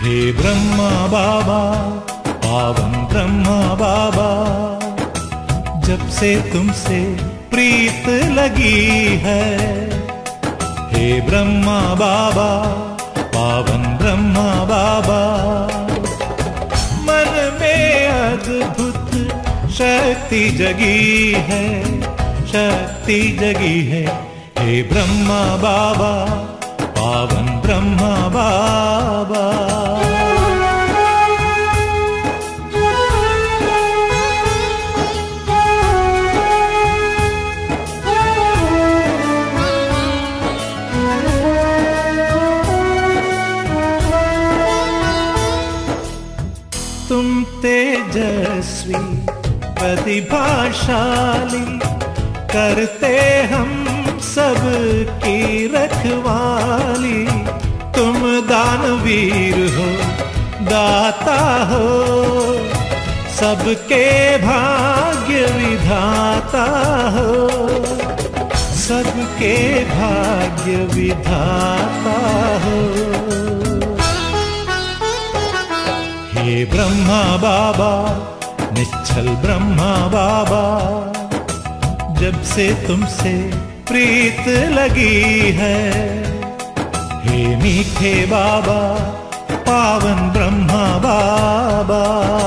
हे ब्रह्मा बाबा पावन ब्रह्मा बाबा जब से तुमसे प्रीत लगी है हे ब्रह्मा बाबा पावन ब्रह्मा बाबा मन में अद्भुत शक्ति जगी है शक्ति जगी है हे ब्रह्मा बाबा पावन ब्रह्मा बाबा तुम तेजस्वी प्रतिभाशाली करते हम सब की रखवाली तुम दानवीर हो दाता हो सबके भाग्य विधाता हो सबके भाग्य विधाता हो हे ब्रह्मा बाबा निश्चल ब्रह्मा बाबा जब से तुमसे प्रीत लगी है हे मीठे बाबा पावन ब्रह्मा बाबा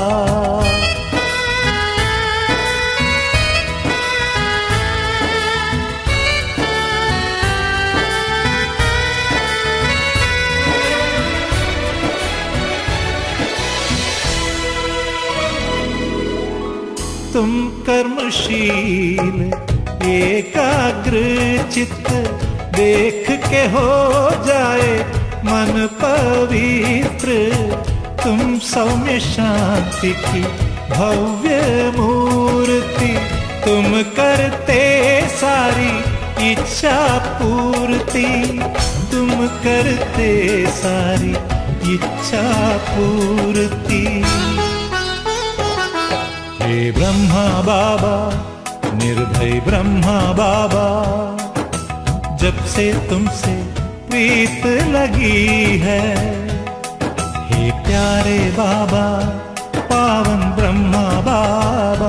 तुम कर्मशील एकाग्र चित्त देख के हो जाए मन पवित्र तुम सौम्य शांति की भव्य मूर्ति तुम करते सारी इच्छा पूर्ति तुम करते सारी इच्छा पूर्ति हे ब्रह्मा बाबा निर्भय ब्रह्मा बाबा जब से तुमसे प्रीत लगी है हे प्यारे बाबा पावन ब्रह्मा बाबा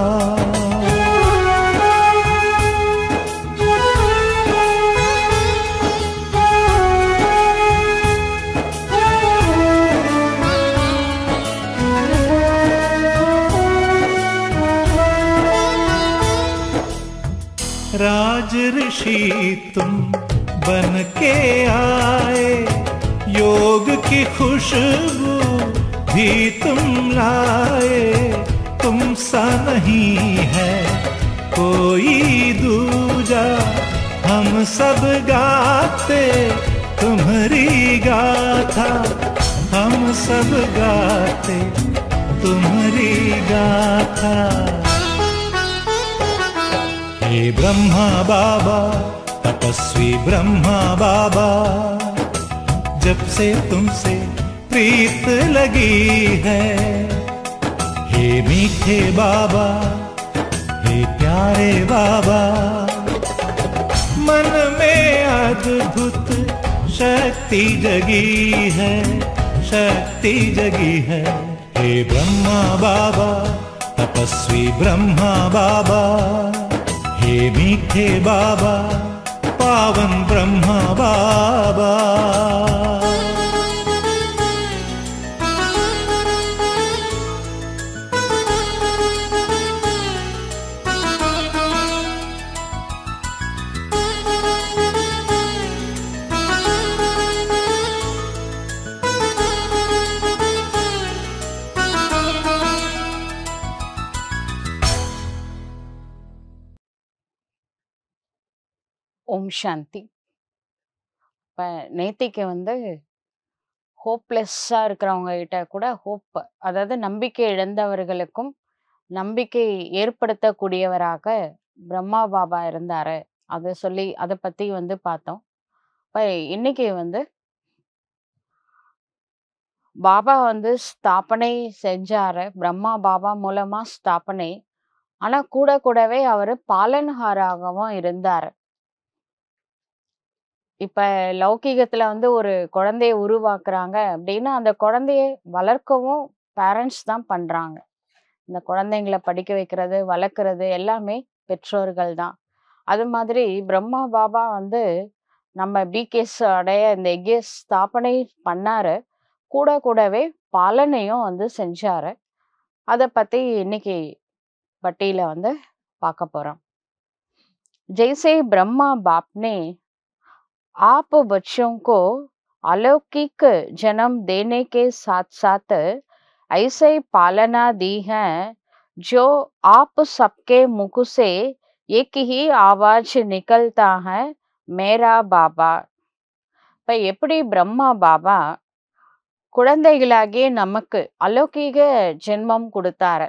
राज ऋषि तुम बन के आए योग की खुशबू भी तुम लाए तुम सा नहीं है कोई दूजा हम सब गाते तुम्हारी गाथा हम सब गाते तुम्हारी गाथा हे ब्रह्मा बाबा तपस्वी ब्रह्मा बाबा जब से तुमसे प्रीत लगी है हे मीठे बाबा हे प्यारे बाबा मन में अद्भुत शक्ति जगी है शक्ति जगी है हे ब्रह्मा बाबा तपस्वी ब्रह्मा बाबा हे मीठे बाबा पावन ब्रह्मा बाबा ஓம் சாந்தி இப்போ நேத்திக்கு வந்து ஹோப்லெஸ்ஸாக இருக்கிறவங்க கிட்ட கூட ஹோப் அதாவது நம்பிக்கை இழந்தவர்களுக்கும் நம்பிக்கை ஏற்படுத்தக்கூடியவராக பிரம்மா பாபா இருந்தாரு அதை சொல்லி அதை பத்தி வந்து பார்த்தோம் இப்போ இன்னைக்கு வந்து பாபா வந்து ஸ்தாபனை செஞ்சாரு பிரம்மா பாபா மூலமா ஸ்தாபனை ஆனா கூட கூடவே அவரு பாலன்ஹாராகவும் இருந்தாரு இப்ப லௌகீகத்துல வந்து ஒரு குழந்தைய உருவாக்குறாங்க அப்படின்னா, அந்த குழந்தைய வளர்க்கவும் பேரண்ட்ஸ் தான் பண்றாங்க. இந்த குழந்தைங்கள படிக்க வைக்கிறது, வளர்க்கறது எல்லாமே பெற்றோர்கள் தான். அது மாதிரி பிரம்மா பாபா வந்து நம்ம பிகேஸ் அடைய இந்த எஃகிய ஸ்தாபனை பண்ணாரு. கூட கூடவே பாலனையும் வந்து செஞ்சாரு. அத பத்தி இன்னைக்கு பட்டியல வந்து பார்க்க போறோம். जैसे ब्रह्मा बाप ने आप बच्चों को अलौकिक जन्म देने के साथ-साथ ऐसे पालना दी है, जो आप सबके मुख से एक ही आवाज निकलता है, मेरा बाबा. இப்ப எப்படி பிரம்மா பாபா குழந்தைகளாகிய நமக்கு அலௌகீக ஜென்மம் குடுத்தாரு.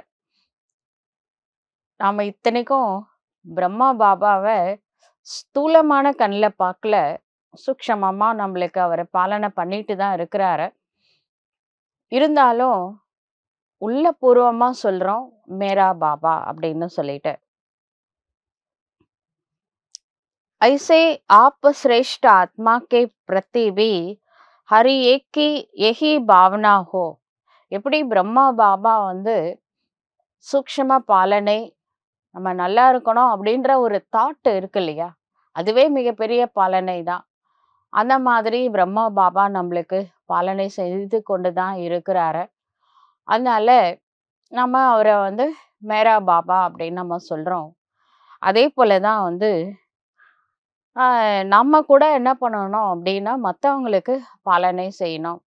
நாம இத்தனைக்கும் பிரம்மா பாபாவ ஸ்தூலமான கண்ல பார்க்கல. சூக்ஷமமா நம்மளுக்கு அவரு பாலனை பண்ணிட்டு தான் இருக்கிறாரு. இருந்தாலும் உள்ளபூர்வமா சொல்றோம், மேரா பாபா அப்படின்னு சொல்லிட்டு. ऐसे आप श्रेष्ठ आत्मा के प्रति भी हर एक की यही भावना हो. எப்படி பிரம்மா பாபா வந்து சூக்ஷ்ம பாலனை நம்ம நல்லா இருக்கணும் அப்படின்ற ஒரு தாட் இருக்கு இல்லையா? அதுவே மிகப்பெரிய பாலனை தான். அந்த மாதிரி பிரம்மா பாபா நம்மளுக்கு பாலனை செய்து கொண்டு தான் இருக்கிறாரு. அதனால நம்ம அவர வந்து மேரா பாபா அப்படின்னு நம்ம சொல்றோம். அதே போல தான் வந்து அ நம்ம கூட என்ன பண்ணணும் அப்படின்னா, மத்தவங்களுக்கு பாலனை செய்யணும்.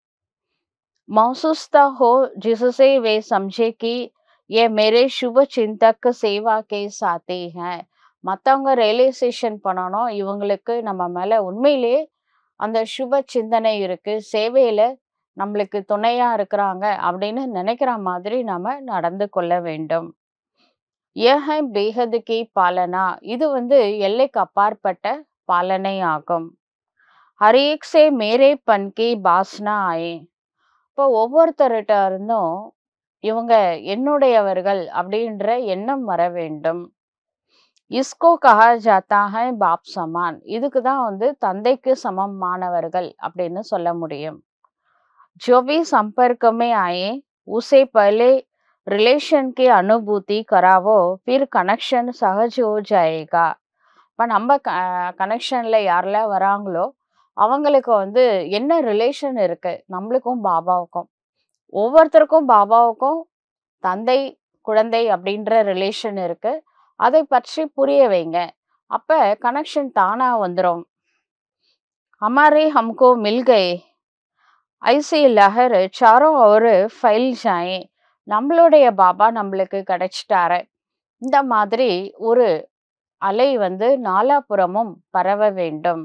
महसूसता हो जिससे वे समझे कि ये मेरे शुभ चिंतक सेवा के साथी हैं. மத்தவங்க ரியலைசேஷன் பண்ணணும். இவங்களுக்கு நம்ம மேல உண்மையிலேயே அந்த சுப சிந்தனை இருக்கு. சேவையில நம்மளுக்கு துணையா இருக்கிறாங்க அப்படின்னு நினைக்கிற மாதிரி நாம நடந்து கொள்ள வேண்டும். यह है बेहद की पालना. இது வந்து எல்லைக்கு அப்பாற்பட்ட பாலனை ஆகும். हर एक से मेरेपन की वासना आए. இப்போ ஒவ்வொருத்தர்ட்ட இருந்தும் இவங்க என்னுடையவர்கள் அப்படின்ற எண்ணம் வர வேண்டும். इसको कहा जाता है बाप समान. இதுக்கு தான் வந்து தந்தைக்கு சமமானவர்கள் அப்படின்னு சொல்ல முடியும். जो भी संपर्क में आए उसे पहले रिलेशन की अनुभूति करावो फिर कनेक्शन सहज हो जाएगा. இப்ப நம்ம க கனெக்ஷன்ல யாரெல்லாம் வராங்களோ, அவங்களுக்கு வந்து என்ன ரிலேஷன் இருக்கு நம்மளுக்கும் பாபாவுக்கும். ஒவ்வொருத்தருக்கும் பாபாவுக்கும் தந்தை, குழந்தை அப்படின்ற ரிலேஷன் இருக்கு. அதை பற்றி புரிய வைங்க. அப்ப கனெக்ஷன் தானா வந்துரும். हमारे हमको मिल गए. ऐसी लहर चारों ओर फैल जाए. நம்மளுடைய பாபா நம்மளுக்கு கிடைச்சிட்டாரு. இந்த மாதிரி ஒரு அலை வந்து நாலாபுறமும் பரவ வேண்டும்.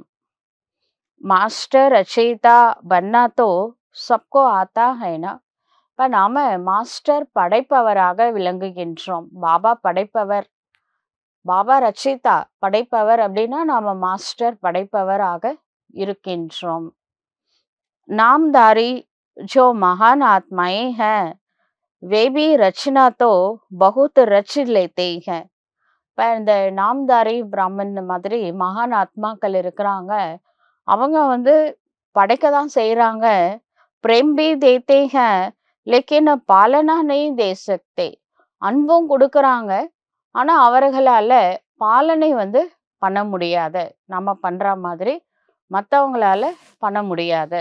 மாஸ்டர் ரச்சயிता बनना तो सबको आता है ना. இப்ப நாம மாஸ்டர் படைப்பவராக விளங்குகின்றோம். பாபா படைப்பவர். பாபா ரச்சயிதா படைப்பவர் அப்படின்னா நாம மாஸ்டர் படைப்பவராக இருக்கின்றோம். नामधारी जो महान आत्माएं हैं, वे भी रचना तो बहुत रच लेते हैं. இப்ப இந்த நாம்தாரி பிராமன் மாதிரி மகான் ஆத்மாக்கள் இருக்கிறாங்க. அவங்க வந்து படைக்க தான் செய்றாங்க. प्रेम भी देते हैं, लेकिन पालना नहीं दे सकते. அன்பும் குடுக்குறாங்க. ஆனா அவர்களால பாலனை வந்து பண்ண முடியாது. நம்ம பண்ற மாதிரி மத்தவங்களால பண்ண முடியாது.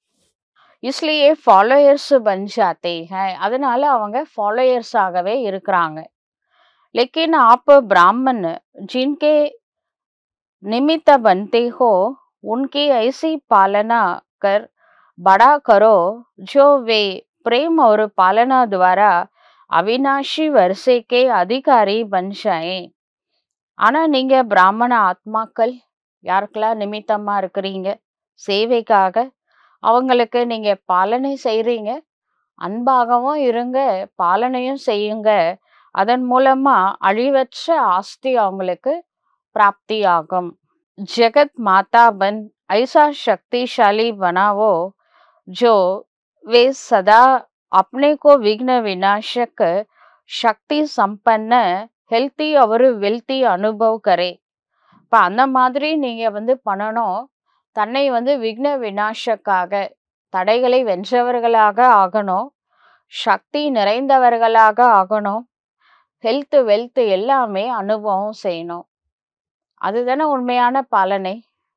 इसलिए फॉलोअर्स बन जाते हैं. அதனால அவங்க ஃபாலோயர்ஸ் ஆகவே இருக்கிறாங்க. लेकिन आप ब्राह्मण जिनके निमित्त बनते हो, उनकी ऐसी पालना कर बड़ा करो जो वे प्रेम और पालना द्वारा अविनाशी वर्षे के अधिकारी बन जाएं. ஆனா நீங்க பிராமண ஆத்மாக்கள் யாருக்கெல்லாம் நிமித்தமா இருக்கிறீங்க? சேவைக்காக. அவங்களுக்கு நீங்க பாலனை செய்றீங்க. அன்பாகவும் இருங்க, பாலனையும் செய்யுங்க. அதன் மூலமா அழிவற்ற ஆஸ்தி அவங்களுக்கு प्राप्तियागम. जगत माता बन ऐसा शक्तिशाली बनाओ जो वे सदा अपने को विघ्न विनाशक शक्ति संपन्न हेल्थी और वेल्थी अनुभव करे. இப்ப அந்த மாதிரி நீங்க வந்து பண்ணணும். தன்னை வந்து விக்ன விநாசக்காக தடைகளை வென்றவர்களாக ஆகணும் சக்தி நிறைந்தவர்களாக ஆகணும் ஹெல்த் வெல்த் எல்லாமே அனுபவம் செய்யணும் அதுதானே உண்மையான பலனை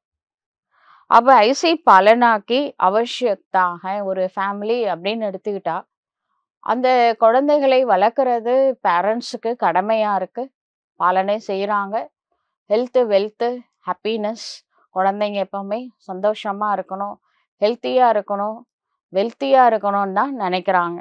அப்ப ஐசி பலனாக்கி அவசியத்தாக ஒரு ஃபேமிலி அப்படின்னு எடுத்துக்கிட்டா அந்த குழந்தைகளை வளர்க்குறது பேரண்ட்ஸுக்கு கடமையா இருக்கு பாலனை செய்கிறாங்க ஹெல்த்து வெல்த்து ஹாப்பினஸ் குழந்தைங்க எப்பவுமே சந்தோஷமா இருக்கணும் ஹெல்த்தியா இருக்கணும் வெல்த்தியா இருக்கணும்னு தான் நினைக்கிறாங்க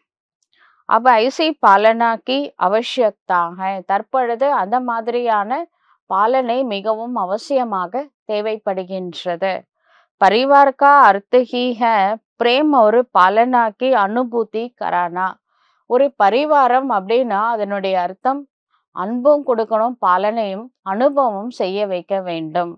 அப்ப ஐசி பாலனாக்கி அவசியத்தாக தற்பொழுது அந்த மாதிரியான பாலனை மிகவும் அவசியமாக தேவைப்படுகின்றது परिवार का अर्थ ही है பிரேம் ஒரு பாலனாக்கி அனுபூதி கரானா ஒரு பரிவாரம் அப்படின்னா அதனுடைய அர்த்தம் அன்பும் கொடுக்கணும் பாலனையும் அனுபவம் செய்ய வைக்க வேண்டும்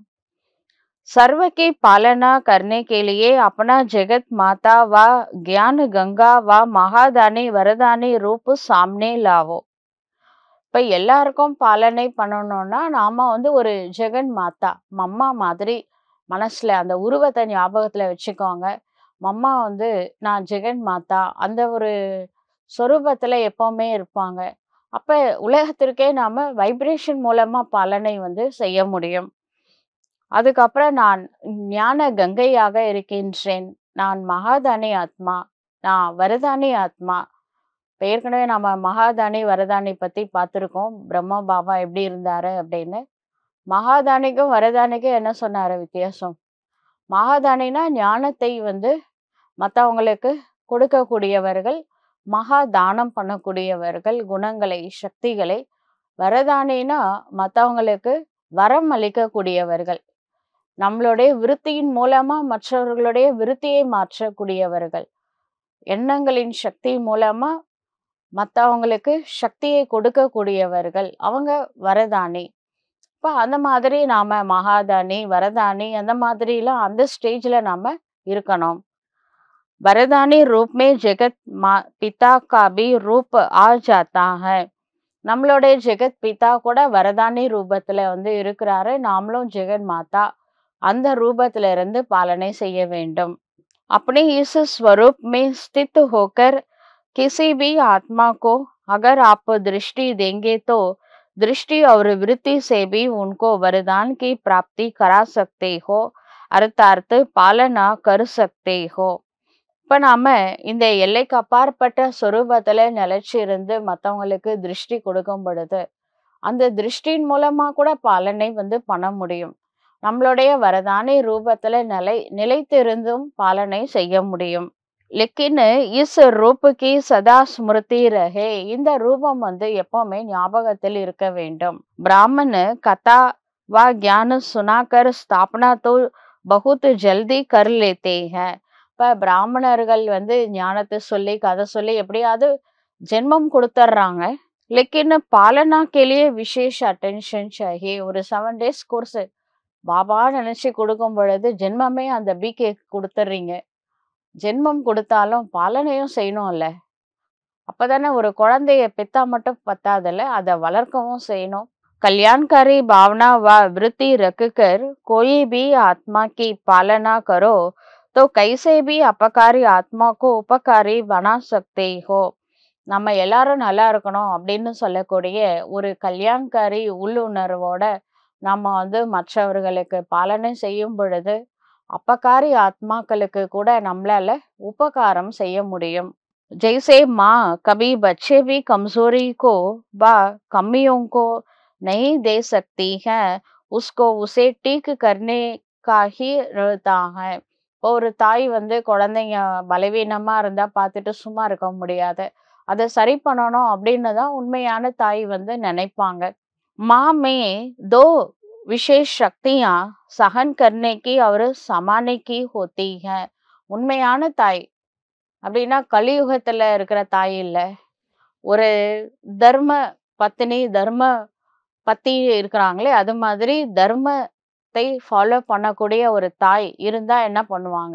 सर्व की पालना करने के लिए अपना जगत माता व ज्ञान गंगा व महादानी वरदानी रूप सामने लावो இப்ப எல்லாருக்கும் பாலனை பண்ணணும்னா நாம வந்து ஒரு ஜெகன் மாதா மம்மா மாதிரி மனசுல அந்த உருவத்தை ஞாபகத்துல வச்சுக்கோங்க மம்மா வந்து நான் ஜெகன் மாதா அந்த ஒரு சொரூபத்துல எப்பவுமே இருப்பாங்க அப்ப உலகத்திற்கே நாம வைப்ரேஷன் மூலமா பலனை வந்து செய்ய முடியும் அதுக்கப்புறம் நான் ஞான கங்கையாக இருக்கின்றேன் நான் மகாதானி ஆத்மா நான் வரதானி ஆத்மா இப்ப ஏற்கனவே நம்ம மகாதானி வரதானி பத்தி பார்த்துருக்கோம் பிரம்மா பாபா எப்படி இருந்தாரு அப்படின்னு மகாதானிக்கும் வரதானிக்கும் என்ன சொன்னாரு வித்தியாசம் மகாதானினா ஞானத்தை வந்து மற்றவங்களுக்கு கொடுக்கக்கூடியவர்கள் மகா தானம் பண்ணக்கூடியவர்கள் குணங்களை சக்திகளை வரதானினா மற்றவங்களுக்கு வரம் அளிக்கக்கூடியவர்கள் நம்மளுடைய விருத்தியின் மூலமா மற்றவர்களுடைய விருத்தியை மாற்றக்கூடியவர்கள் எண்ணங்களின் சக்தி மூலமா மற்றவங்களுக்கு சக்தியை கொடுக்கக்கூடியவர்கள் அவங்க வரதானி இப்போ அந்த மாதிரி நாம மகாதானி வரதானி அந்த மாதிரிலாம் அந்த ஸ்டேஜ்ல நாம இருக்கணும் வரதானி रूप में जगत मा पिता का भी रूप आ जाता है நம்மளுடைய ஜெகத் பிதா கூட வரதானி ரூபத்துல வந்து இருக்கிறாரு நாமளும் ஜெகன் மாதா அந்த ரூபத்துல இருந்து பாலனை செய்ய வேண்டும் अपने इस स्वरूप में स्थित होकर किसी भी आत्मा को अगर आप दृष्टि देंगे तो दृष्टि और वृत्ति से भी उनको वरदान की प्राप्ति करा सकते हो अर्थात पालना कर सकते हो இப்ப நாம இந்த எல்லைக்கு அப்பாற்பட்ட சொரூபத்துல நிலைச்சு இருந்து மத்தவங்களுக்கு திருஷ்டி கொடுக்கும் பொழுது அந்த திருஷ்டியின் மூலமா கூட பலனை வந்து பண்ண முடியும் நம்மளுடைய வரதானி ரூபத்துல நிலை நிலைத்திருந்தும் பாலனை செய்ய முடியும் லெக்கின் இஸ் ரூபுக்கு சதா ஸ்மிருதி ரஹே இந்த ரூபம் வந்து எப்பவுமே ஞாபகத்தில் இருக்க வேண்டும் பிராமண கதா வா ज्ञान सुनाकर स्थापना तो बहुत जल्दी कर लेते हैं இப்ப பிராமணர்கள் வந்து ஞானத்தை சொல்லி கதை சொல்லி எப்படியாவது ஜென்மம் கொடுத்துட்றாங்க लेकिन पालना के लिए विशेष अटेंशन चाहिए ஒரு செவன் டேஸ் கோர்ஸ் பாபா நினைச்சு கொடுக்கும் பொழுது ஜென்மமே அந்த பிகே கொடுத்துட்றீங்க ஜென்மம் கொடுத்தாலும் பாலனையும் செய்யணும்ல அப்பதானே ஒரு குழந்தைய பெத்தா மட்டும் பத்தாதுல்ல அதை வளர்க்கவும் செய்யணும் कल्याणकारी भावना व वृत्ति रखकर कोई भी आत्मा की पालना करो तो कैसे भी अपकारी आत्मा को उपकारी बना सकते हो நம்ம எல்லாரும் நல்லா இருக்கணும் அப்படின்னு சொல்லக்கூடிய ஒரு கல்யாண்காரி உள்ளுணர்வோட நம்ம வந்து மற்றவர்களுக்கு பாலனை செய்யும் பொழுது அப்பக்காரி ஆத்மாக்களுக்கு கூட நம்மளால உபகாரம் செய்ய முடியும் जैसे माँ कभी बच्चे भी कमजोरी को व कमियों को नहीं दे सकती है उसको उसे ठीक करने का ही रहता है இப்போ ஒரு தாய் வந்து குழந்தைங்க பலவீனமா இருந்தா பார்த்துட்டு சும்மா இருக்க முடியாது அதை சரி பண்ணணும் அப்படின்னு தான் உண்மையான தாய் வந்து நினைப்பாங்க माँ में दो विशेष शक्तियां सहन करने की और समाने की होती है உண்மையான தாய் அப்படின்னா கலியுகத்துல இருக்கிற தாய் இல்ல ஒரு தர்ம பத்தினி தர்ம பத்தி இருக்கிறாங்களே அது மாதிரி தர்மத்தை ஃபாலோ பண்ணக்கூடிய ஒரு தாய் இருந்தா என்ன பண்ணுவாங்க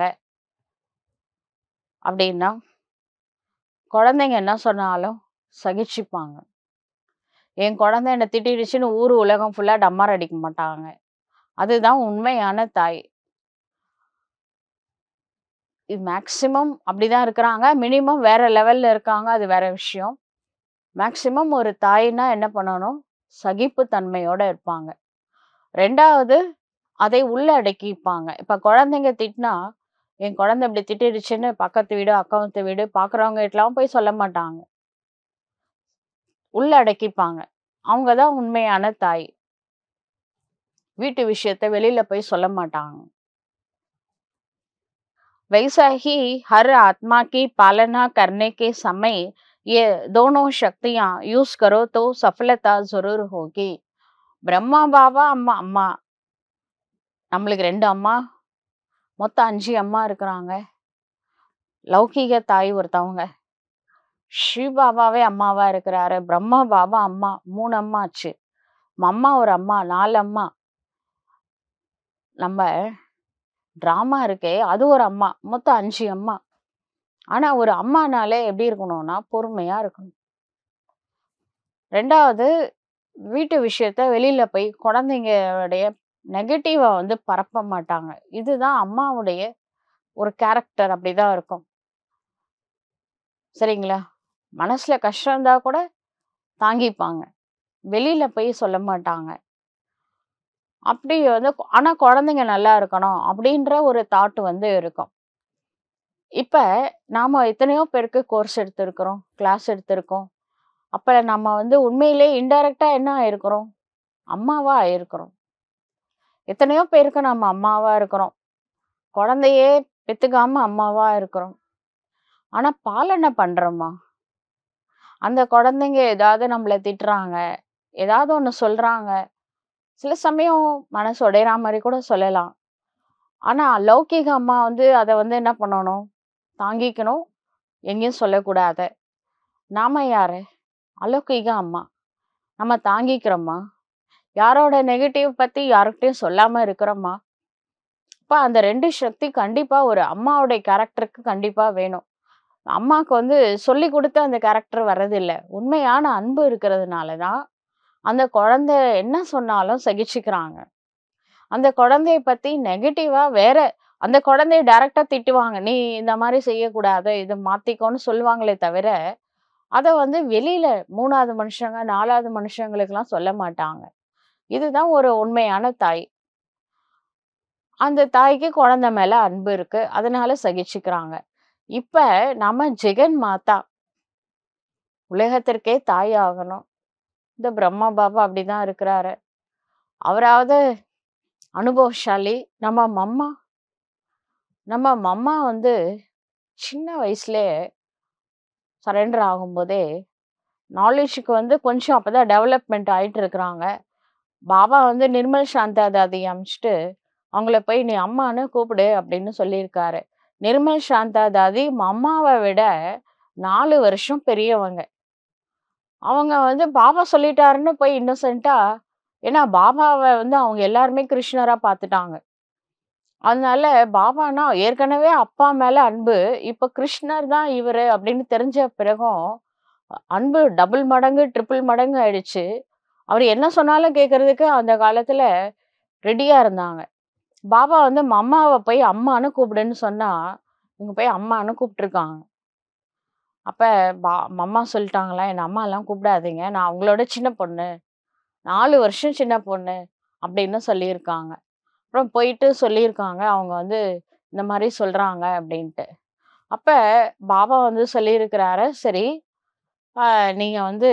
அப்படின்னா குழந்தைங்க என்ன சொன்னாலும் சகிச்சுப்பாங்க என் குழந்தை என்னை திட்டிடுச்சுன்னு ஊர் உலகம் ஃபுல்லா டம்மார் அடிக்க மாட்டாங்க அதுதான் உண்மையான தாய் இது மேக்ஸிமம் அப்படிதான் இருக்கிறாங்க மினிமம் வேற லெவல்ல இருக்காங்க அது வேற விஷயம் மேக்ஸிமம் ஒரு தாய்னா என்ன பண்ணணும் சகிப்பு தன்மையோட இருப்பாங்க ரெண்டாவது அதை உள்ள அடக்கிப்பாங்க இப்ப குழந்தைங்க திட்டினா என் குழந்தை இப்படி திட்டிடுச்சுன்னு பக்கத்து வீடு அக்கௌண்ட் வீடு பாக்குறவங்க வீட்டுலாம் போய் சொல்ல மாட்டாங்க உள்ள அடக்கிப்பாங்க அவங்க தான் உண்மையான தாய் வீட்டு விஷயத்த வெளியில போய் சொல்ல மாட்டாங்க वैसा ही हर आत्मा की पालना करने के समय ये दोनों शक्तियां यूज करो तो सफलता जरूर होगी பிரம்மா பாபா அம்மா அம்மா நம்மளுக்கு ரெண்டு அம்மா மொத்தம் அஞ்சு அம்மா இருக்கிறாங்க லௌகீக தாய் ஒருத்தவங்க ஸ்ரீ பாபாவே அம்மாவா இருக்கிறாரு பிரம்மா பாபா அம்மா மூணு அம்மா ஆச்சு அம்மா ஒரு அம்மா நாலு அம்மா நம்ம டிராமா இருக்கே அது ஒரு அம்மா மொத்தம் அஞ்சு அம்மா ஆனா ஒரு அம்மானாலே எப்படி இருக்கணும்னா பொறுமையா இருக்கணும் ரெண்டாவது வீட்டு விஷயத்த வெளியில போய் குழந்தைங்களுடைய நெகட்டிவா வந்து பரப்ப மாட்டாங்க இதுதான் அம்மாவுடைய ஒரு கேரக்டர் அப்படிதான் இருக்கும் சரிங்களா மனசுல கஷ்டம் இருந்தா கூட தாங்கிப்பாங்க வெளியில போய் சொல்ல மாட்டாங்க அப்படி வந்து ஆனா குழந்தைங்க நல்லா இருக்கணும் அப்படின்ற ஒரு தாட் வந்து இருக்கும் இப்ப நாம எத்தனையோ பேருக்கு கோர்ஸ் எடுத்திருக்கிறோம் கிளாஸ் எடுத்திருக்கோம் அப்ப நம்ம வந்து உண்மையிலே இன்டைரக்டா என்ன ஆயிருக்கிறோம் அம்மாவா ஆயிருக்கிறோம் எத்தனையோ பேருக்கு நம்ம அம்மாவா இருக்கிறோம் குழந்தையே பெத்துக்காம அம்மாவா இருக்கிறோம் ஆனா பாலனை பண்றோமா அந்த குழந்தைங்க ஏதாவது நம்மளை திட்டுறாங்க ஏதாவது ஒண்ணு சொல்றாங்க சில சமயம் மனசு உடையிற மாதிரி கூட சொல்லலாம் ஆனா லௌகீக அம்மா வந்து அதை வந்து என்ன பண்ணணும் தாங்கிக்கணும் எங்கேயும் சொல்லக்கூடாது நாம யாரு அலௌகீக அம்மா நம்ம தாங்கிக்கிறோமா யாரோட நெகட்டிவ் பத்தி யாருக்கிட்டையும் சொல்லாம இருக்கிறோமா அப்ப அந்த ரெண்டு சக்தி கண்டிப்பா ஒரு அம்மாவுடைய கேரக்டருக்கு கண்டிப்பா வேணும் அம்மாவுக்கு வந்து சொல்லி கொடுத்து அந்த கேரக்டர் வர்றதில்லை உண்மையான அன்பு இருக்கிறதுனால தான் அந்த குழந்தை என்ன சொன்னாலும் சகிச்சுக்கிறாங்க அந்த குழந்தைய பத்தி நெகட்டிவா வேற அந்த குழந்தைய டைரக்டா திட்டுவாங்க நீ இந்த மாதிரி செய்யக்கூடாது இதை மாத்திக்கோன்னு சொல்லுவாங்களே தவிர அதை வந்து வெளியில மூணாவது மனுஷங்க நாலாவது மனுஷங்களுக்கெல்லாம் சொல்ல மாட்டாங்க இதுதான் ஒரு உண்மையான தாய் அந்த தாய்க்கு குழந்தை மேல அன்பு இருக்கு அதனால சகிச்சுக்கிறாங்க இப்ப நம்ம ஜெகன் மாதா உலகத்திற்கே தாய் ஆகணும் இந்த பிரம்மா பாபா அப்படிதான் இருக்கிறாரு அவராவது அனுபவசாலி நம்ம மம்மா நம்ம மம்மா வந்து சின்ன வயசுலயே சரண்டர் ஆகும்போதே நாலேஜுக்கு வந்து கொஞ்சம் அப்பதான் டெவலப்மெண்ட் ஆயிட்டு இருக்கிறாங்க பாபா வந்து நிர்மல் சாந்தா தாதி அமிச்சிட்டு அவங்கள போய் நீ அம்மான்னு கூப்பிடு அப்படின்னு சொல்லியிருக்காரு நிர்மல் சாந்தா தாதி அம்மாவை விட நாலு வருஷம் பெரியவங்க அவங்க வந்து பாபா சொல்லிட்டாருன்னு போய் இன்னசென்ட்டா ஏன்னா பாபாவை வந்து அவங்க எல்லாருமே கிருஷ்ணரா பார்த்துட்டாங்க அதனால பாபானா ஏற்கனவே அப்பா மேல அன்பு இப்ப கிருஷ்ணர் தான் இவரு அப்படின்னு தெரிஞ்ச பிறகும் அன்பு டபுள் மடங்கு ட்ரிபிள் மடங்கு ஆயிடுச்சு அவர் என்ன சொன்னாலும் கேட்கறதுக்கு அந்த காலத்துல ரெடியா இருந்தாங்க பாபா வந்து அம்மாவை போய் அம்மான்னு கூப்பிடுன்னு சொன்னா இவங்க போய் அம்மான்னு கூப்பிட்டுருக்காங்க அப்ப பா அம்மா சொல்லிட்டாங்களா என் அம்மா எல்லாம் கூப்பிடாதீங்க நான் அவங்களோட சின்ன பொண்ணு நாலு வருஷம் சின்ன பொண்ணு அப்படின்னு சொல்லியிருக்காங்க அப்புறம் போயிட்டு சொல்லியிருக்காங்க அவங்க வந்து இந்த மாதிரி சொல்றாங்க அப்படின்ட்டு அப்ப பாபா வந்து சொல்லியிருக்கிறாரு சரி ஆஹ் நீங்க வந்து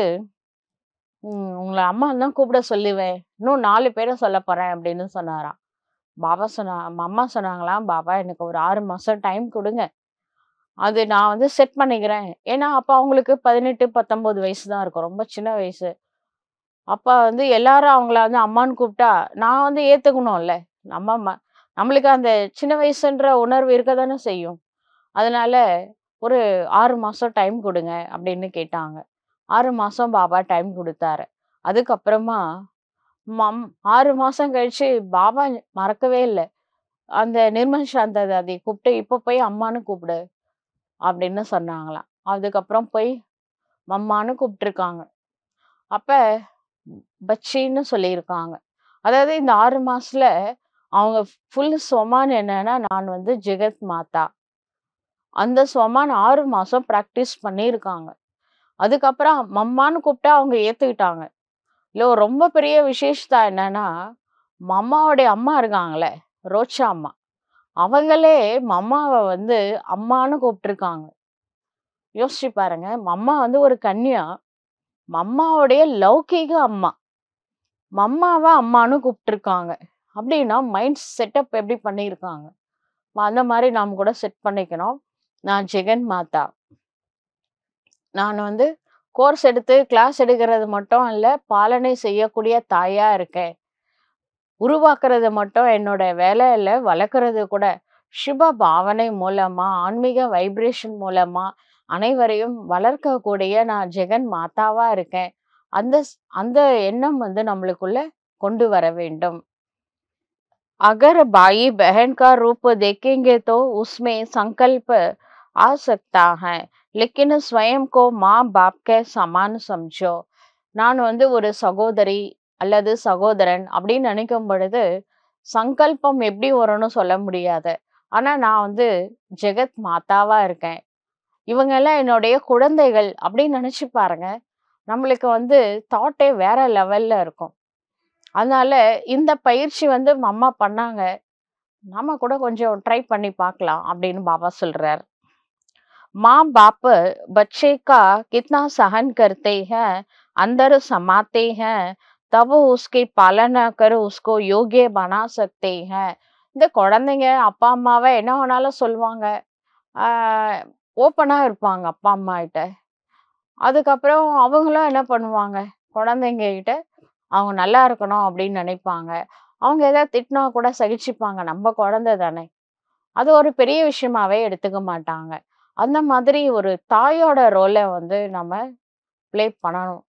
உம் உங்களை அம்மா தான் கூப்பிட சொல்லுவேன் இன்னும் நாலு பேரை சொல்ல போறேன் அப்படின்னு சொன்னாராம் பாபா சொன்னா அம்மா சொன்னாங்களாம் பாபா எனக்கு ஒரு ஆறு மாசம் டைம் கொடுங்க அது நான் வந்து செட் பண்ணிக்கிறேன் ஏன்னா அப்ப அவங்களுக்கு பதினெட்டு பத்தொன்பது வயசு தான் இருக்கும் ரொம்ப சின்ன வயசு அப்ப வந்து எல்லாரும் அவங்கள வந்து அம்மான்னு கூப்பிட்டா நான் வந்து ஏத்துக்கணும்ல நம்ம ம- நம்மளுக்கு அந்த சின்ன வயசுன்ற உணர்வு இருக்க தானே செய்யும் அதனால ஒரு ஆறு மாசம் டைம் கொடுங்க அப்படின்னு கேட்டாங்க ஆறு மாசம் பாபா டைம் கொடுத்தாரு அதுக்கப்புறமா மம் ஆறு மாசம் கழிச்சு பாபா மறக்கவே இல்லை அந்த நிர்மல் சாந்த தாதி கூப்பிட்டு இப்ப போய் அம்மான்னு கூப்பிடு அப்படின்னு சொன்னாங்களாம் அதுக்கப்புறம் போய் மம்மான்னு கூப்பிட்டுருக்காங்க அப்ப பச்சின்னு சொல்லியிருக்காங்க அதாவது இந்த ஆறு மாசத்துல அவங்க ஃபுல் சொமான் என்னன்னா நான் வந்து ஜெகத் மாதா அந்த ஸ்வமான் ஆறு மாசம் ப்ராக்டிஸ் பண்ணியிருக்காங்க அதுக்கப்புறம் மம்மான்னு கூப்பிட்டா அவங்க ஏத்துக்கிட்டாங்க இல்லை ரொம்ப பெரிய விசேஷத்தா என்னன்னா மம்மாவுடைய அம்மா இருக்காங்களே ரோச்சா அம்மா அவங்களே மம்மாவை வந்து அம்மான்னு கூப்பிட்டுருக்காங்க யோசிச்சு பாருங்க மம்மா வந்து ஒரு கன்யா மம்மாவுடைய லௌகீக அம்மா மம்மாவை அம்மான்னு கூப்பிட்டுருக்காங்க அப்படின்னா மைண்ட் செட்டப் எப்படி பண்ணியிருக்காங்க அந்த மாதிரி நாம் கூட செட் பண்ணிக்கணும் நான் ஜெகன் மாதா நான் வந்து கோர்ஸ் எடுத்து கிளாஸ் எடுக்கிறது மட்டும் இல்ல பாலனை செய்யக்கூடிய தாயா இருக்கேன் உருவாக்குறது மட்டும் என்னோட வேலை இல்ல வளர்க்கறது கூட சுப பாவனை மூலமா ஆன்மீக வைப்ரேஷன் மூலமா அனைவரையும் வளர்க்கக்கூடிய நான் ஜெகன் மாதாவா இருக்கேன் அந்த ஸ்- அந்த எண்ணம் வந்து நம்மளுக்குள்ள கொண்டு வர வேண்டும் अगर भाई बहन का रूप देखेंगे तो उसमें संकल्प आ सकता है लेकिन स्वयं को माँ बाप के समान समझो நான் வந்து ஒரு சகோதரி அல்லது சகோதரன் அப்படின்னு நினைக்கும் பொழுது சங்கல்பம் எப்படி வரும்னு சொல்ல முடியாது ஆனா நான் வந்து ஜெகத் மாதாவா இருக்கேன் இவங்க எல்லாம் என்னுடைய குழந்தைகள் அப்படின்னு நினைச்சு பாருங்க நம்மளுக்கு வந்து தாட்டே வேற லெவல்ல இருக்கும் அதனால இந்த பயிற்சி வந்து அம்மா பண்ணாங்க நாம கூட கொஞ்சம் ட்ரை பண்ணி பார்க்கலாம் அப்படின்னு பாபா சொல்றார் माँ बाप बच्चे का कितना सहन करते हैं अंदर समाते हैं तब उसकी पालना कर उसको योग्य बना सकते हैं இந்த குழந்தைங்க அப்பா அம்மாவை என்ன வேணாலும் சொல்லுவாங்க ஓப்பனா இருப்பாங்க அப்பா அம்மா கிட்ட அதுக்கப்புறம் அவங்களும் என்ன பண்ணுவாங்க குழந்தைங்க கிட்ட அவங்க நல்லா இருக்கணும் அப்படின்னு நினைப்பாங்க அவங்க ஏதாவது திட்டினா கூட சகிச்சுப்பாங்க நம்ம குழந்தை தானே அது ஒரு பெரிய விஷயமாவே எடுத்துக்க மாட்டாங்க அந்த மாதிரி ஒரு தாயோட ரோலை வந்து நம்ம ப்ளே பண்ணணும்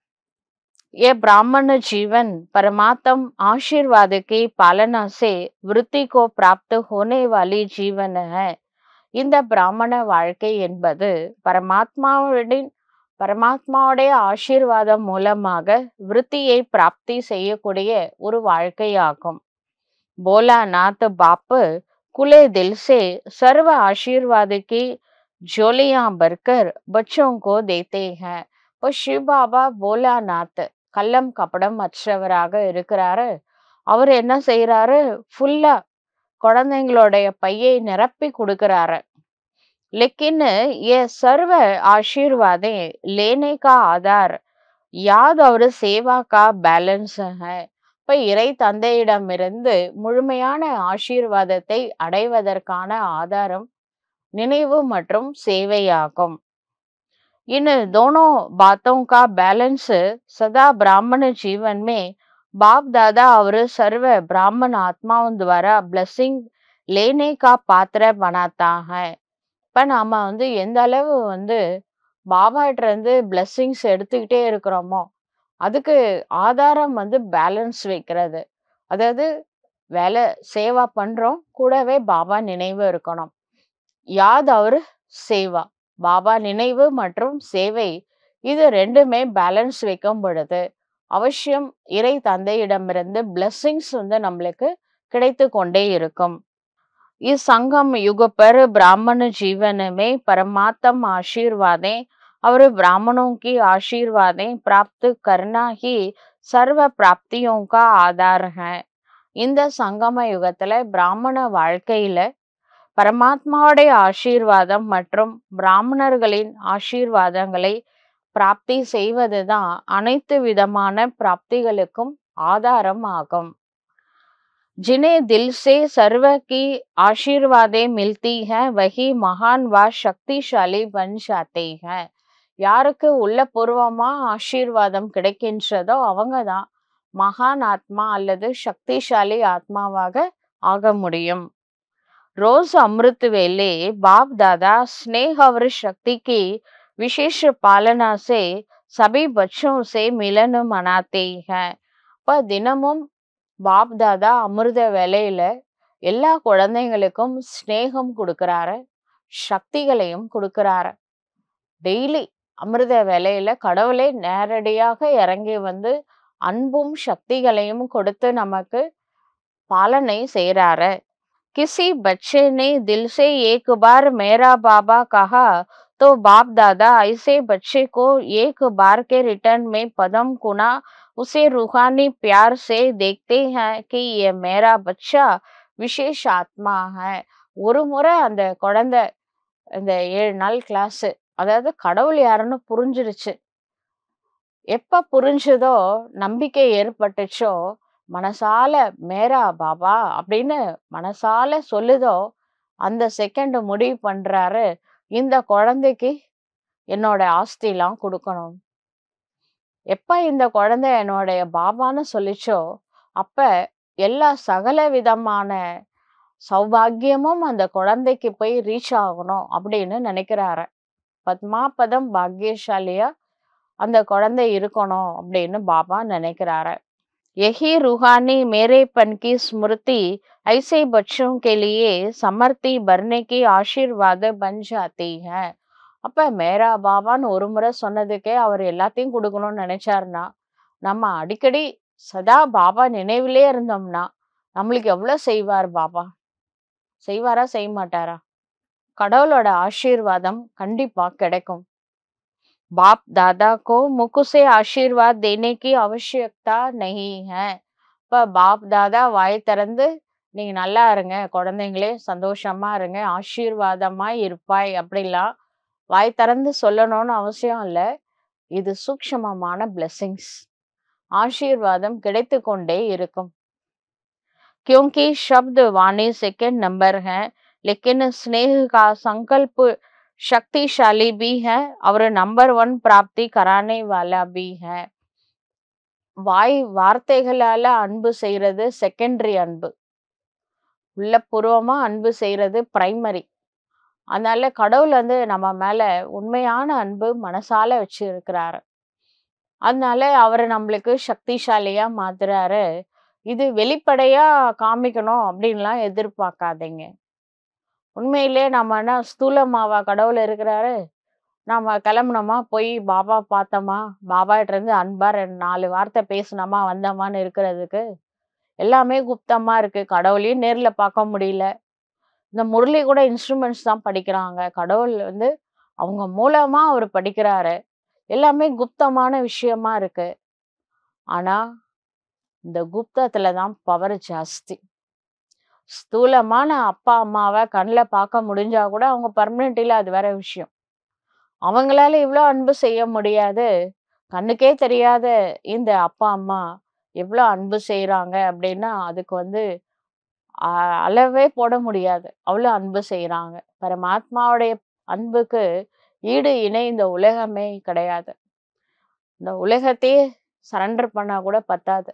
ये ब्राह्मण जीवन परमात्म आशीर्वाद की पालना से वृत्ति को प्राप्त होने वाली जीवन है இந்த பிராமண வாழ்க்கை என்பது பரமாத்மாவுடன் பரமாத்மாவுடைய ஆசீர்வாதம் மூலமாக விருத்தியை பிராப்தி செய்யக்கூடிய ஒரு வாழ்க்கையாகும் போலாநாத் பாப்பு खुले दिल से सर्व आशीर्वाद की झोलियां भरकर बच्चों को देते हैं இப்போ சிவ பாபா போலாநாத் கள்ளம் கப்படம் அற்றவராக இருக்கிறாரு அவர் என்ன செய்யறாரு ஃபுல்லா குழந்தைங்களுடைய பையை நிரப்பி கொடுக்கறாரு लेकिन ये सर्व आशीर्वादें लेने का आधार याद और सेवा का बैलेंस है இப்ப இறை தந்தையிடமிருந்து முழுமையான ஆசீர்வாதத்தை அடைவதற்கான ஆதாரம் நினைவு மற்றும் சேவையாகும் इन दोनों बातों का बैलेंस सदा ब्राह्मण जीवन में बाप दादा और सर्व ब्राह्मण आत्माओं द्वारा ब्लेसिंग लेने का पात्र बनाता है இப்ப நாம வந்து எந்த அளவு வந்து பாபாட்ட இருந்து பிளெஸ்ஸிங்ஸ் எடுத்துக்கிட்டே இருக்கிறோமோ அதுக்கு ஆதாரம் வந்து பேலன்ஸ் வைக்கிறது அதாவது வேலை சேவா பண்றோம் கூடவே பாபா நினைவு இருக்கணும் யாத் அவர் சேவா பாபா நினைவு மற்றும் சேவை இது ரெண்டுமே பேலன்ஸ் வைக்கும் பொழுது அவசியம் இறை தந்தையிடமிருந்து பிளெஸ்ஸிங்ஸ் வந்து நம்மளுக்கு கிடைத்து கொண்டே இருக்கும் इस संगम युग पर ब्राह्मण जीवन में परमात्म आशीर्वादें और ब्राह्मणों की आशीर्वादें प्राप्त करना ही सर्व प्राप्तियों का आधार है இந்த சங்கம யுகத்துல பிராமண வாழ்க்கையில பரமாத்மாவுடைய ஆசீர்வாதம் மற்றும் பிராமணர்களின் ஆசீர்வாதங்களை பிராப்தி செய்வதுதான் அனைத்து விதமான பிராப்திகளுக்கும் ஆதாரம் ஆகும் जिन्हें दिल से सर्व की आशीर्वादें मिलती हैं वही महान व शक्तिशाली बन जाते हैं யாருக்கு உள்ள பூர்வமா ஆசீர்வாதம் கிடைக்கின்றதோ அவங்க தான் மகான் ஆத்மா அல்லது சக்திசாலி ஆத்மாவாக ஆக முடியும் रोज अमृत वेले बाप दादा स्नेह और शक्ति की विशेष पालना से सभी बच्चों से मिलन मनाते हैं இப்ப தினமும் பாப் தாதா அமிர்த வேலையில எல்லா குழந்தைங்களுக்கும் ஸ்நேகம் கொடுக்கறாரு சக்திகளையும் கொடுக்கறாரு டெய்லி அமிர்த வேலையில கடவுளே நேரடியாக இறங்கி வந்து அன்பும் சக்திகளையும் கொடுத்து நமக்கு பாலனை செய்யறாரு किसी बच्चे ने दिल से एक बार मेरा बाबा कहा तो बाप दादा ऐसे बच्चे को एक बार के रिटर्न में पदम कुना उसे रूहानी प्यार से देखते हैं कि ये मेरा बच्चा விசேஷ ஆத்மா है ஒரு முறை அந்த குழந்தை இந்த ஏழு நாள் கிளாஸ் அதாவது கடவுள் யாருன்னு புரிஞ்சிருச்சு எப்ப புரிஞ்சுதோ நம்பிக்கை ஏற்பட்டுச்சோ மனசால மேரா பாபா அப்படின்னு மனசால சொல்லுதோ அந்த செகண்ட் முடிவு பண்றாரு இந்த குழந்தைக்கு என்னோட ஆஸ்திலாம் கொடுக்கணும் எப்ப இந்த குழந்தை என்னுடைய பாபான்னு சொல்லிச்சோ அப்ப எல்லா சகல விதமான சௌபாகியமும் அந்த குழந்தைக்கு போய் ரீச் ஆகணும் அப்படின்னு நினைக்கிறாரு பத்மாபதம் பாக்யசாலியா அந்த குழந்தை இருக்கணும் அப்படின்னு பாபா நினைக்கிறாரு यही रूहानी मेरेपन की स्मृति ऐसे बच्चों के लिए समर्थी भरने की आशीर्वाद बन जाती है அப்ப மேரா பாபான்னு ஒரு முறை சொன்னதுக்கே அவர் எல்லாத்தையும் கொடுக்கணும்னு நினைச்சாருன்னா நம்ம அடிக்கடி சதா பாபா நினைவிலே இருந்தோம்னா நம்மளுக்கு எவ்வளவு செய்வார் பாபா செய்வாரா செய்ய மாட்டாரா கடவுளோட ஆசீர்வாதம் கண்டிப்பா கிடைக்கும் बाप दादा को मुख से आशीर्वाद देने की आवश्यकता नहीं है இப்ப பாப் தாதா வாய் திறந்து நீங்க நல்லா இருங்க குழந்தைங்களே சந்தோஷமா இருங்க ஆசீர்வாதமா இருப்பாய் அப்படிலாம் வாய் திறந்து சொல்லணும்னு அவசியம் இல்லை இது சூக்ஷ்மமான பிளெஸிங்ஸ் ஆசீர்வாதம் கிடைத்து கொண்டே இருக்கும் क्योंकि शब्द वाणी सेकंड नंबर है लेकिन स्नेह का संकल्प शक्तिशाली भी है और नंबर वन प्राप्ति कराने वाला भी है வாய் வார்த்தைகளால அன்பு செய்யறது செகண்டரி அன்பு உள்ளபூர்வமா அன்பு செய்யறது பிரைமரி அதனால கடவுள் வந்து நம்ம மேல உண்மையான அன்பு மனசால வச்சு இருக்கிறாரு அதனால அவர் நம்மளுக்கு சக்திசாலியா மாத்துறாரு இது வெளிப்படையா காமிக்கணும் அப்படின்லாம் எதிர்பார்க்காதீங்க உண்மையிலே நம்ம என்ன ஸ்தூலமாவா கடவுள் இருக்கிறாரு நம்ம கிளம்புனோமா போய் பாபா பார்த்தோமா பாபாட்ட இருந்து அன்பா ரெண்டு நாலு வார்த்தை பேசினோமா வந்தோமான்னு இருக்கிறதுக்கு எல்லாமே குப்தமா இருக்கு கடவுளையும் நேர்ல பார்க்க முடியல இந்த முரளி கூட இன்ஸ்ட்ருமெண்ட்ஸ் தான் படிக்கிறாங்க கடவுள் வந்து அவங்க மூலமா அவர் படிக்கிறாரு எல்லாமே குப்தமான விஷயமா இருக்கு ஆனா இந்த குப்தத்துல தான் பவர் ஜாஸ்தி ஸ்தூலமான அப்பா அம்மாவை கண்ணில் பார்க்க முடிஞ்சா கூட அவங்க பர்மனெண்ட்டில் அது வேற விஷயம் அவங்களால இவ்வளோ அன்பு செய்ய முடியாது கண்ணுக்கே தெரியாத இந்த அப்பா அம்மா எவ்வளோ அன்பு செய்கிறாங்க அப்படின்னா அதுக்கு வந்து ஆஹ், அளவே போட முடியாது அவ்வளோ அன்பு செய்கிறாங்க பரமாத்மாவுடைய அன்புக்கு ஈடு இணை இந்த உலகமே கிடையாது இந்த உலகத்தையே சரண்டர் பண்ணா கூட பத்தாது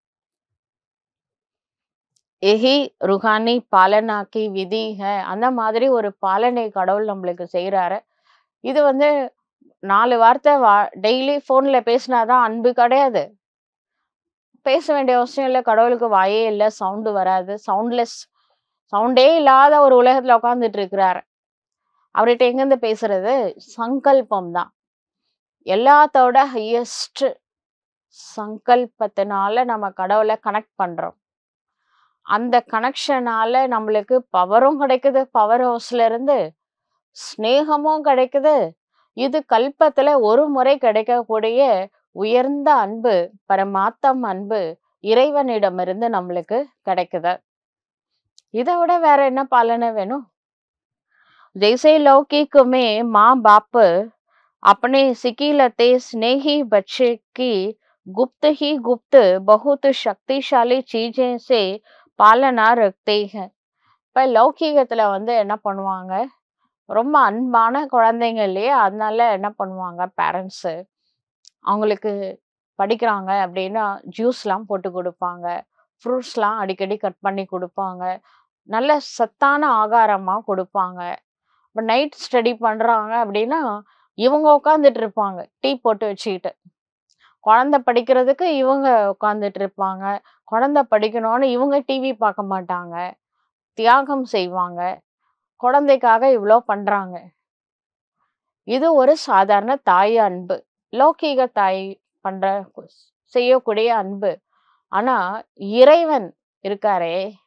எஹி ருஹானி பாலனாக்கி விதி ஹை அந்த மாதிரி ஒரு பாலனை கடவுள் நம்மளுக்கு செய்றாரு இது வந்து நாலு வார்த்தை வா டெய்லி ஃபோன்ல பேசினாதான் அன்பு கிடையாது பேச வேண்டிய அவசியம் இல்லை கடவுளுக்கு வாயே இல்லை சவுண்டு வராது சவுண்ட்லெஸ் சவுண்டே இல்லாத ஒரு உலகத்துல உட்காந்துட்டு இருக்கிறாரு அவர்கிட்ட எங்கேருந்து பேசுறது சங்கல்பம் தான் எல்லாத்தோட ஹையஸ்ட் சங்கல்பத்தினால நம்ம கடவுளை கனெக்ட் பண்றோம் அந்த கனெக்ஷனால நம்மளுக்கு பவரும் கிடைக்குது பவர் ஹவுஸ்ல இருந்து ஸ்நேகமும் கிடைக்குது இது கல்பத்துல ஒரு முறை கிடைக்கக்கூடிய உயர்ந்த அன்பு பரமாத்தம் அன்பு இறைவனிடமிருந்து நம்மளுக்கு கிடைக்குது இதை விட வேற என்ன பலனை வேணும் जैसे लौकिक में माँ बाप अपने सिकीलते स्नेही बच्चे की गुप्त ही गुप्त बहुत शक्तिशाली चीजें से பாலனா ரக்தே हैं இப்ப லௌகீகத்துல வந்து என்ன பண்ணுவாங்க ரொம்ப அன்பான குழந்தைங்க இல்லையா அதனால என்ன பண்ணுவாங்க பேரண்ட்ஸ் அவங்களுக்கு படிக்கிறாங்க அப்படின்னா ஜூஸ்லாம் போட்டு கொடுப்பாங்க ஃப்ரூட்ஸ்லாம் அடிக்கடி கட் பண்ணி கொடுப்பாங்க நல்ல சத்தான ஆகாரமா கொடுப்பாங்க இப்போ நைட் ஸ்டடி பண்றாங்க அப்படின்னா இவங்க உட்காந்துட்டு இருப்பாங்க டீ போட்டு வச்சுக்கிட்டு குழந்தை படிக்கிறதுக்கு இவங்க உட்காந்துட்டு இருப்பாங்க குழந்தை படிக்கணும்னு இவங்க டிவி பார்க்க மாட்டாங்க தியாகம் செய்வாங்க குழந்தைக்காக இவ்வளோ பண்றாங்க இது ஒரு சாதாரண தாய் அன்பு லௌகீக தாய் பண்ற கு- செய்யக்கூடிய அன்பு ஆனா இறைவன் இருக்காரே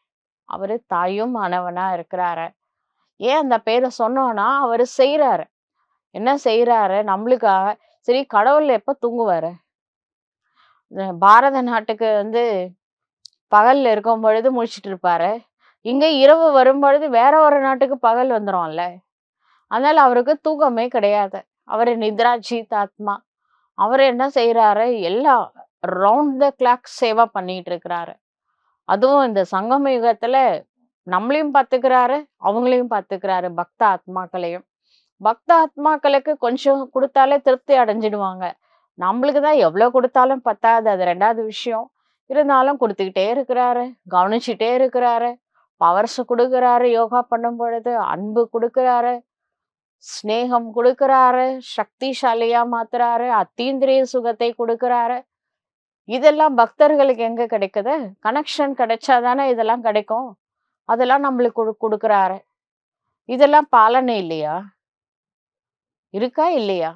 அவரு தாயும் ஆனவனா இருக்கிறாரு ஏன் அந்த பேரை சொன்னோம்னா அவரு செய்யறாரு என்ன செய்யறாரு நம்மளுக்காக சரி கடவுள் எப்ப தூங்குவாரு இந்த பாரத நாட்டுக்கு வந்து பகல்ல இருக்கும் பொழுது முழிச்சிட்டு இருப்பாரு இங்க இரவு வரும் பொழுது வேற ஒரு நாட்டுக்கு பகல் வந்துரும்ல அதனால அவருக்கு தூக்கமே கிடையாது அவரு நித்ராஜித் ஆத்மா அவர் என்ன செய்யறாரு எல்லாம் ரவுண்ட் த கிளாக் சேவா பண்ணிட்டு இருக்கிறாரு அதுவும் இந்த சங்கம யுகத்துல நம்மளையும் பார்த்துக்கிறாரு அவங்களையும் பார்த்துக்கிறாரு பக்த ஆத்மாக்களையும் பக்த ஆத்மாக்களுக்கு கொஞ்சம் கொடுத்தாலே திருப்தி அடைஞ்சிடுவாங்க நம்மளுக்கு தான் எவ்வளவு கொடுத்தாலும் பத்தாது அது ரெண்டாவது விஷயம் இருந்தாலும் கொடுத்துக்கிட்டே இருக்கிறாரு கவனிச்சுட்டே இருக்கிறாரு பவர்ஸ் கொடுக்கறாரு யோகா பண்ணும் பொழுது அன்பு கொடுக்கறாரு ஸ்நேகம் கொடுக்கறாரு சக்திசாலியா மாத்துறாரு அத்தீந்திரிய சுகத்தை கொடுக்கறாரு இதெல்லாம் பக்தர்களுக்கு எங்க கிடைக்குது கனெக்ஷன் கிடைச்சாதானே இதெல்லாம் கிடைக்கும் அதெல்லாம் நம்மளுக்கு கொடு- கொடுக்கறாரு இதெல்லாம் பாலனை இல்லையா இருக்கா இல்லையா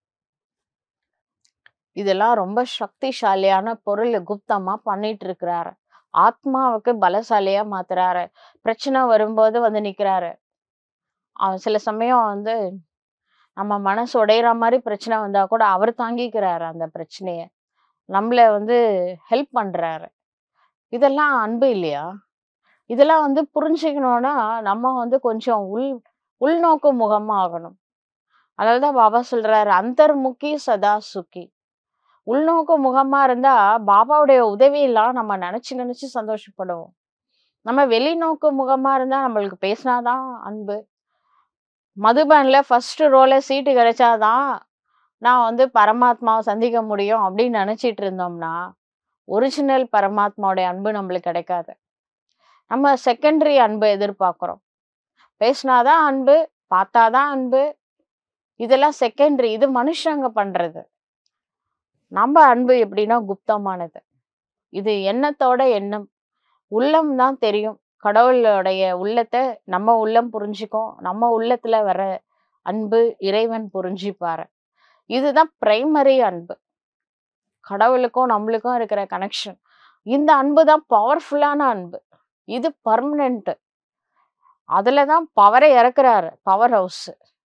இதெல்லாம் ரொம்ப சக்திசாலியான பொருள் குப்தமா பண்ணிட்டு இருக்கிறாரு ஆத்மாவுக்கு பலசாலியா மாத்துறாரு பிரச்சனை வரும்போது வந்து நிக்கிறாரு அவன் சில சமயம் வந்து நம்ம மனசு உடையிற மாதிரி பிரச்சனை வந்தா கூட அவர் தாங்கிக்கிறாரு அந்த பிரச்சனைய நம்மள வந்து ஹெல்ப் பண்றாரு இதெல்லாம் அன்பு இல்லையா இதெல்லாம் வந்து புரிஞ்சுக்கணும்னா நம்ம வந்து கொஞ்சம் உள் உள்நோக்கு முகமா ஆகணும் அதனாலதான் பாபா சொல்றாரு அந்தர்முகி சதா சுகி உள்நோக்கு முகமா இருந்தா பாபாவுடைய உதவியெல்லாம் நம்ம நினைச்சு நினைச்சு சந்தோஷப்படுவோம் நம்ம வெளிநோக்கு முகமா இருந்தா நம்மளுக்கு பேசினாதான் அன்பு மதுபன்ல ஃபர்ஸ்ட் ரோல சீட்டு கிடைச்சாதான் நான் வந்து பரமாத்மாவை சந்திக்க முடியும் அப்படின்னு நினைச்சிட்டு இருந்தோம்னா ஒரிஜினல் பரமாத்மாவுடைய அன்பு நம்மளுக்கு கிடைக்காது நம்ம செகண்டரி அன்பு எதிர்பார்க்கிறோம் பேசினாதான் அன்பு பார்த்தாதான் அன்பு இதெல்லாம் செகண்டரி இது மனுஷங்க பண்றது நம்ம அன்பு எப்படின்னா குப்தமானது இது எண்ணத்தோட எண்ணம் உள்ளம் தான் தெரியும் கடவுளுடைய உள்ளத்தை நம்ம உள்ளம் புரிஞ்சுக்கும் நம்ம உள்ளத்துல வர அன்பு இறைவன் புரிஞ்சுப்பாரு இதுதான் பிரைமரி அன்பு கடவுளுக்கும் நம்மளுக்கும் இருக்கிற கனெக்ஷன் இந்த அன்பு தான் பவர்ஃபுல்லான அன்பு இது பர்மனண்ட் அதுல தான் பவரை இறக்குறாரு பவர் ஹவுஸ்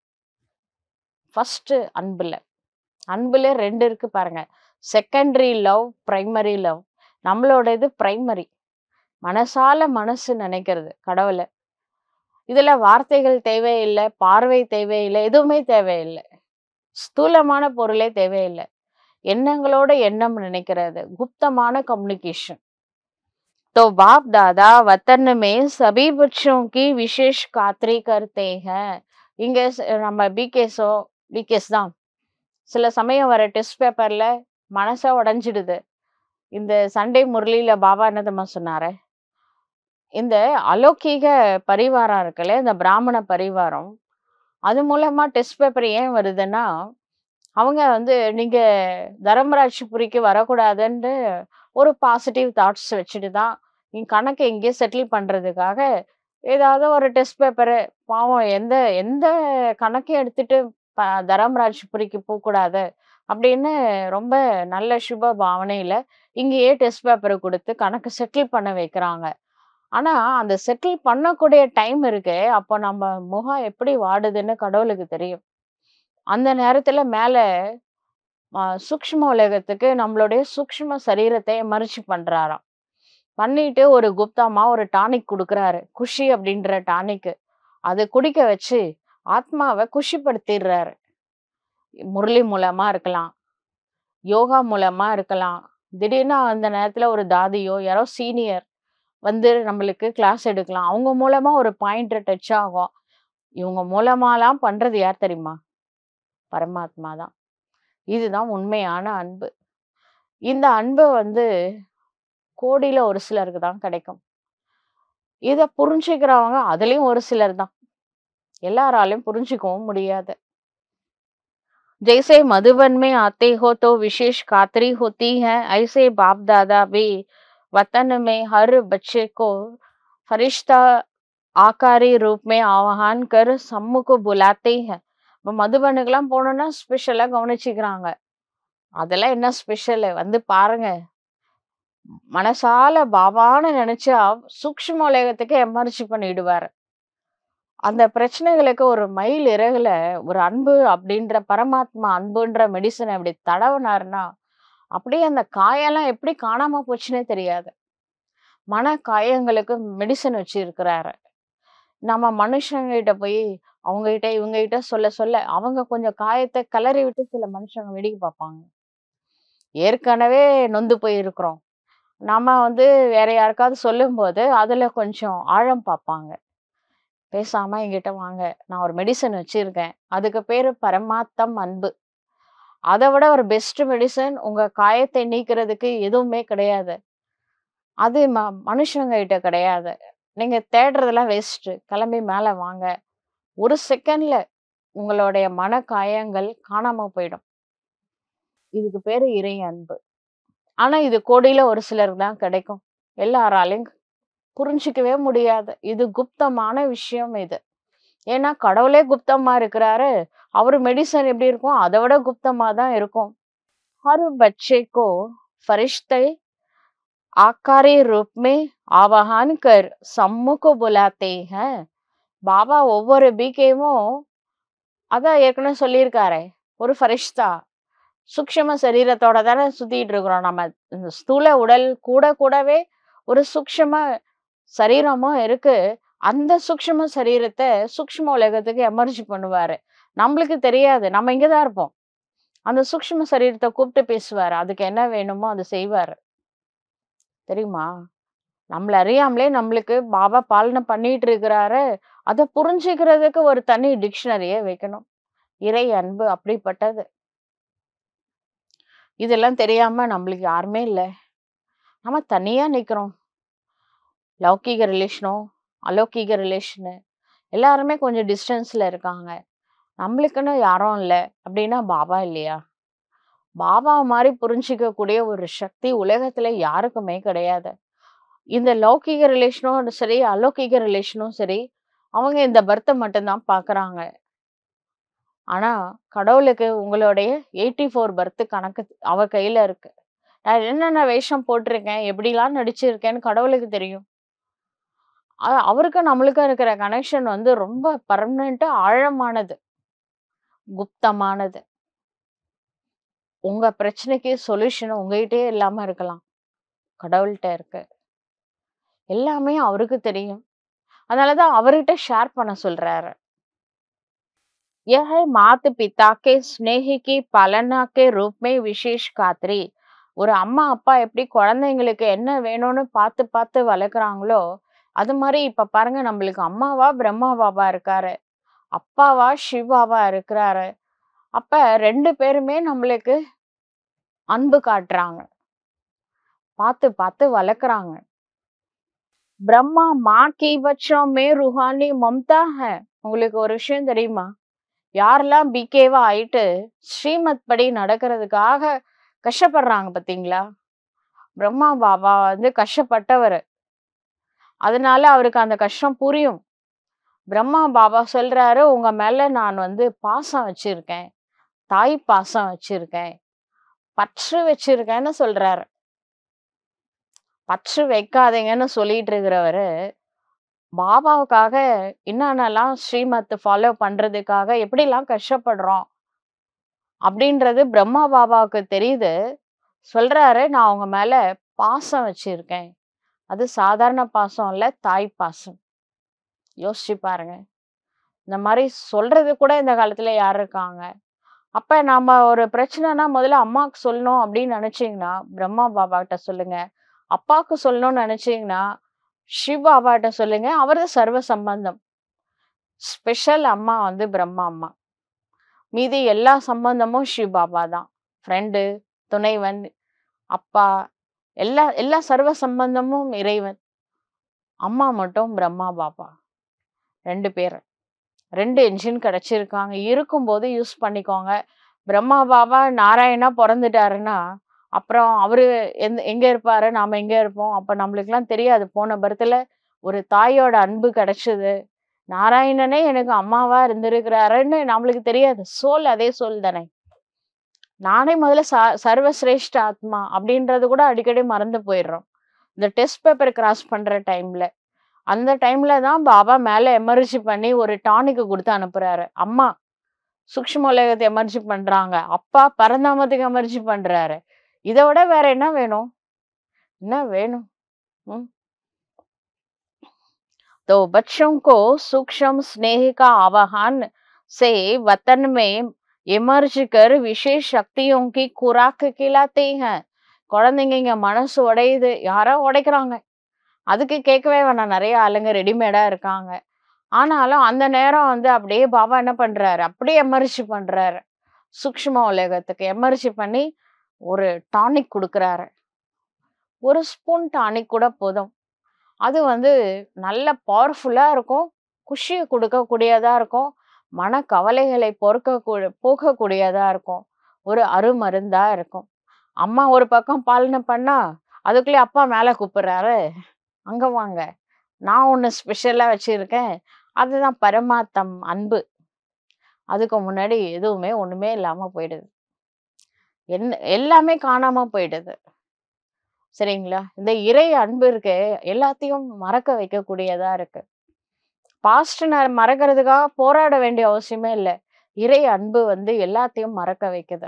ஃபர்ஸ்ட் அன்புல அன்புல ரெண்டு இருக்கு பாருங்க செகண்டரி லவ் பிரைமரி லவ் நம்மளோட இது பிரைமரி மனசால மனசு நினைக்கிறது கடவுளை இதுல வார்த்தைகள் தேவையில்லை பார்வை தேவையில்லை எதுவுமே தேவையில்லை ஸ்தூலமான பொருளே தேவையில்லை எண்ணங்களோட எண்ணம் நினைக்கிறது குப்தமான கம்युनिकेशन तो बाप दादा वतन में सभी बच्चों की विशेष खातरी करते हैं இங்க ஸ்- நம்ம பிகேஸோ பிகேஸ் தான் சில சமயம் வர டெஸ்ட் பேப்பர்ல மனசை உடைஞ்சிடுது இந்த சண்டே முரளியில பாபா என்ன தெரியுமா சொன்னாரு இந்த அலௌகீக பரிவாரம் இருக்குல்ல இந்த பிராமண பரிவாரம் அது மூலமா டெஸ்ட் பேப்பர் ஏன் வருதுன்னா அவங்க வந்து நீங்க தர்மராஜ்புரிக்கு வரக்கூடாதுன்னு ஒரு பாசிட்டிவ் தாட்ஸ் வச்சுட்டு தான் நீங்க கணக்கை இங்கே செட்டில் பண்றதுக்காக ஏதாவது ஒரு டெஸ்ட் பேப்பரு பாவம் எந்த எந்த கணக்கையும் எடுத்துட்டு ப- தர்மராஜ்புரிக்கு போகக்கூடாது அப்படின்னு ரொம்ப நல்ல சுப பாவனையில இங்கேயே டெஸ்ட் பேப்பரை கொடுத்து கணக்கு செட்டில் பண்ண வைக்கிறாங்க ஆனா அந்த செட்டில் பண்ணக்கூடிய டைம் இருக்கே அப்போ நம்ம முகம் எப்படி வாடுதுன்னு கடவுளுக்கு தெரியும் அந்த நேரத்துல மேல ஆஹ், சூக்ஷ்ம உலகத்துக்கு நம்மளுடைய சூக்ஷ்ம சரீரத்தை மறிச்சு பண்றாராம் பண்ணிட்டு ஒரு குப்தமா ஒரு டானிக் கொடுக்குறாரு குஷி அப்படின்ற டானிக் அது குடிக்க வச்சு ஆத்மாவை குஷிப்படுத்திடுறாரு முரளி மூலமா இருக்கலாம் யோகா மூலமா இருக்கலாம் திடீர்னு அந்த நேரத்துல ஒரு தாதியோ யாரோ சீனியர் வந்து நம்மளுக்கு கிளாஸ் எடுக்கலாம் அவங்க மூலமா ஒரு பாயிண்ட் டச் ஆகும் இவங்க மூலமாலாம் பண்றது யார் தெரியுமா பரமாத்மா தான் இதுதான் உண்மையான அன்பு இந்த அன்பு வந்து கோடியில ஒரு சிலருக்கு தான் கிடைக்கும் இத புரிஞ்சுக்கிறவங்க அதுலயும் ஒரு சிலர் தான் எல்லாராலையும் புரிஞ்சுக்கவும் முடியாது जैसे मधुबन में आते हो तो विशेष खातरी होती है ऐसे बाप दादा भी वतन में हर बच्चे को फरिश्ता आकारी रूप में आह्वान कर सम्मुख बुलाते हैं இப்போ மதுபனுக்கெல்லாம் போனோம்னா ஸ்பெஷலா கவனிச்சுக்கிறாங்க அதெல்லாம் என்ன ஸ்பெஷல் வந்து பாருங்க மனசால பாபான்னு நினைச்சா சூக்ஷ்ம உலகத்துக்கு எமர்ஜி பண்ணிடுவாரு அந்த பிரச்சனைகளுக்கு ஒரு மைல் இறகுல ஒரு அன்பு அப்படின்ற பரமாத்மா அன்புன்ற மெடிசன் அப்படி தடவுனாருன்னா அப்படியே அந்த காயெல்லாம் எப்படி காணாம போச்சுன்னே தெரியாது மன காயங்களுக்கு மெடிசன் வச்சு இருக்கிறாரு நம்ம மனுஷங்க கிட்ட போய் அவங்க கிட்ட இவங்க கிட்ட சொல்ல சொல்ல அவங்க கொஞ்சம் காயத்தை கிளறி விட்டு சில மனுஷங்க வெடிக்க பார்ப்பாங்க ஏற்கனவே நொந்து போய் இருக்கிறோம் நம்ம வந்து வேற யாருக்காவது சொல்லும்போது அதுல கொஞ்சம் ஆழம் பார்ப்பாங்க பேசாம என்கிட்ட வாங்க நான் ஒரு மெடிசன் வச்சிருக்கேன் அதுக்கு பேரு பரமாத்தம் அன்பு அதை விட ஒரு பெஸ்ட் மெடிசன் உங்க காயத்தை நீக்கிறதுக்கு எதுவுமே கிடையாது அது ம மனுஷங்க கிட்ட கிடையாது நீங்க தேடுறதெல்லாம் வேஸ்ட் கிளம்பி மேல வாங்க ஒரு செகண்ட்ல உங்களுடைய மன காயங்கள் காணாம போயிடும் இதுக்கு பேரு இறை அன்பு ஆனா இது கோடியில ஒரு சிலருக்கு தான் கிடைக்கும் எல்லாராலையும் புரிஞ்சிக்கவே முடியாது இது குப்தமான விஷயம் இது ஏன்னா கடவுளே குப்தமா இருக்கிறாரு அவரு மெடிசன் எப்படி இருக்கும் அதை விட குப்தமா தான் இருக்கும் हर बच्चे को फरिश्ते आकारी रूप में आवाहन कर सम्मुख बुलाते हैं பாபா ஒவ்வொரு பீக்கையும் அதான் ஏற்கனவே சொல்லியிருக்காரே ஒரு ஃபரிஷ்தா சூக்ஷ்ம சரீரத்தோட தானே சுத்திட்டு இருக்கிறோம் நம்ம இந்த ஸ்தூல உடல் கூட கூடவே ஒரு சூக்ஷ்ம சரீரமும் இருக்கு அந்த சூக்ஷ்ம சரீரத்தை சூக்ஷ்ம உலகத்துக்கு எமர்ஜி பண்ணுவாரு நம்மளுக்கு தெரியாது நம்ம இங்கதான் இருப்போம் அந்த சூக்ஷ்ம சரீரத்தை கூப்பிட்டு பேசுவாரு அதுக்கு என்ன வேணுமோ அதை செய்வாரு தெரியுமா நம்மள அறியாமலே நம்மளுக்கு பாபா பாலனை பண்ணிட்டு இருக்கிறாரு அதை புரிஞ்சுக்கிறதுக்கு ஒரு தனி டிக்ஷனரியே வைக்கணும் இறை அன்பு அப்படிப்பட்டது இதெல்லாம் தெரியாம நம்மளுக்கு யாருமே இல்லை நம்ம தனியா நிக்கிறோம் லௌகீக ரிலேஷனோ அலௌகீக ரிலேஷனு எல்லாருமே கொஞ்சம் டிஸ்டன்ஸ்ல இருக்காங்க நம்மளுக்குன்னு யாரும் இல்லை அப்படின்னா பாபா இல்லையா பாபா மாதிரி புரிஞ்சிக்க கூடிய ஒரு சக்தி உலகத்துல யாருக்குமே கிடையாது இந்த லௌகீக ரிலேஷனும் சரி அலௌகீக ரிலேஷனும் சரி அவங்க இந்த பர்த்தை மட்டும்தான் பாக்குறாங்க ஆனா கடவுளுக்கு உங்களுடைய எயிட்டி ஃபோர் பர்த் கணக்கு அவ கையில இருக்கு நான் என்னென்ன வேஷம் போட்டிருக்கேன் எப்படிலாம் நடிச்சிருக்கேன்னு கடவுளுக்கு தெரியும் அ- அவருக்கும் நம்மளுக்கும் இருக்கிற கனெக்ஷன் வந்து ரொம்ப பர்மனெண்டா ஆழமானது குப்தமானது உங்க பிரச்சனைக்கு சொல்யூஷன் உங்ககிட்டயே இல்லாம இருக்கலாம் கடவுள்கிட்ட இருக்கு எல்லாமே அவருக்கு தெரியும் அதனாலதான் அவர்கிட்ட ஷேர் பண்ண சொல்றாரு यह माता पिता के स्नेह की पालना के रूप में विशेष खातरी ஒரு அம்மா அப்பா எப்படி குழந்தைங்களுக்கு என்ன வேணும்னு பார்த்து பார்த்து வளர்க்குறாங்களோ அது மாதிரி இப்ப பாருங்க நம்மளுக்கு அம்மாவா பிரம்மா பாபா இருக்காரு அப்பாவா சிவாவா இருக்கிறாரு அப்ப ரெண்டு பேருமே நம்மளுக்கு அன்பு காட்டுறாங்க பார்த்து பார்த்து வளர்க்குறாங்க பிரம்மா மா கி பச்சோं में रूहानी ममता है உங்களுக்கு ஒரு விஷயம் தெரியுமா யாரெல்லாம் பிகேவா ஆயிட்டு ஸ்ரீமத் படி நடக்கிறதுக்காக கஷ்டப்படுறாங்க பாத்தீங்களா பிரம்மா பாபா வந்து கஷ்டப்பட்டவர் அதனால அவருக்கு அந்த கஷ்டம் புரியும் பிரம்மா பாபா சொல்றாரு உங்க மேல நான் வந்து பாசம் வச்சிருக்கேன் தாய் பாசம் வச்சிருக்கேன் பற்று வச்சிருக்கேன்னு சொல்றாரு பற்று வைக்காதீங்கன்னு சொல்லிட்டு இருக்கிறவரு பாபாவுக்காக என்னென்னலாம் ஸ்ரீமத் ஃபாலோ பண்றதுக்காக எப்படிலாம் கஷ்டப்படுறோம் அப்படின்றது பிரம்மா பாபாவுக்கு தெரியுது சொல்றாரு நான் உங்க மேல பாசம் வச்சிருக்கேன் அது சாதாரண பாசம் இல்ல தாய் பாசம் யோசிச்சு பாருங்க இந்த மாதிரி சொல்றது கூட இந்த காலத்துல யார் இருக்காங்க அப்ப நாம ஒரு பிரச்சனைனா முதல்ல அம்மாவுக்கு சொல்லணும் அப்படின்னு நினைச்சீங்கன்னா பிரம்மா பாபா கிட்ட சொல்லுங்க அப்பாவுக்கு சொல்லணும்னு நினைச்சீங்கன்னா சிவ பாபாட்ட சொல்லுங்க அவரது சர்வ சம்பந்தம் ஸ்பெஷல் அம்மா வந்து பிரம்மா அம்மா மீதி எல்லா சம்பந்தமும் சிவ பாபா தான் ஃப்ரெண்டு துணைவன் அப்பா எல்லா எல்லா சர்வ சம்பந்தமும் இறைவன் அம்மா மட்டும் பிரம்மா பாபா ரெண்டு பேர் ரெண்டு என்ஜின் கிடைச்சிருக்காங்க இருக்கும்போது யூஸ் பண்ணிக்கோங்க பிரம்மா பாபா நாராயணா பிறந்துட்டாருன்னா அப்புறம் அவரு எந்த எங்க இருப்பாரு நாம எங்க இருப்போம் அப்ப நம்மளுக்குலாம் தெரியாது போன பர்த்ல ஒரு தாயோட அன்பு கிடைச்சது நாராயணனே எனக்கு அம்மாவா இருந்திருக்கிறாருன்னு நம்மளுக்கு தெரியாது சோல் அதே சோல் தானே நானே முதல்ல ச சர்வசிரேஷ்ட ஆத்மா அப்படின்றது கூட அடிக்கடி மறந்து போயிடுறோம் இந்த டெஸ்ட் பேப்பர் கிராஸ் பண்ற டைம்ல அந்த டைம்ல தான் பாபா மேல எமர்ஜி பண்ணி ஒரு டானிக்கு கொடுத்து அனுப்புறாரு அம்மா சூக்ஷ்ம உலகத்தை எமர்ஜி பண்றாங்க அப்பா பரந்தாமத்துக்கு எமர்ஜி பண்றாரு இதை விட வேற என்ன வேணும் என்ன வேணும் ம்? तो बच्चों को सूक्ष्म स्नेह का आवाहन से वतन में इमर्ज कर विशेष शक्तियों की खुराक खिलाते हैं குழந்தைங்க இங்க மனசு உடையுது யாரோ உடைக்கிறாங்க அதுக்கு கேட்கவே வேணாம் நிறைய ஆளுங்க ரெடிமேடா இருக்காங்க ஆனாலும் அந்த நேரம் வந்து அப்படியே பாபா என்ன பண்றாரு அப்படியே எமர்ஜி பண்றாரு சூக்ஷ்ம உலகத்துக்கு எமர்ஜி பண்ணி ஒரு டானிக் கொடுக்குறாரு ஒரு ஸ்பூன் டானிக் கூட போதும் அது வந்து நல்ல பவர்ஃபுல்லா இருக்கும் குஷியை கொடுக்கக்கூடியதா இருக்கும் மன கவலைகளை பொறுக்க போக்கக்கூடியதா இருக்கும் ஒரு அருமருந்தா இருக்கும் அம்மா ஒரு பக்கம் பாலனை பண்ணா அதுக்குள்ளே அப்பா மேல கூப்பிடுறாரு அங்க வாங்க நான் ஒண்ணு ஸ்பெஷலா வச்சிருக்கேன் அதுதான் பரமாத்தம் அன்பு அதுக்கு முன்னாடி எதுவுமே ஒண்ணுமே இல்லாம போயிடுது என்ன எல்லாமே காணாம போயிடுது சரிங்களா இந்த இறை அன்பு இருக்கு எல்லாத்தையும் மறக்க வைக்கக்கூடியதா இருக்கு பாஸ்ட் மறக்கிறதுக்காக போராட வேண்டிய அவசியமே இல்லை இறை அன்பு வந்து எல்லாத்தையும் மறக்க வைக்குது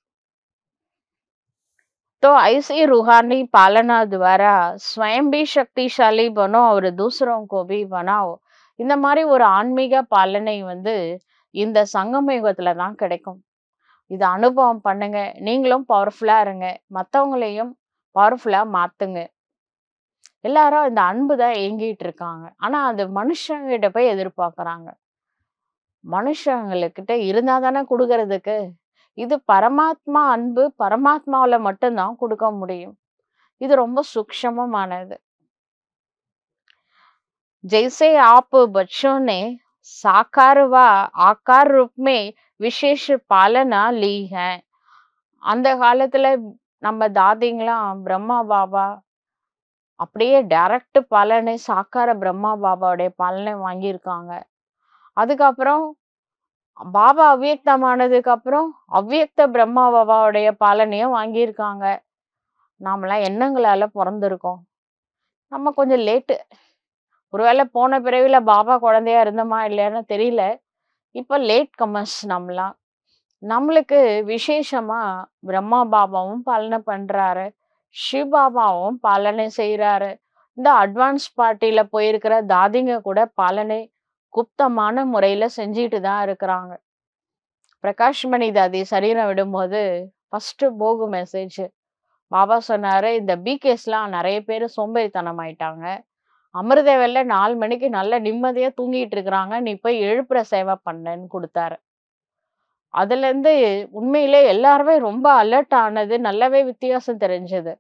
तो ऐसी रूहानी पालना द्वारा स्वयं भी शक्तिशाली बनो और दूसरों को भी बनाओ இந்த மாதிரி ஒரு ஆன்மீக பாலனை வந்து இந்த சங்கம யுகத்துல தான் கிடைக்கும் இது அனுபவம் பண்ணுங்க நீங்களும் பவர்ஃபுல்லா இருங்க மத்தவங்களையும் பவர்ஃபுல்லா மாத்துங்க எல்லாரும் இந்த அன்பு தான் ஏங்கிட்டு இருக்காங்க ஆனா அது மனுஷங்கிட்ட போய் எதிர்பார்க்கறாங்க மனுஷங்களுக்கிட்ட இருந்தா தானே கொடுக்கறதுக்கு இது பரமாத்மா அன்பு பரமாத்மாவுல மட்டும்தான் கொடுக்க முடியும் இது ரொம்ப சூக்ஷமமானது जैसे आप बच्चों ने साकार व आकार रूप में विशेष पालना ली है அந்த காலத்துல நம்ம தாதிங்களாம் பிரம்மா பாபா அப்படியே டைரக்ட் பாலனை சாக்கார பிரம்மா பாபாவுடைய பாலனை வாங்கியிருக்காங்க அதுக்கப்புறம் பாபா அவ்வியக்தமானதுக்கு அப்புறம் அவ்வியக்த பிரம்மா பாபாவுடைய பாலனையும் வாங்கியிருக்காங்க நாமெல்லாம் எண்ணங்களால பிறந்திருக்கோம் நம்ம கொஞ்சம் லேட்டு ஒருவேளை போன பிறவில பாபா குழந்தையா இருந்தோமா இல்லையான்னு தெரியல இப்ப லேட் கமர்ஸ் நம்மலாம் நம்மளுக்கு விசேஷமா பிரம்மா பாபாவும் பாலனை பண்றாரு சிவ பாபாவும் பாலனை செய்யறாரு இந்த அட்வான்ஸ் பார்ட்டியில போயிருக்கிற தாதிங்க கூட பாலனை குப்தமான முறையில செஞ்சுட்டு தான் இருக்கிறாங்க பிரகாஷ்மணி தாதி சரீரம் விடும்போது ஃபர்ஸ்ட் போகு மெசேஜ் பாபா சொன்னாரு இந்த பிகேஸ்லாம் நிறைய பேர் சோம்பேறித்தனம் ஆயிட்டாங்க அமிர்தவேல்ல நாலு மணிக்கு நல்ல நிம்மதியா தூங்கிட்டு இருக்கிறாங்க நீ போய் எழுப்புற சேவை பண்ணேன்னு கொடுத்தாரு அதுல இருந்து உண்மையிலே எல்லாருமே ரொம்ப அலர்ட் ஆனது நல்லாவே வித்தியாசம் தெரிஞ்சது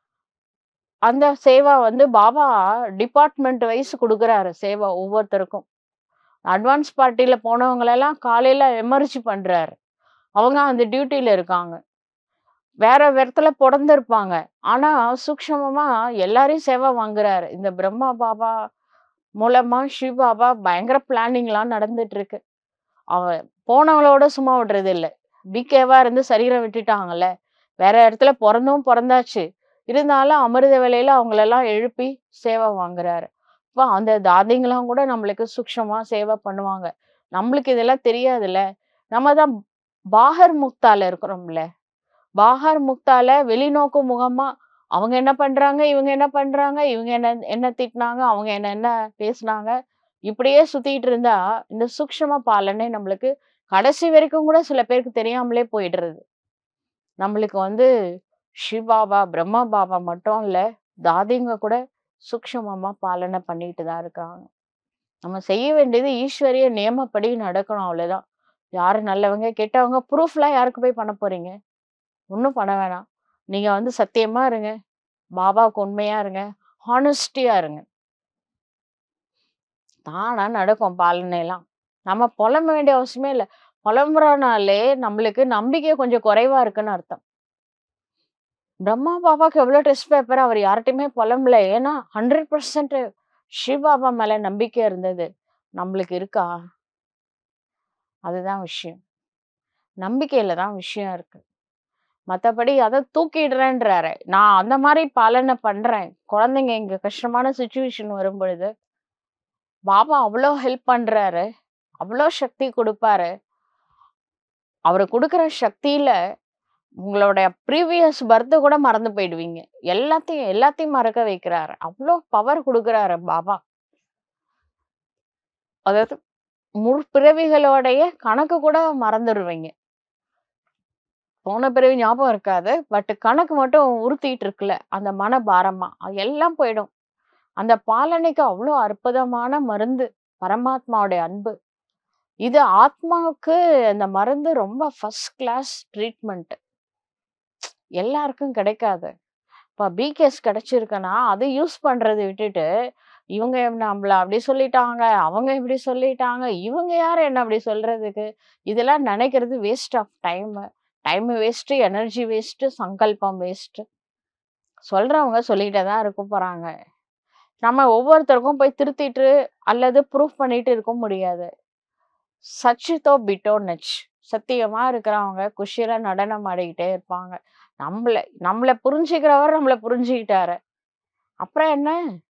அந்த சேவா வந்து பாபா டிபார்ட்மெண்ட் வைஸ் கொடுக்குறாரு சேவா ஒவ்வொருத்தருக்கும் அட்வான்ஸ் பார்ட்டியில போனவங்களெல்லாம் காலையில எமர்ஜி பண்றாரு அவங்க அந்த டியூட்டியில இருக்காங்க வேற இடத்துல பிறந்திருப்பாங்க ஆனா சூக்ஷமமா எல்லாரையும் சேவை வாங்குறாரு இந்த பிரம்மா பாபா மூலமா சிவ பாபா பயங்கர பிளானிங்லாம் நடந்துட்டு இருக்கு அவ போனவங்களோட சும்மா விடுறது இல்ல பிகேவா இருந்து சரீரம் விட்டுட்டாங்கல்ல வேற இடத்துல பிறந்தும் பிறந்தாச்சு இருந்தாலும் அமிர்த வேலையில அவங்களெல்லாம் எழுப்பி சேவை வாங்குறாரு இப்போ அந்த தாதிங்கெல்லாம் கூட நம்மளுக்கு சூக்ஷமா சேவை பண்ணுவாங்க நம்மளுக்கு இதெல்லாம் தெரியாதுல்ல நம்ம தான் பாகர் முக்தால இருக்கிறோம்ல பாகர் முக்தால வெளிநோக்கு முகமா அவங்க என்ன பண்றாங்க இவங்க என்ன பண்றாங்க இவங்க என்ன என்ன திட்டினாங்க அவங்க என்ன என்ன பேசுனாங்க இப்படியே சுத்திட்டு இருந்தா இந்த சூக்ஷ்ம பாலனை நம்மளுக்கு கடைசி வரைக்கும் கூட சில பேருக்கு தெரியாமலே போயிடுறது நம்மளுக்கு வந்து சிவபாபா பிரம்மா பாபா மட்டும் இல்ல தாதிங்க கூட சூக்ஷ்மமா பாலனை பண்ணிட்டு தான் இருக்காங்க நம்ம செய்ய வேண்டியது ஈஸ்வரிய நியமப்படி நடக்கணும் அவ்வளவுதான் யாரு நல்லவங்க கெட்டவங்க ப்ரூஃப்லாம் யாருக்கு போய் பண்ண போறீங்க ஒன்றும் பண்ண வேணாம் நீங்க வந்து சத்தியமா இருங்க பாபாவுக்கு உண்மையா இருங்க ஹானஸ்டியா இருங்க தானா நடக்கும் பாலனைலாம் நம்ம புலம்ப வேண்டிய அவசியமே இல்லை புலம்புறனாலே நம்மளுக்கு நம்பிக்கை கொஞ்சம் குறைவா இருக்குன்னு அர்த்தம் பிரம்மா பாபாக்கு எவ்வளவு டெஸ்ட் பேப்பர் அவர் யார்கிட்டயுமே புலம்பல ஏன்னா ஹண்ட்ரட் பர்சன்ட் சிவபாபா மேல நம்பிக்கை இருந்தது நம்மளுக்கு இருக்கா அதுதான் விஷயம் நம்பிக்கையில தான் விஷயம் இருக்கு மத்தபடி அத தூக்கிடுறேன்றாரு. நான் அந்த மாரி பாலனை பண்றேன். குழந்தைங்க இங்க கஷ்டமான சிச்சுவேஷன் வரும்பொழுது. பாபா அவ்ளோ ஹெல்ப் பண்றாரு. அவ்ளோ சக்தி குடுப்பாரு. அவரு குடுக்குற சக்தியில உங்களுடைய ப்ரீவியஸ் பர்த் கூட மறந்து போயிடுவீங்க. எல்லாத்தையும் எல்லாத்தையும் மறக்க வைக்கிறாரு. அவ்ளோ பவர் குடுக்குறாரு பாபா. அதாவது முற்பிறவிகளோடைய கணக்கு கூட மறந்துருவீங்க. போன பிறவி ஞாபகம் இருக்காது. பட் கணக்கு மட்டும் உறுத்திட்டு இருக்குல்ல, அந்த மனபாரமா, அது எல்லாம் போயிடும். அந்த பாலனைக்கு அவ்ளோ அற்புதமான மருந்து. பரமாத்மாவுடைய அன்பு. இது ஆத்மாவுக்கு அந்த மருந்து ரொம்ப ஃபர்ஸ்ட் கிளாஸ் ட்ரீட்மெண்ட். எல்லாருக்கும் கிடைக்காது. இப்ப பிகேஸ் கிடைச்சிருக்குன்னா, அத யூஸ் பண்றத விட்டுட்டு, இவங்க நம்மள அப்படி சொல்லிட்டாங்க, அவங்க இப்படி சொல்லிட்டாங்க, இவங்க யாரு என்ன அப்படி சொல்றதுக்கு? இதெல்லாம் நினைக்கிறது waste of time. Time waste, energy waste, சங்கல்பம் வேஸ்ட். சொல்றவங்க சொல்லிட்டே தான் இருக்க போறாங்க. நம்ம ஒவ்வொருத்தருக்கும் போய் திருத்திட்டு அல்லது ப்ரூஃப் பண்ணிட்டு இருக்க முடியாது. சச்சிதோ பிட்டோ நச். சத்தியமா இருக்கிறவங்க குஷியில நடனம் ஆடிக்கிட்டே இருப்பாங்க. நம்மள நம்மள புரிஞ்சுக்கிறவர் நம்மள புரிஞ்சுக்கிட்டாரு. அப்புறம் என்ன?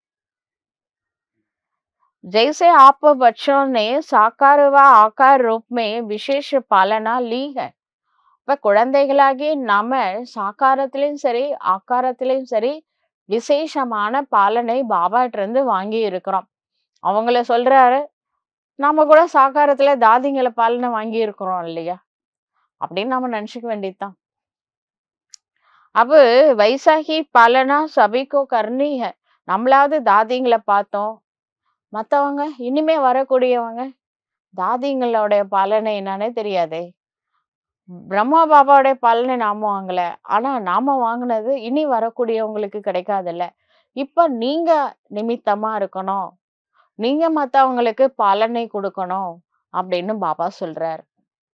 जैसे आप बच्चों ने साकार व आकार रूप में विशेष पालना ली है. இப்ப குழந்தைகளாகிய நாம சாக்காரத்திலயும் சரி, ஆக்காரத்திலயும் சரி, விசேஷமான பாலனை பாபாட்ட இருந்து வாங்கி இருக்கிறோம். அவங்கள சொல்றாரு, நாம கூட சாக்காரத்துல தாதிங்கள பாலனை வாங்கி இருக்கிறோம் இல்லையா? அப்படின்னு நாம நினைச்சுக்க வேண்டியது தான். अब वैसा ही पालना सभी को करनी है. நம்மளாவது தாதிங்கள பார்த்தோம். மத்தவங்க இனிமே வரக்கூடியவங்க தாதிங்களோட பாலனை என்னன்னே தெரியாதே. பிரம்மா பாபாவுடைய பாலனை நாம வாங்கல. ஆனா நாம வாங்குனது இனி வரக்கூடியவங்களுக்கு கிடைக்காதுல்ல. இப்ப நீங்க நிமித்தமா இருக்கணும். நீங்க மத்தவங்களுக்கு பாலனை குடுக்கணும் அப்படின்னு பாபா சொல்றாரு.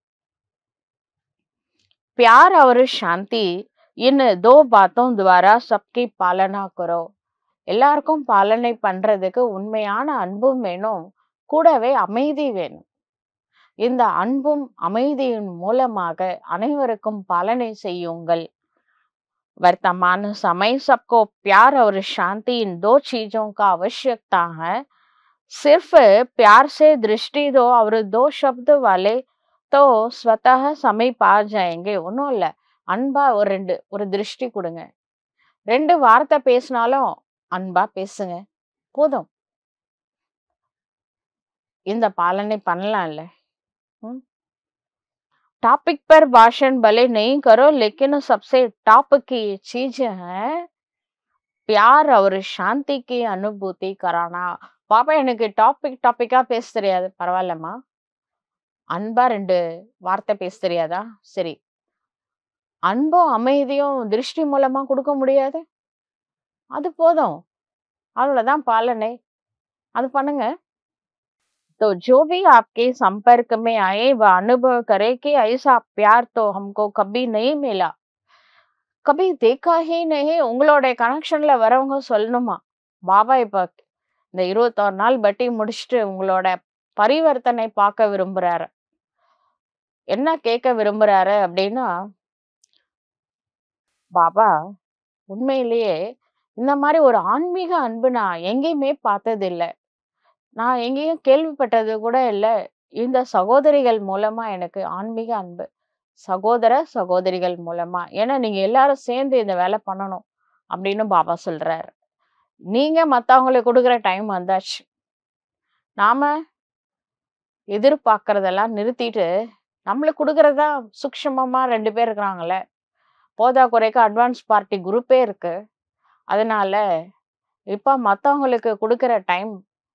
प्यार और शांति इन दो बातों द्वारा सबकी पालना करो. எல்லாருக்கும் பாலனை பண்றதுக்கு உண்மையான அன்பும் வேணும். கூடவே அமைதி வேணும். இந்த அன்பும் அமைதியின் மூலமாக அனைவருக்கும் பாலனை செய்யுங்கள். वर्तमान समय सबको प्यार और शांति इन दो चीजों का आवश्यकता है. सिर्फ प्यार से दृष्टि दो और दो शब्द वाले तो स्वतः समय पा जाएंगे. ஒண்ணும் இல்ல. அன்பா ஒரு 2 ஒரு திருஷ்டி குடுங்க. 2 வார்த்தை பேசினாலும் அன்பா பேசுங்க. போதும். இந்த பாலனை பண்ணலாம்ல. ம். टॉपिक पर भाषण भले नहीं करो लेकिन सबसे टॉप की चीज है प्यार और शांति की अनुभूति कराना. பாப்பா எனக்கு டாபிக் டாபிக்கா பேச தெரியாது. பரவாயில்லம்மா. அன்பா 2 வார்த்தை பேச தெரியாதா? சரி. அன்பும், அமைதியும் திருஷ்டி மூலமா குடுக்க முடியாது? அது போதும். அவ்வளவுதான் பாலனை. அது பண்ணுங்க. तो जो भी आपके संपर्क में आए वह अनुभव करे कि ऐसा प्यार तो हमको कभी नहीं मिला. कभी देखा ही नहीं. உங்களுடைய கனெக்ஷன்ல வரவங்க சொல்லணுமா? பாபா இப்ப இந்த 21 நாள் பட்டி முடிச்சுட்டு உங்களோட பரிவர்த்தனை பார்க்க விரும்புறாரு. என்ன கேட்க விரும்புறாரு அப்படின்னா பாபா உண்மையிலேயே இந்த மாரி ஒரு ஆன்மீக அன்பு நான் எங்கேயுமே பார்த்ததில்ல. நான் எங்கேயும் கேள்விப்பட்டது கூட இல்ல. இந்த சகோதரிகள் மூலமா எனக்கு ஆன்மீக அன்பு. சகோதர, சகோதரிகள் மூலமா. ஏன்னா நீங்க எல்லாரும் சேர்ந்து இந்த வேலை பண்ணணும் அப்படின்னு பாபா சொல்றாரு. நீங்க மத்தவங்களுக்கு குடுக்குற டைம் வந்தாச்சு. நாம எதிர்பார்க்கிறதெல்லாம் நிறுத்திட்டு, நம்மளுக்கு குடுக்குறதா சூக்ஷ்மமா 2 பேர் இருக்கிறாங்கல்ல. போதாக்குறைக்கு அட்வான்ஸ் பார்ட்டி குரூப்பே இருக்கு. அதனால இப்ப மத்தவங்களுக்கு குடுக்குற டைம்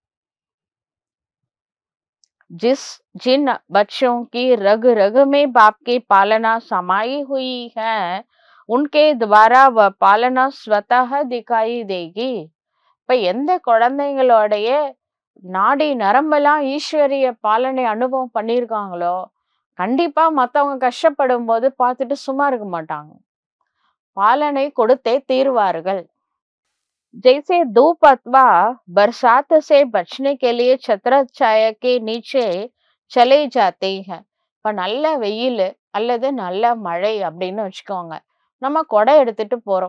जिस जिन बच्चों की रग-रग में बाप की पालना समाई हुई है, उनके द्वारा वह पालना स्वतः दिखाई देगी. இப்ப எந்த குழந்தைங்களுடைய நாடி நரம்பெல்லாம் ஈஸ்வரிய பாலனை அனுபவம் பண்ணியிருக்காங்களோ, கண்டிப்பா மத்தவங்க கஷ்டப்படும்போது பார்த்துட்டு சும்மா இருக்க மாட்டாங்க. பாலனை கொடுத்தே தீருவார்கள். जैसे धूप अथवा बरसात से बचने के लिए छत्र छाया के नीचे चले जाते हैं. இப்ப நல்ல வெயிலு அல்லது நல்ல மழை அப்படின்னு வச்சுக்கோங்க. நம்ம கொடை எடுத்துட்டு போறோம்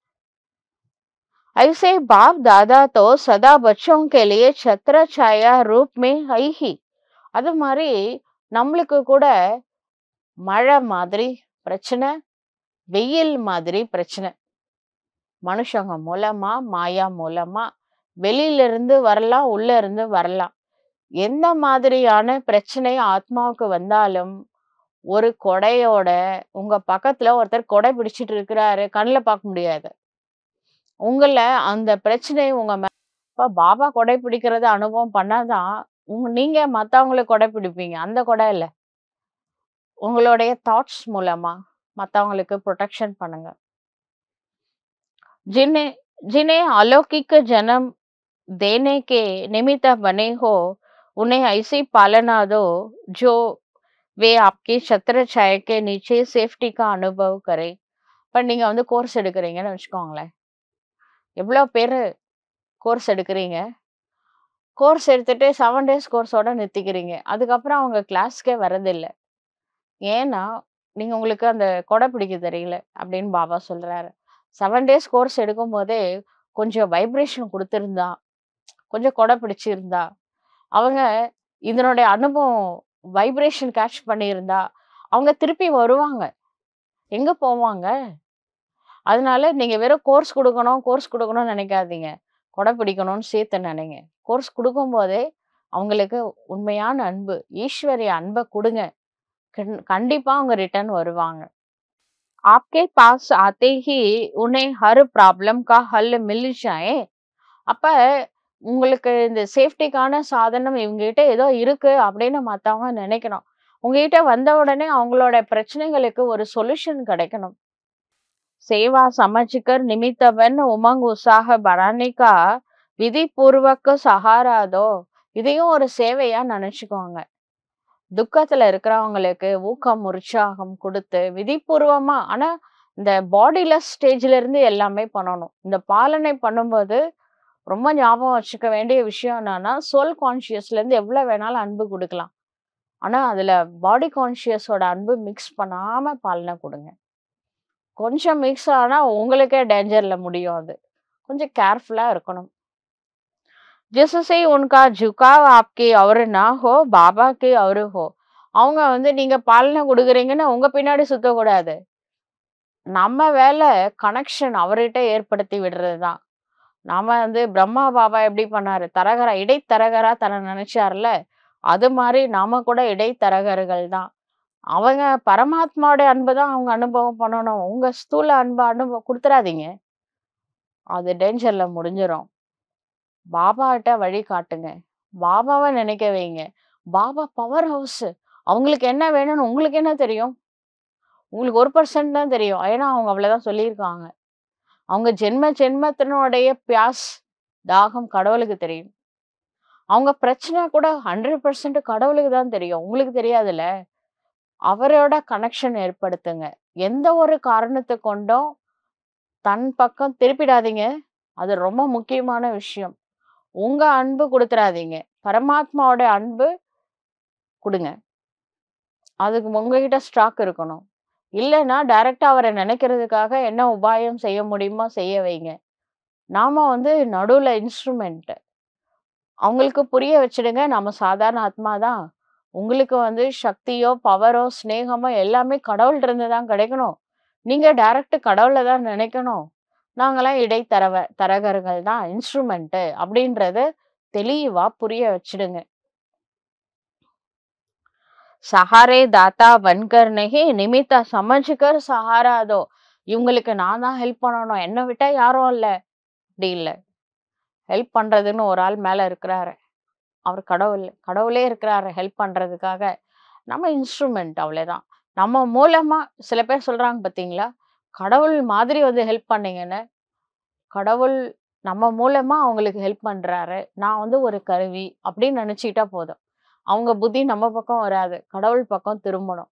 ऐसे बाप दादा तो सदा बच्चों के लिए छत्र छाया रूप में है ही அது மாதிரி நம்மளுக்கு கூட மழை மாதிரி பிரச்சனை வெயில் மாதிரி பிரச்சனை மனுஷங்க மூலமா மாயா மூலமா வெளியில இருந்து வரலாம் உள்ள இருந்து வரலாம் எந்த மாதிரியான பிரச்சனை ஆத்மாவுக்கு வந்தாலும் ஒரு கொடையோட உங்க பக்கத்துல ஒருத்தர் கொடை பிடிச்சிட்டு இருக்கிறாரு கண்ணுல பார்க்க முடியாது உங்களை அந்த பிரச்சனை உங்க மே- இப்ப பாபா கொடை பிடிக்கிறத அனுபவம் பண்ணாதான் உங்க நீங்க மத்தவங்களுக்கு கொடை பிடிப்பீங்க அந்த கொடை இல்ல உங்களுடைய தாட்ஸ் மூலமா மத்தவங்களுக்கு ப்ரொடெக்ஷன் பண்ணுங்க जिन्हें जिन्हें अलौकिक जन्म देने के निमित्त बने हो उन्हें ऐसी पालना दो जो वे आपके छत्र छाया के नीचे सेफ्टी का अनुभव करें இப்போ நீங்க வந்து கோர்ஸ் எடுக்கிறீங்கன்னு வச்சுக்கோங்களேன் எவ்வளோ பேர் கோர்ஸ் எடுக்கிறீங்க கோர்ஸ் எடுத்துட்டு செவன் டேஸ் கோர்ஸோட நிறுத்திக்கிறீங்க அதுக்கப்புறம் அவங்க கிளாஸ்க்கே வரதில்லை ஏன்னா நீங்க உங்களுக்கு அந்த கொடை பிடிக்க தெரியல அப்படின்னு பாபா சொல்றாரு செவன் டேஸ் கோர்ஸ் எடுக்கும் போதே கொஞ்சம் வைப்ரேஷன் கொடுத்துருந்தா கொஞ்சம் கொடை பிடிச்சிருந்தா அவங்க இதனுடைய அனுபவம் வைப்ரேஷன் கேட்ச் பண்ணியிருந்தா அவங்க திருப்பி வருவாங்க எங்க போவாங்க அதனால நீங்க வெறும் கோர்ஸ் கொடுக்கணும் கோர்ஸ் கொடுக்கணும்னு நினைக்காதீங்க கொடை பிடிக்கணும்னு சேர்த்து நினைங்க கோர்ஸ் கொடுக்கும்போதே அவங்களுக்கு உண்மையான அன்பு ஈஸ்வரிய அன்பை கொடுங்க கண்- கண்டிப்பா அவங்க ரிட்டர்ன் வருவாங்க आपके पास आते ही उन्हें हर प्रॉब्लम का हल मिल जाए அப்ப உங்களுக்கு இந்த சேஃப்டிக்கான சாதனம் இவங்ககிட்ட ஏதோ இருக்கு அப்படின்னு மத்தவங்க நினைக்கணும் உங்ககிட்ட வந்த உடனே அவங்களோட பிரச்சனைகளுக்கு ஒரு சொல்யூஷன் கிடைக்கணும் सेवा समझकर निमित्तवन उमंग उत्साह बढ़ाने का विधि पूर्वक सहारा दो இதையும் ஒரு சேவையா நினைச்சுக்கோங்க துக்கத்துல இருக்கிறவங்களுக்கு ஊக்கம் உற்சாகம் கொடுத்து விதிபூர்வமா ஆனா இந்த பாடிலெஸ் ஸ்டேஜ்ல இருந்து எல்லாமே பண்ணணும் இந்த பாலனை பண்ணும்போது ரொம்ப ஞாபகம் வச்சுக்க வேண்டிய விஷயம் என்னன்னா சோல் கான்சியஸ்ல இருந்து எவ்வளவு வேணாலும் அன்பு கொடுக்கலாம் ஆனா அதுல பாடி கான்சியஸோட அன்பு மிக்ஸ் பண்ணாம பாலனை கொடுங்க கொஞ்சம் மிக்ஸ் ஆனா உங்களுக்கே டேஞ்சர்ல முடியும் அது கொஞ்சம் கேர்ஃபுல்லா இருக்கணும் जिससे उनका झुकाव आपके और ना हो பாபா के और हो அவங்க வந்து நீங்க பாலனை கொடுக்குறீங்கன்னு உங்க பின்னாடி சுத்தக்கூடாது நம்ம வேலை கனெக்ஷன் அவர்கிட்ட ஏற்படுத்தி விடுறது தான் நாம வந்து பிரம்மா பாபா எப்படி பண்ணாரு தரகரா இடைத்தரகரா தன்னை நினைச்சார்ல அது மாதிரி நாம கூட இடைத்தரகர்கள் தான் அவங்க பரமாத்மாவோட அன்பு தான் அவங்க அனுபவம் பண்ணணும் உங்க ஸ்தூல அன்பு அனுபவம் கொடுத்துறாதீங்க அது டேஞ்சர்ல முடிஞ்சிரும் பாபாட்ட வழி காட்டுங்க பாபாவை நினைக்க வைங்க பாபா பவர் ஹவுஸ் அவங்களுக்கு என்ன வேணும்னு உங்களுக்கு என்ன தெரியும் உங்களுக்கு ஒரு பர்சன்ட் தான் தெரியும் ஏன்னா அவங்க அவ்வளவுதான் சொல்லியிருக்காங்க அவங்க ஜென்ம ஜென்மத்தினுடைய பியாஸ் தாகம் கடவுளுக்கு தெரியும் அவங்க பிரச்சனை கூட ஹண்ட்ரட் பர்சன்ட் கடவுளுக்கு தான் தெரியும் உங்களுக்கு தெரியாதுல்ல அவரோட கனெக்ஷன் ஏற்படுத்துங்க எந்த ஒரு காரணத்தை கொண்டும் தன் பக்கம் திருப்பிடாதீங்க அது ரொம்ப முக்கியமான விஷயம் உங்க அன்பு கொடுத்துறாதீங்க பரமாத்மாவோட அன்பு கொடுங்க அதுக்கு உங்ககிட்ட ஸ்டாக் இருக்கணும் இல்லைன்னா டைரக்டா அவரை நினைக்கிறதுக்காக என்ன உபாயம் செய்ய முடியுமோ செய்ய வைங்க நாம வந்து நடுவுல இன்ஸ்ட்ருமெண்ட் அவங்களுக்கு புரிய வச்சிடுங்க நம்ம சாதாரண ஆத்மா தான் உங்களுக்கு வந்து சக்தியோ பவரோ ஸ்நேகமோ எல்லாமே கடவுள் இருந்து தான் கிடைக்கணும் நீங்க டைரக்ட் கடவுளை தான் நினைக்கணும் நாங்களாம் இடைத்தரவ தரகர்கள் தான் இன்ஸ்ட்ருமெண்ட் அப்படின்றத தெளிவா புரிய வச்சிடுங்க சஹாரே தாத்தா வன்கர் நகி நிமித்தா சமஞ்சுக்கர் சஹாரா தோ இவங்களுக்கு நான் தான் ஹெல்ப் பண்ணணும் என்னை விட்டா யாரும் இல்ல அப்படி இல்ல ஹெல்ப் பண்றதுன்னு ஒரு ஆள் மேல இருக்கிறாரு அவர் கடவுள் கடவுளே இருக்கிறாரு ஹெல்ப் பண்றதுக்காக நம்ம இன்ஸ்ட்ருமெண்ட் அவ்வளவுதான் நம்ம மூலமா சில பேர் சொல்றாங்க பாத்தீங்களா கடவுள் மாதிரி வந்து ஹெல்ப் பண்ணீங்கன்னு கடவுள் நம்ம மூலமா அவங்களுக்கு ஹெல்ப் பண்றாரு நான் வந்து ஒரு கருவி அப்படின்னு நினைச்சுக்கிட்டா போதும் அவங்க புத்தி நம்ம பக்கம் வராது கடவுள் பக்கம் திரும்பணும்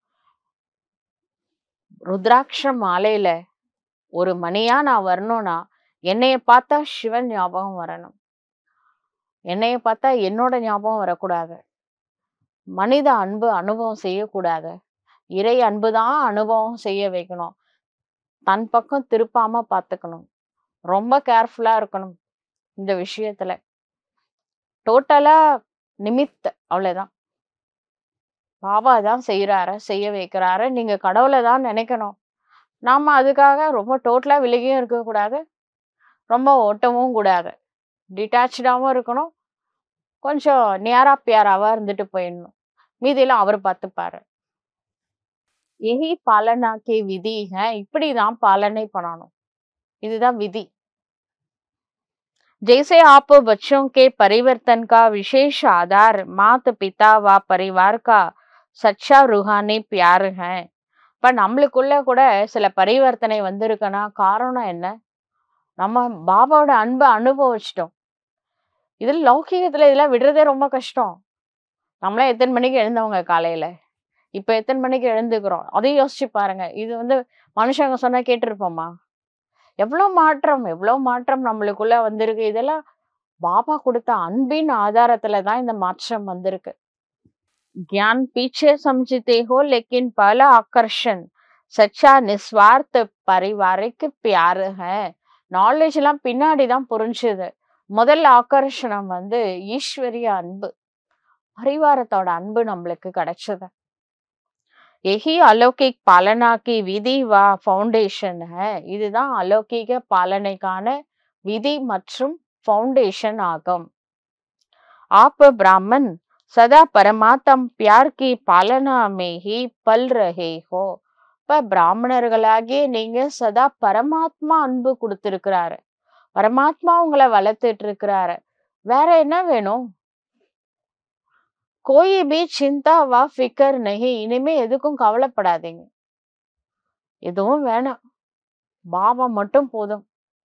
ருத்ராட்ச மாலையில ஒரு மணியா நான் வரணும்னா என்னைய பார்த்தா சிவன் ஞாபகம் வரணும் என்னைய பார்த்தா என்னோட ஞாபகம் வரக்கூடாது மனித அன்பு அனுபவம் செய்யக்கூடாது இறை அன்பு தான் அனுபவம் செய்ய வைக்கணும் தன் பக்கம் திருப்பாம பார்த்துக்கணும் ரொம்ப கேர்ஃபுல்லா இருக்கணும் இந்த விஷயத்துல டோட்டலா நிமித்த அவ்வளவுதான் பாபா தான் செய்யறாரு செய்ய வைக்கிறாரு நீங்க கடவுளை தான் நினைக்கணும் நாம அதுக்காக ரொம்ப டோட்டலா விலகியும் இருக்கக்கூடாது ரொம்ப ஓட்டவும் கூடாது டிட்டாச்சாவும் இருக்கணும் கொஞ்சம் நியாரா பியாராவா இருந்துட்டு போயிடணும் மீதியெல்லாம் அவர் பார்த்துப்பாரு எஹி பாலனா கே விதி ஹை இப்படிதான் பாலனை பண்ணணும் இதுதான் விதி जैसे आप बच्चों के परिवर्तन का विशेष आधार मात पिता व परिवार का सच्चा रूहानी प्यार है இப்ப நம்மளுக்குள்ள கூட சில பரிவர்த்தனை வந்திருக்குன்னா காரணம் என்ன நம்ம பாபாவோட அன்பை அனுபவிச்சிட்டோம் இதில் லௌகீகத்துல இதெல்லாம் விடுறதே ரொம்ப கஷ்டம் நம்மளே எத்தனை மணிக்கு எழுந்தவங்க காலையில இப்ப எத்தனை மணிக்கு எழுந்துக்கிறோம் அதையும் யோசிச்சு பாருங்க இது வந்து மனுஷங்க சொன்னா கேட்டிருப்போமா எவ்வளோ மாற்றம் எவ்வளோ மாற்றம் நம்மளுக்குள்ள வந்திருக்கு இதெல்லாம் பாபா கொடுத்த அன்பின் ஆதாரத்துல தான் இந்த மாற்றம் வந்திருக்கு ज्ञान पीछे समझते हो लेकिन पहला आकर्षण सच्चा निस्वार्थ पारिवारिक प्यार है நாலேஜ் எல்லாம் பின்னாடி தான் புரிஞ்சுது முதல் ஆக்கர்ஷணம் வந்து ஈஸ்வரிய அன்பு பரிவாரத்தோட அன்பு நம்மளுக்கு கிடைச்சது यही अलौकिक पालना की विधि व फाउंडेशन है இதுதான் அலௌகிக பாலனைக்கான விதி மற்றும் ஃபவுண்டேஷன் ஆகும் आप ब्राह्मण सदा परमात्म प्यार की पालना में ही पल रहे हो இப்ப பிராமணர்களாகிய நீங்க சதா பரமாத்மா அன்பு கொடுத்திருக்கிறாரு பரமாத்மா உங்களை வளர்த்துட்டு இருக்கிறாரு வேற என்ன வேணும் கோயி பி சிந்தா வா ஃபிக்கர் நகி இனிமே எதுக்கும் கவலைப்படாதீங்க எதுவும் வேணாம் பாபா மட்டும் போதும்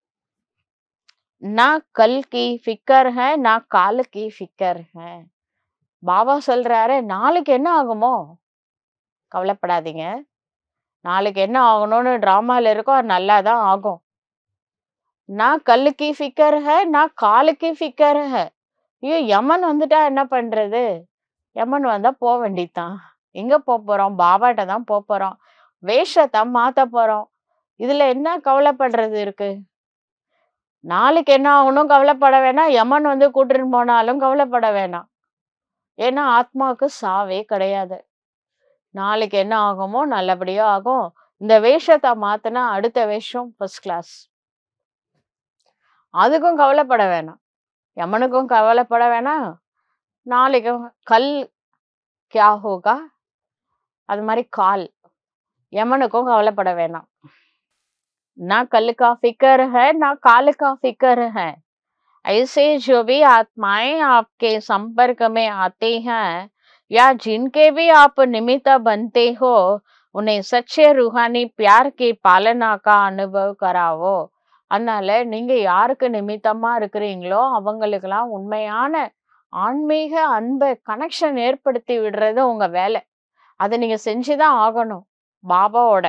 நான் கல் கி ஃபிக்கர் ஹே நான் கால கி ஃபிக்கர் ஹே பாபா சொல்றாரு நாளைக்கு என்ன ஆகுமோ கவலைப்படாதீங்க நாளைக்கு என்ன ஆகணும்னு டிராமால இருக்கோ அது நல்லா தான் ஆகும் நான் கல்லுக்கு ஃபிக்கர் ஹே நான் காலுக்கு ஃபிக்கர் ஹே ஐயோ யமன் வந்துட்டா என்ன பண்றது யமன் வந்தா போக வேண்டியதுதான் எங்க போக போறோம் பாபாட்ட தான் போக போறோம் வேஷத்தை மாத்த போறோம் இதுல என்ன கவலைப்படுறது இருக்கு நாளைக்கு என்ன ஆகணும் கவலைப்பட வேணாம் யமன் வந்து கூட்டிட்டு போனாலும் கவலைப்பட வேணாம் ஏன்னா ஆத்மாவுக்கு சாவே கிடையாது நாளைக்கு என்ன ஆகுமோ நல்லபடியா ஆகும் இந்த வேஷத்தை மாத்தினா அடுத்த வேஷம் ஃபர்ஸ்ட் கிளாஸ் அதுக்கும் கவலைப்பட வேணாம் யமனுக்கும் கவலைப்பட வேணாம் நாளைக்கும் கல் கியா ஹோகா அது மாதிரி கால் யமனுக்கும் கவலைப்பட வேணாம் ना कल का फिक्र है ना काल का फिक्र है ऐसे जो भी आत्माएं आपके संपर्क में आते हैं या जिनके भी आप निमित्त बनते हो उन्हें सच्चे रूहानी प्यार की पालना का अनुभव करावो அதனால நீங்க யாருக்கு நிமித்தமா இருக்கிறீங்களோ அவங்களுக்கெல்லாம் உண்மையான ஆன்மீக அன்பை கனெக்ஷன் ஏற்படுத்தி விடுறது உங்க வேலை அதை நீங்க செஞ்சுதான் ஆகணும் பாபாவோட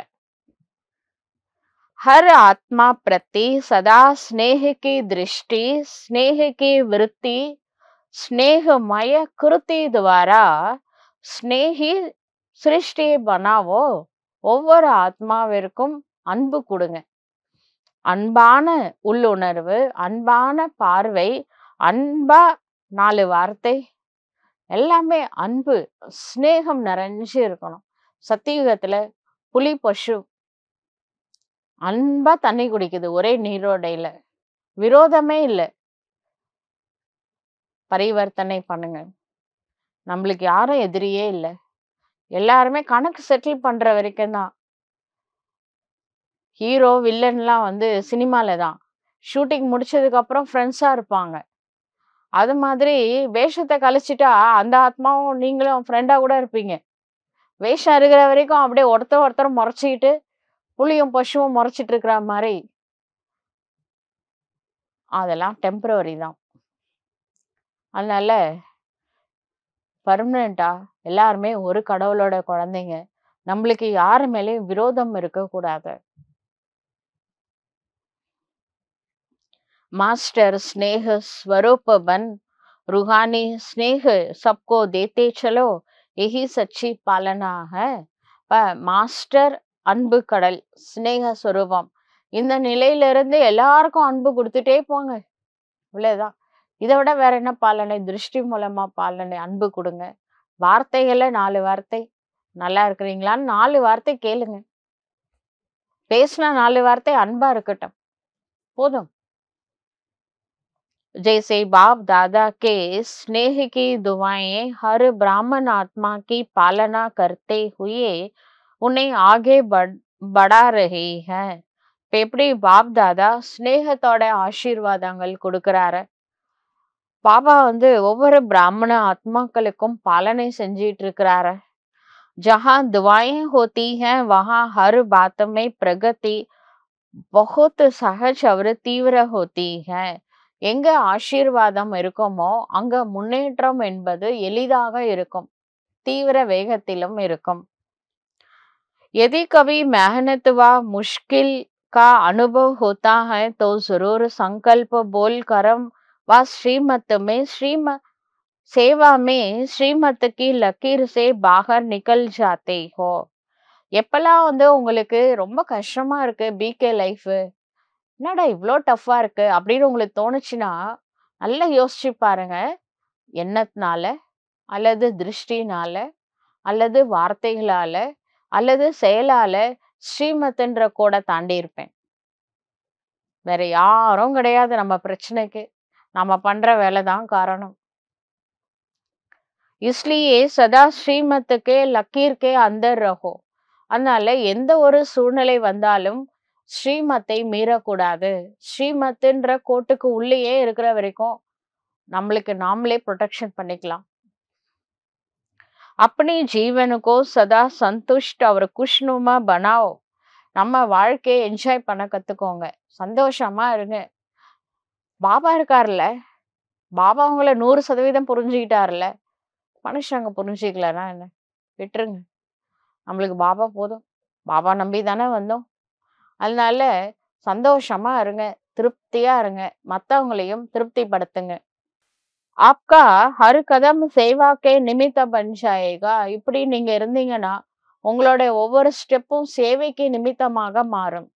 हर आत्मा प्रति सदा स्नेह की दृष्टि स्नेह की वृत्ति स्नेहमय कृति द्वारा ஸ்னேகி சிருஷ்டி பண்ணாவோ ஒவ்வொரு ஆத்மாவிற்கும் அன்பு கொடுங்க அன்பான உள்ளுணர்வு அன்பான பார்வை அன்பா நாலு வார்த்தை எல்லாமே அன்பு ஸ்னேகம் நிறைஞ்சு இருக்கணும் சத்தியுகத்துல புலி பசு அன்பா தண்ணி குடிக்குது ஒரே நீரோடையில விரோதமே இல்லை பரிவர்த்தனை பண்ணுங்க நம்மளுக்கு யாரும் எதிரியே இல்லை எல்லாருமே கணக்கு செட்டில் பண்ற வரைக்கும் தான் ஹீரோ வில்லன்லாம் வந்து சினிமால தான் ஷூட்டிங் முடிச்சதுக்கு அப்புறம் ஃப்ரெண்ட்ஸா இருப்பாங்க அது மாதிரி வேஷத்தை கழிச்சிட்டா அந்த ஆத்மாவும் நீங்களும் ஃப்ரெண்டா கூட இருப்பீங்க வேஷம் இருக்கிற வரைக்கும் அப்படியே ஒருத்தர் ஒருத்தர் முறைச்சிக்கிட்டு புளியும் பசுவும் முறைச்சிட்டு இருக்கிற மாதிரி அதெல்லாம் டெம்பரவரி தான் அதனால பர்மனண்டா எல்லாருமே ஒரு கடவுளோட குழந்தைங்க நம்மளுக்கு யாரு மேலேயும் விரோதம் இருக்கக்கூடாது मास्टर स्नेह स्वरूप बन रूहानी स्नेह सबको देते चलो यही सच्ची पालना है இப்ப மாஸ்டர் அன்பு கடல் சிநேக சுரூபம் இந்த நிலையில இருந்து எல்லாருக்கும் அன்பு கொடுத்துட்டே போங்க இவ்வளவுதான் இதை விட வேற என்ன பாலனை திருஷ்டி மூலமா பாலனை அன்பு கொடுங்க வார்த்தைகள்ல நாலு வார்த்தை நல்லா இருக்கிறீங்களான்னு நாலு வார்த்தை கேளுங்க பேசின நாலு வார்த்தை அன்பா இருக்கட்டும் போதும் जैसे बाप दादा के स्नेह की दुआएं हर ब्राह्मण आत्मा की पालना करते हुए उन्हें आगे बढ़ बढ़ा रही है இப்ப எப்படி பாப் தாதா ஸ்னேகத்தோட ஆசீர்வாதங்கள் கொடுக்கறாரு பாபா வந்து ஒவ்வொரு பிராமண ஆத்மாக்களுக்கும் பாலனை செஞ்சிட்டு இருக்கிறாரு जहाँ दुआएं होती हैं वहाँ हर बात में प्रगति बहुत सहज और तीव्र होती है எங்க ஆசீர்வாதம் இருக்குமோ அங்க முன்னேற்றம் என்பது எளிதாக இருக்கும் தீவிர வேகத்திலும் இருக்கும் यदि कभी मेहनत व मुश्किल का अनुभव होता है तो जरूर संकल्प बोल कर्म व श्रीमत में श्रीम सेवा में श्रीमत की लकीर से बाहर निकल जाते हो எப்பெல்லாம் வந்து உங்களுக்கு ரொம்ப கஷ்டமா இருக்கு பிகே லைஃப் என்னடா இவ்வளோ டஃப்பா இருக்கு அப்படின்னு உங்களுக்கு தோணுச்சுன்னா நல்லா யோசிச்சு பாருங்க எண்ணத்தினால அல்லது திருஷ்டினால அல்லது வார்த்தைகளால அல்லது செயலால ஸ்ரீமத்ன்ற கூட தாண்டி இருப்பேன் வேற யாரும் கிடையாது நம்ம பிரச்சனைக்கு நம்ம பண்ற வேலை தான் காரணம் इसलिए சதா ஸ்ரீமத்துக்கே லக்கீர்க்கே அந்தர் ரஹோ அதனால எந்த ஒரு சூழ்நிலை வந்தாலும் ஸ்ரீமத்தை மீறக்கூடாது ஸ்ரீமத்துன்ற கோட்டுக்கு உள்ளேயே இருக்கிற வரைக்கும் நம்மளுக்கு நாமளே ப்ரொடெக்ஷன் பண்ணிக்கலாம் अपने जीवन को सदा संतुष्ट और खुशनुमा बनाओ நம்ம வாழ்க்கையை என்ஜாய் பண்ண கத்துக்கோங்க சந்தோஷமா இருங்க பாபா இருக்கார்ல பாபா உங்களை நூறு சதவீதம் புரிஞ்சுக்கிட்டார்ல மனுஷங்க புரிஞ்சுக்கலன்னா என்ன விட்டுருங்க நம்மளுக்கு பாபா போதும் பாபா நம்பி தானே வந்தோம் அதனால சந்தோஷமா இருங்க திருப்தியா இருங்க மத்தவங்களையும் திருப்திப்படுத்துங்க ஆப்கா ஹர் கதம் சேவாக்கே நிமித்த பன் ஜாயேகா இப்படி நீங்க இருந்தீங்கன்னா உங்களோட ஒவ்வொரு ஸ்டெப்பும் சேவைக்கு நிமித்தமாக மாறும்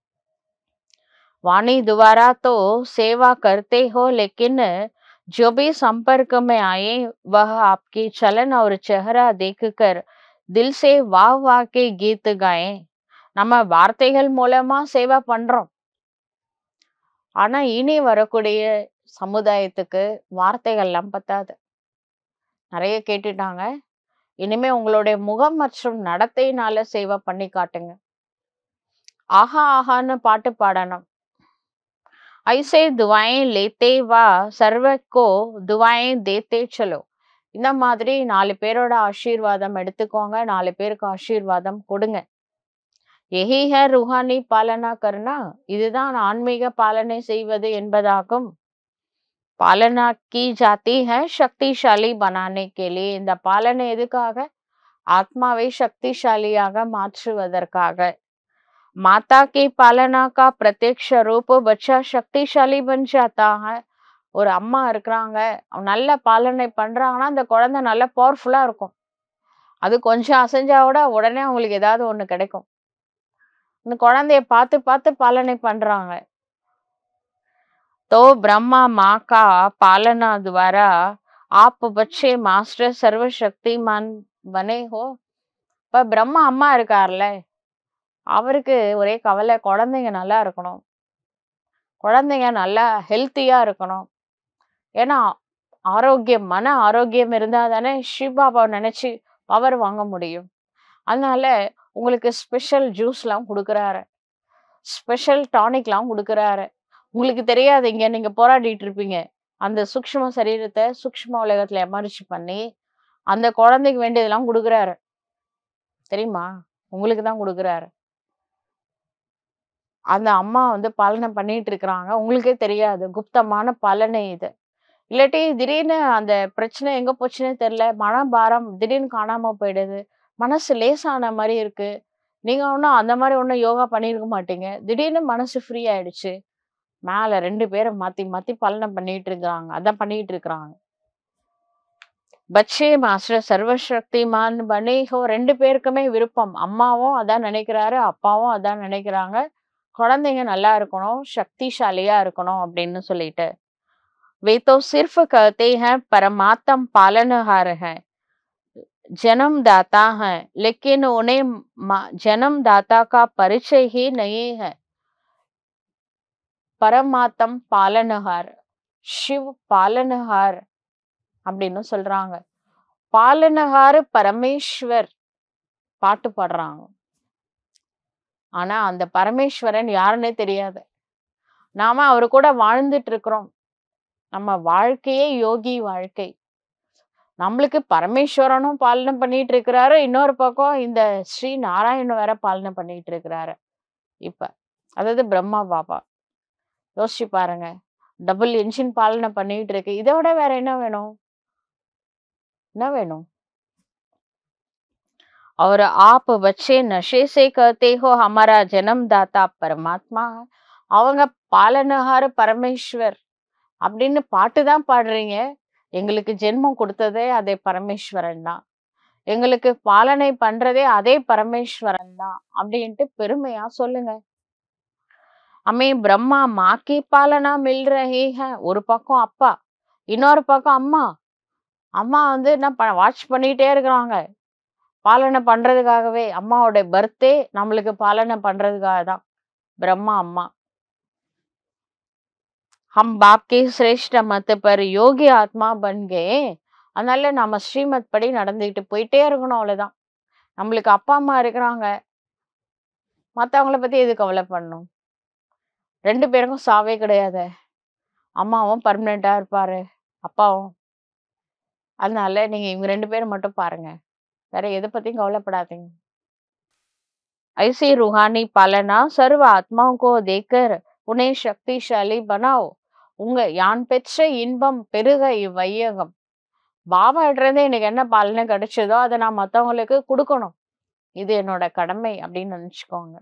वाणी द्वारा तो सेवा करते हो लेकिन जो भी संपर्क में आए वह आपकी चलन और चेहरा देखकर दिल से वाह वाह के गीत गाए நம்ம வார்த்தைகள் மூலமா சேவை பண்றோம் ஆனா இனி வரக்கூடிய சமுதாயத்துக்கு வார்த்தைகள்லாம் பத்தாது நிறைய கேட்டுட்டாங்க இனிமே உங்களுடைய முகம் மற்றும் நடத்தையினால சேவை பண்ணி காட்டுங்க ஆஹா ஆஹான்னு பாட்டு பாடணும் ஐசே துவாயேं लेते வா சர்வக்கோ துவாயேं தேத்தே சலோ இந்த மாதிரி நாலு பேரோட ஆசீர்வாதம் எடுத்துக்கோங்க நாலு பேருக்கு ஆசீர்வாதம் கொடுங்க எஹி ஹே ருஹானி பாலனா கர்னா இதுதான் ஆன்மீக பாலனை செய்வது என்பதாகும் பாலனா கி ஜாத்தி ஹை சக்திசாலி பனானே கேலி இந்த பாலனை எதுக்காக ஆத்மாவை சக்திசாலியாக மாற்றுவதற்காக माता की पालना का प्रत्यक्ष रूप बच्चा शक्तिशाली बन जाता है ஒரு அம்மா இருக்கிறாங்க அவங்க நல்ல பாலனை பண்றாங்கன்னா அந்த குழந்தை நல்ல பவர்ஃபுல்லா இருக்கும் அது கொஞ்சம் அசைஞ்சா கூட உடனே அவங்களுக்கு ஏதாவது ஒண்ணு கிடைக்கும் இந்த குழந்தைய பார்த்து பார்த்து பாலனை பண்றாங்க तो ब्रह्मा माँ का पालना द्वारा आप बच्चे मास्टर सर्वशक्तिमान बने हो இப்ப பிரம்மா அம்மா இருக்கார்ல அவருக்கு ஒரே கவலை குழந்தைங்க நல்லா இருக்கணும் குழந்தைங்க நல்லா ஹெல்த்தியா இருக்கணும் ஏன்னா ஆரோக்கியம் மன ஆரோக்கியம் இருந்தா தானே சிவபாபாவை நினைச்சு பவர் வாங்க முடியும் அதனால உங்களுக்கு ஸ்பெஷல் ஜூஸ்லாம் கொடுக்குறாரு ஸ்பெஷல் டானிக்லாம் கொடுக்குறாரு உங்களுக்கு தெரியாது இங்க நீங்க போராடிட்டு இருப்பீங்க அந்த சூக்ஷ்ம சரீரத்தை சூக்ஷ்ம உலகத்துல எமர்ஜி பண்ணி அந்த குழந்தைக்கு வேண்டியதெல்லாம் கொடுக்குறாரு தெரியுமா உங்களுக்கு தான் கொடுக்குறாரு அந்த அம்மா வந்து பாலனை பண்ணிட்டு இருக்கிறாங்க உங்களுக்கே தெரியாது குப்தமான பலனை இது இல்லாட்டி திடீர்னு அந்த பிரச்சனை எங்க போச்சுன்னே தெரியல மனபாரம் திடீர்னு காணாம போயிடுது மனசு லேசான மாதிரி இருக்கு நீங்க ஒன்றும் அந்த மாதிரி ஒன்றும் யோகா பண்ணியிருக்க மாட்டீங்க திடீர்னு மனசு ஃப்ரீ ஆயிடுச்சு மேல ரெண்டு பேரை மாத்தி மாத்தி பலனை பண்ணிட்டு இருக்கிறாங்க அதான் பண்ணிட்டு இருக்கிறாங்க பச்சே மாஸ்டர் சர்வசக்திமான் பனே ஹோ ரெண்டு பேருக்குமே விருப்பம் அம்மாவும் அதான் நினைக்கிறாரு அப்பாவும் அதான் நினைக்கிறாங்க குழந்தைங்க நல்லா இருக்கணும் சக்திசாலியா இருக்கணும் அப்படின்னு சொல்லிட்டு वे तो सिर्फ कहते हैं परमात्म पालनहार है जन्मदाता है लेकिन उन्हें मा- जन्मदाता का परिचय ही नहीं है பரமாத்தம் பாலனஹார் சிவ் பாலனஹார் அப்படின்னு சொல்றாங்க பாலனஹார் பரமேஸ்வர் பாட்டு பாடுறாங்க ஆனா அந்த பரமேஸ்வரன் யாருன்னே தெரியாது நாம அவரு கூட வாழ்ந்துட்டு இருக்கிறோம் நம்ம வாழ்க்கையே யோகி வாழ்க்கை நம்மளுக்கு பரமேஸ்வரனும் பாலனை பண்ணிட்டு இருக்கிறாரு இன்னொரு பக்கம் இந்த ஸ்ரீ நாராயணன் வேற பாலனை பண்ணிட்டு இருக்கிறாரு இப்ப அதாவது பிரம்மா பாபா யோசிச்சு பாருங்க டபுள் இன்ஜின் பாலனை பண்ணிட்டு இருக்கு இதை விட வேற என்ன வேணும் என்ன வேணும் और आप बच्चे नशे से कहते हो हमारा जन्मदाता परमात्मा है அவங்க பாலனஹார பரமேஸ்வர் அப்படின்னு பாட்டு தான் பாடுறீங்க எங்களுக்கு ஜென்மம் கொடுத்ததே அதே பரமேஸ்வரன் தான் எங்களுக்கு பாலனை பண்றதே அதே பரமேஸ்வரன் தான் அப்படின்ட்டு பெருமையா சொல்லுங்க அமே பிரம்மா மாக்கி பாலனா மில் ரஹே ஹே ஒரு பக்கம் அப்பா இன்னொரு பக்கம் அம்மா அம்மா வந்து என்ன வாட்ச் பண்ணிட்டே இருக்கிறாங்க பாலனை பண்றதுக்காகவே அம்மாவோட பர்த்டே நம்மளுக்கு பாலனை பண்றதுக்காக தான் பிரம்மா அம்மா ஹம் பாப் கே சிரேஷ்ட மத்த பர் யோகி ஆத்மா பன்கே அதனால நம்ம ஸ்ரீமத் படி நடந்துக்கிட்டு போயிட்டே இருக்கணும் அவ்வளவுதான் நம்மளுக்கு அப்பா அம்மா இருக்கிறாங்க மத்தவங்கள பத்தி எது கவலை பண்ணணும் ரெண்டு பேருக்கும் சாவே கிடையாது அம்மாவும் பர்மனெண்டா இருப்பாரு அப்பாவும் அதனால நீங்க இவங்க ரெண்டு பேரும் மட்டும் பாருங்க வேற எதை பத்தியும் கவலைப்படாதீங்க ऐसी रूहानी पालना सर्व आत्माओं को देकर उन्हें शक्तिशाली बनाओ உங்க யான் பெற்ற இன்பம் பெருக இவ்வையகம் பாபா இருந்து எனக்கு என்ன பலனை கிடைச்சதோ அதை நான் மத்தவங்களுக்கு கொடுக்கணும் இது என்னோட கடமை அப்படின்னு நினைச்சுக்கோங்க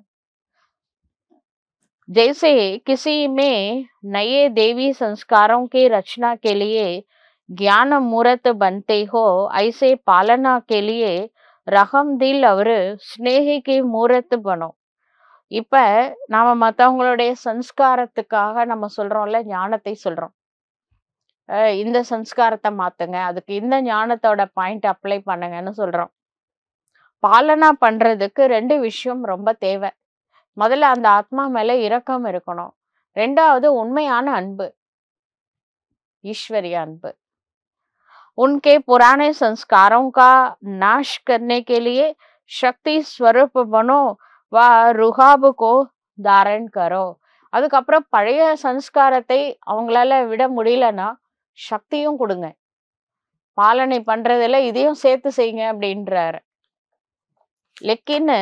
जैसे किसी में नए देवी संस्कारों की रचना के लिए ज्ञान मूर्त बनते हो ऐसे पालना के लिए ரகம் தில் அவரு ஸ்னேகிக்கு மூரத்து பணம் இப்ப நாம மத்தவங்களுடைய சன்ஸ்காரத்துக்காக நம்ம சொல்றோம்ல ஞானத்தை சொல்றோம் அஹ் இந்த சன்ஸ்காரத்தை மாத்துங்க அதுக்கு இந்த ஞானத்தோட பாயிண்ட் அப்ளை பண்ணுங்கன்னு சொல்றோம் பாலனா பண்றதுக்கு ரெண்டு விஷயம் ரொம்ப தேவை முதல்ல அந்த ஆத்மா மேல இரக்கம் இருக்கணும் ரெண்டாவது உண்மையான அன்பு ஈஸ்வரிய அன்பு उनके पुराने संस्कारों का नाश करने के लिए शक्ति स्वरूप बनो व रुहाब को தாரன் கரோ அதுக்கப்புறம் பழைய சன்ஸ்காரத்தை அவங்களால விட முடியலன்னா சக்தியும் கொடுங்க பாலனை பண்றதுல இதையும் சேர்த்து செய்யுங்க அப்படின்றாரு लेकिन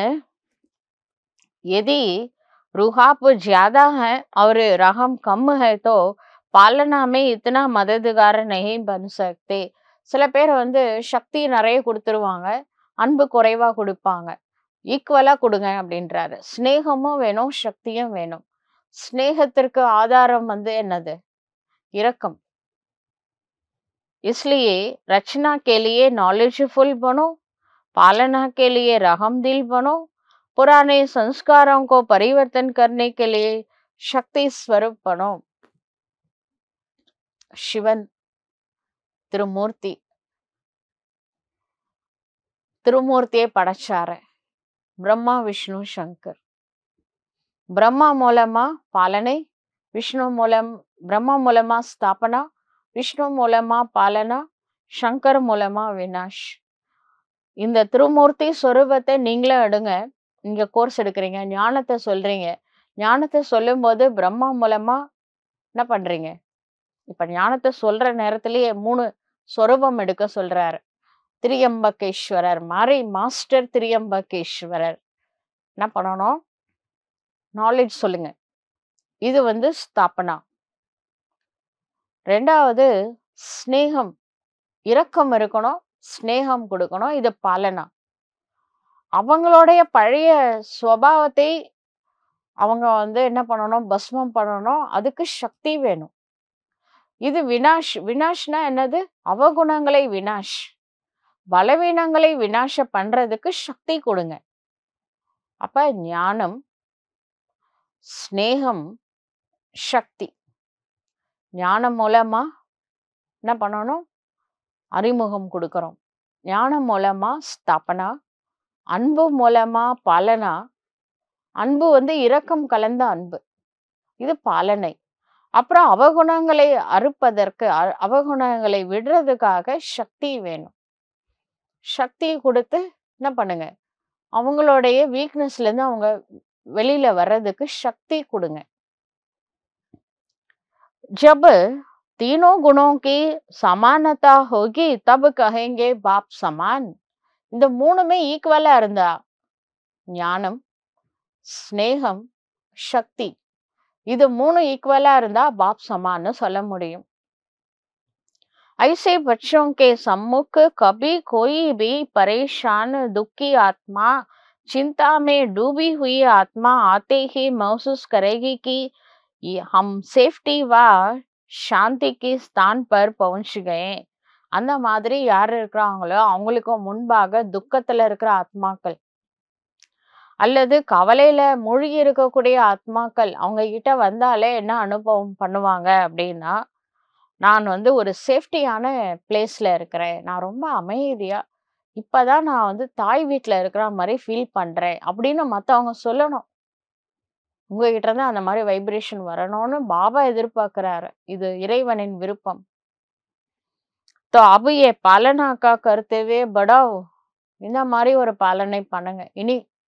यदि रुहाब ज्यादा है और रहम कम है तो पालना में इतना मददगार नहीं बन सकते சில பேர் வந்து சக்தி நிறைய கொடுத்துருவாங்க அன்பு குறைவா கொடுப்பாங்க ஈக்குவலா கொடுங்க அப்படின்றாரு ஸ்னேகமும் வேணும் சக்தியும் வேணும் ஸ்னேகத்திற்கு ஆதாரம் வந்து என்னது இரக்கம் इसलिए रचना के लिए नॉलेजफुल बनो पालना के लिए रहम दिल बनो पुराने संस्कारों को परिवर्तन करने के लिए शक्ति स्वरूप बनो சிவன் திருமூர்த்தி திருமூர்த்தியை படைச்சாரு பிரம்மா விஷ்ணு சங்கர் பிரம்மா மூலமா பாலனை விஷ்ணு மூலம் பிரம்மா மூலமா ஸ்தாபனா விஷ்ணு மூலமா பாலனா சங்கர் மூலமா வினாஷ் இந்த திருமூர்த்தி சொரூபத்தை நீங்களே எடுங்க நீங்க கோர்ஸ் எடுக்கிறீங்க ஞானத்தை சொல்றீங்க ஞானத்தை சொல்லும்போது பிரம்மா மூலமா என்ன பண்றீங்க இப்ப ஞானத்தை சொல்ற நேரத்திலேயே மூணு சொரூபம் எடுக்க சொல்றாரு திரியம்பகேஸ்வரர் மாதிரி மாஸ்டர் திரியம்பகேஸ்வரர் என்ன பண்ணணும் நாலேஜ் சொல்லுங்க இது வந்து ஸ்தாபனா ரெண்டாவது ஸ்னேகம் இரக்கம் இருக்கணும் ஸ்னேகம் கொடுக்கணும் இது பாலனா அவங்களுடைய பழைய சுவாவத்தை அவங்க வந்து என்ன பண்ணணும் பஸ்மம் பண்ணணும் அதுக்கு சக்தி வேணும் இது வினாஷ் வினாஷ்னா என்னது அவகுணங்களை வினாஷ் பலவீனங்களை விநாசம் பண்றதுக்கு சக்தி கொடுங்க அப்ப ஞானம் ஸ்நேகம் சக்தி ஞானம் மூலமா என்ன பண்ணணும் அறிமுகம் கொடுக்கறோம் ஞானம் மூலமா ஸ்தாபனா அன்பு மூலமா பாலனா அன்பு வந்து இரக்கம் கலந்த அன்பு இது பாலனை அப்புறம் அவகுணங்களை அறுப்பதற்கு அ- அவகுணங்களை விடுறதுக்காக சக்தி வேணும் சக்தி கொடுத்து என்ன பண்ணுங்க அவங்களுடைய வீக்னஸ்ல இருந்து அவங்க வெளியில வர்றதுக்கு சக்தி கொடுங்க जब तीनों गुणों की समानता होगी तब कहेंगे बाप समान இந்த மூணுமே ஈக்குவலா இருந்தா ஞானம் ஸ்நேகம் சக்தி இது மூணு ஈக்குவலா இருந்தா பாப் சமான்னு சொல்ல முடியும் ऐसे बच्चों के सम्मुख कभी कोई भी परेशान दुखी आत्मा चिंता में डूबी हुई आत्मा आते ही महसूस करेगी कि ये हम சேஃப்டி வா சாந்திக்கு ஸ்தான் பர் பहुंच गए அந்த மாதிரி யார் இருக்கிறாங்களோ அவங்களுக்கு முன்பாக துக்கத்துல இருக்கிற ஆத்மாக்கள் அல்லது கவலையில மூழ்கி இருக்கக்கூடிய ஆத்மாக்கள் அவங்க கிட்ட வந்தாலே என்ன அனுபவம் பண்ணுவாங்க அப்படின்னா நான் வந்து ஒரு சேஃப்டியான பிளேஸ்ல இருக்கிறேன் நான் ரொம்ப அமைதியா இப்பதான் நான் வந்து தாய் வீட்ல இருக்கிற மாதிரி ஃபீல் பண்றேன் அப்படின்னு மத்தவங்க சொல்லணும் உங்ககிட்ட இருந்து அந்த மாதிரி வைப்ரேஷன் வரணும்னு பாபா எதிர்பார்க்கிறாரு இது இறைவனின் விருப்பம் तो अब ये पालना का करते हुए बढ़ाओ இந்த மாதிரி ஒரு பாலனை பண்ணுங்க இனி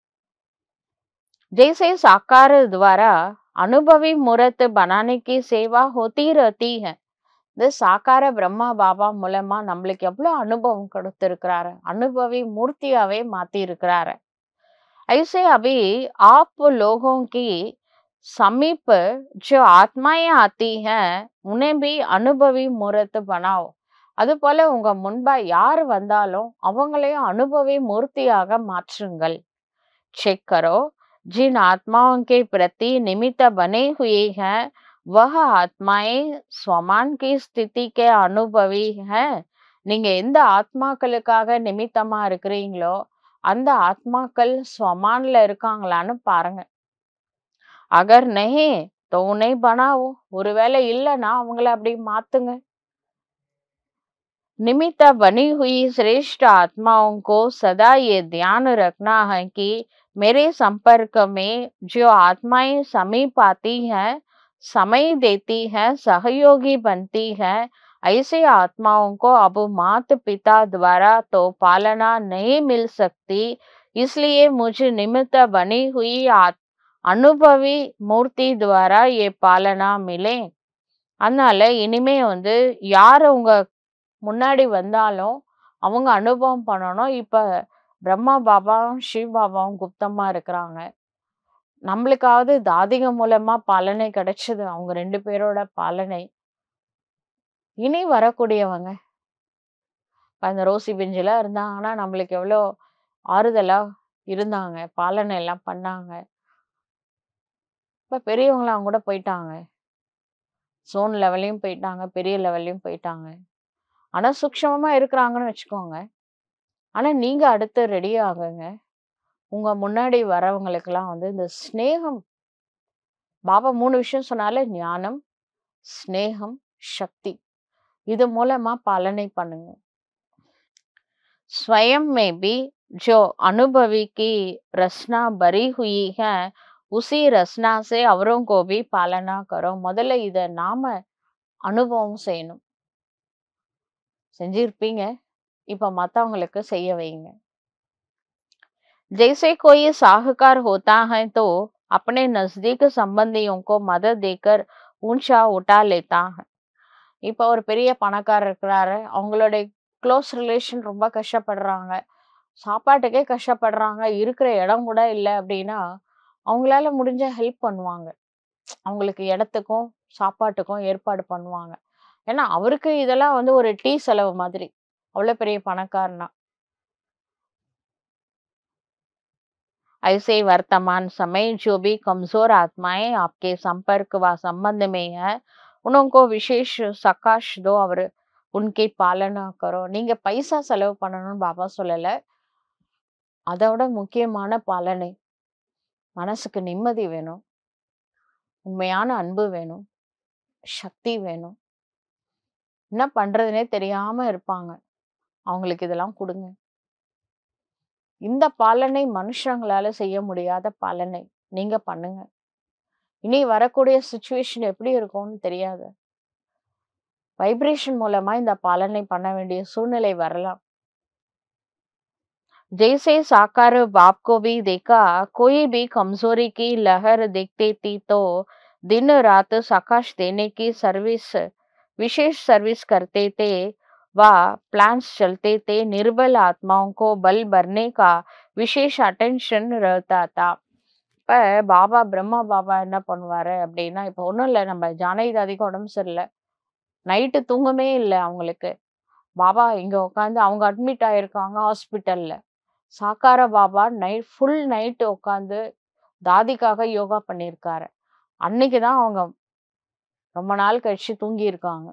जैसे साकार द्वारा अनुभवी मूर्त बनाने की सेवा होती रहती है இந்த சாக்கார பிரம்மா பாபா மூலமா நம்மளுக்கு எவ்வளவு அனுபவம் கொடுத்திருக்கிறாரு அனுபவி மூர்த்தியாவே மாத்தி இருக்கிறாரு ऐसे अभी आप लोगों की समीप जो आत्माएं आती हैं उन्हें भी अनुभवी मूर्त बनाओ அது போல உங்க முன்பா யார் வந்தாலும் அவங்களையும் அனுபவி மூர்த்தியாக மாற்றுங்கள் चेक करो जिन आत्माओं के प्रति निमित्त बने हुए हैं वह आत्माएं स्वमान की स्थिति के अनुभवी हैं நீங்க எந்த ஆத்மாக்களுக்காக நிமித்தமா இருக்கிறீங்களோ அந்த ஆத்மாக்கள் ஸ்வமான்ல இருக்காங்களான்னு பாருங்க அகர் நஹே तो उन्हें बनाओ ஒருவேளை இல்லைன்னா அவங்கள அப்படி மாத்துங்க निमित्त बनी हुई श्रेष्ठ आत्माओं को सदा ये ध्यान रखना है कि मेरे संपर्क में जो आत्माएं समीप आती हैं समय देती हैं सहयोगी बनती हैं ऐसे आत्माओं को अब मात पिता द्वारा तो पालना नहीं मिल सकती इसलिए मुझे निमित्त बनी हुई आत- அனுபவி மூர்த்தி துவாரா ஏ பாலனா மிலே அதனால இனிமே வந்து யார் உங்க முன்னாடி வந்தாலும் அவங்க அனுபவம் பண்ணணும் இப்ப பிரம்மா பாபாவும் சிவ பாபாவும் குப்தமா இருக்கிறாங்க நம்மளுக்காவது தாதிக மூலமா பாலனை கிடைச்சது அவங்க ரெண்டு பேரோட பாலனை இனி வரக்கூடியவங்க இப்ப அந்த ரோசி பெஞ்சில இருந்தாங்கன்னா நம்மளுக்கு எவ்வளோ ஆறுதலா இருந்தாங்க பாலனை எல்லாம் பண்ணாங்க இப்ப பெரியவங்களாம் கூட போயிட்டாங்க சோன் லெவல்லையும் போயிட்டாங்க பெரிய லெவல்லையும் போயிட்டாங்க ஆனா சூக்ஷ்மமா இருக்கிறாங்கன்னு வச்சுக்கோங்க ஆனா நீங்க அடுத்து ரெடி ஆகுங்க உங்க முன்னாடி வரவங்களுக்கெல்லாம் வந்து இந்த ஸ்நேகம் பாபா மூணு விஷயம் சொன்னாலே ஞானம் ஸ்நேகம் சக்தி இது மூலமா பாலனை பண்ணுங்க स्वयं में भी जो अनुभवी की रचना भरी हुई है उसी रचना से औरों को भी पालना करो முதல்ல இத நாம அனுபவம் செய்யணும் செஞ்சிருப்பீங்க இப்ப மத்தவங்களுக்கு செய்ய வைங்க जैसे कोई साहूकार होता है तो अपने नजदीक संबंधियों को मदद देकर ऊंचा उठा लेता है இப்ப ஒரு பெரிய பணக்காரர் இருக்கிறாரு அவங்களுடைய க்ளோஸ் ரிலேஷன் ரொம்ப கஷ்டப்படுறாங்க சாப்பாட்டுக்கே கஷ்டப்படுறாங்க இருக்கிற இடம் கூட இல்லை அப்படின்னா அவங்களால முடிஞ்ச ஹெல்ப் பண்ணுவாங்க அவங்களுக்கு இடத்துக்கும் சாப்பாட்டுக்கும் ஏற்பாடு பண்ணுவாங்க ஏன்னா அவருக்கு இதெல்லாம் வந்து ஒரு டீ செலவு மாதிரி அவ்வளோ பெரிய பணக்காரனா ऐसे वर्तमान समय जो भी कमजोर आत्माएं आपके संपर्क व संबंध में है उनको विशेष सकाश दो அவர் உன்கே பாலனா கரோ நீங்க பைசா செலவு பண்ணணும்னு பாபா சொல்லல அதோட முக்கியமான பாலனை மனசுக்கு நிம்மதி வேணும் உண்மையான அன்பு வேணும் சக்தி வேணும் என்ன பண்றதுனே தெரியாம இருப்பாங்க அவங்களுக்கு இதெல்லாம் கொடுங்க இந்த பாலனை மனுஷங்களால செய்ய முடியாத பாலனை நீங்க பண்ணுங்க இனி வரக்கூடிய சுச்சுவேஷன் எப்படி இருக்கும்னு தெரியாது வைப்ரேஷன் மூலமா இந்த பாலனை பண்ண வேண்டிய சூழ்நிலை வரலாம் जैसे साकार बाप को भी देखा कोई भी कमजोरी की लहर दिखती थी तो दिन रात साकाश देने की सर्विस विशेष सर्विस करते थे व प्लान्स चलते थे निर्बल आत्माओं को बल भरने का विशेष अटेंशन रहता था இப்ப பாபா பிரம்மா பாபா என்ன பண்ணுவாரு அப்படின்னா இப்ப ஒண்ணும் இல்லை நம்ம ஜானகி தாதிக்கு உடம்பு சரியில்லை நைட்டு தூங்கமே இல்லை அவங்களுக்கு பாபா இங்க உட்காந்து அவங்க அட்மிட் ஆயிருக்காங்க ஹாஸ்பிட்டல்ல சாக்கார பாபா நைட் ஃபுல் நைட் உட்காந்து தாதிக்காக யோகா பண்ணியிருக்காரு அன்னைக்கு தான் அவங்க ரொம்ப நாள் கழிச்சு தூங்கி இருக்காங்க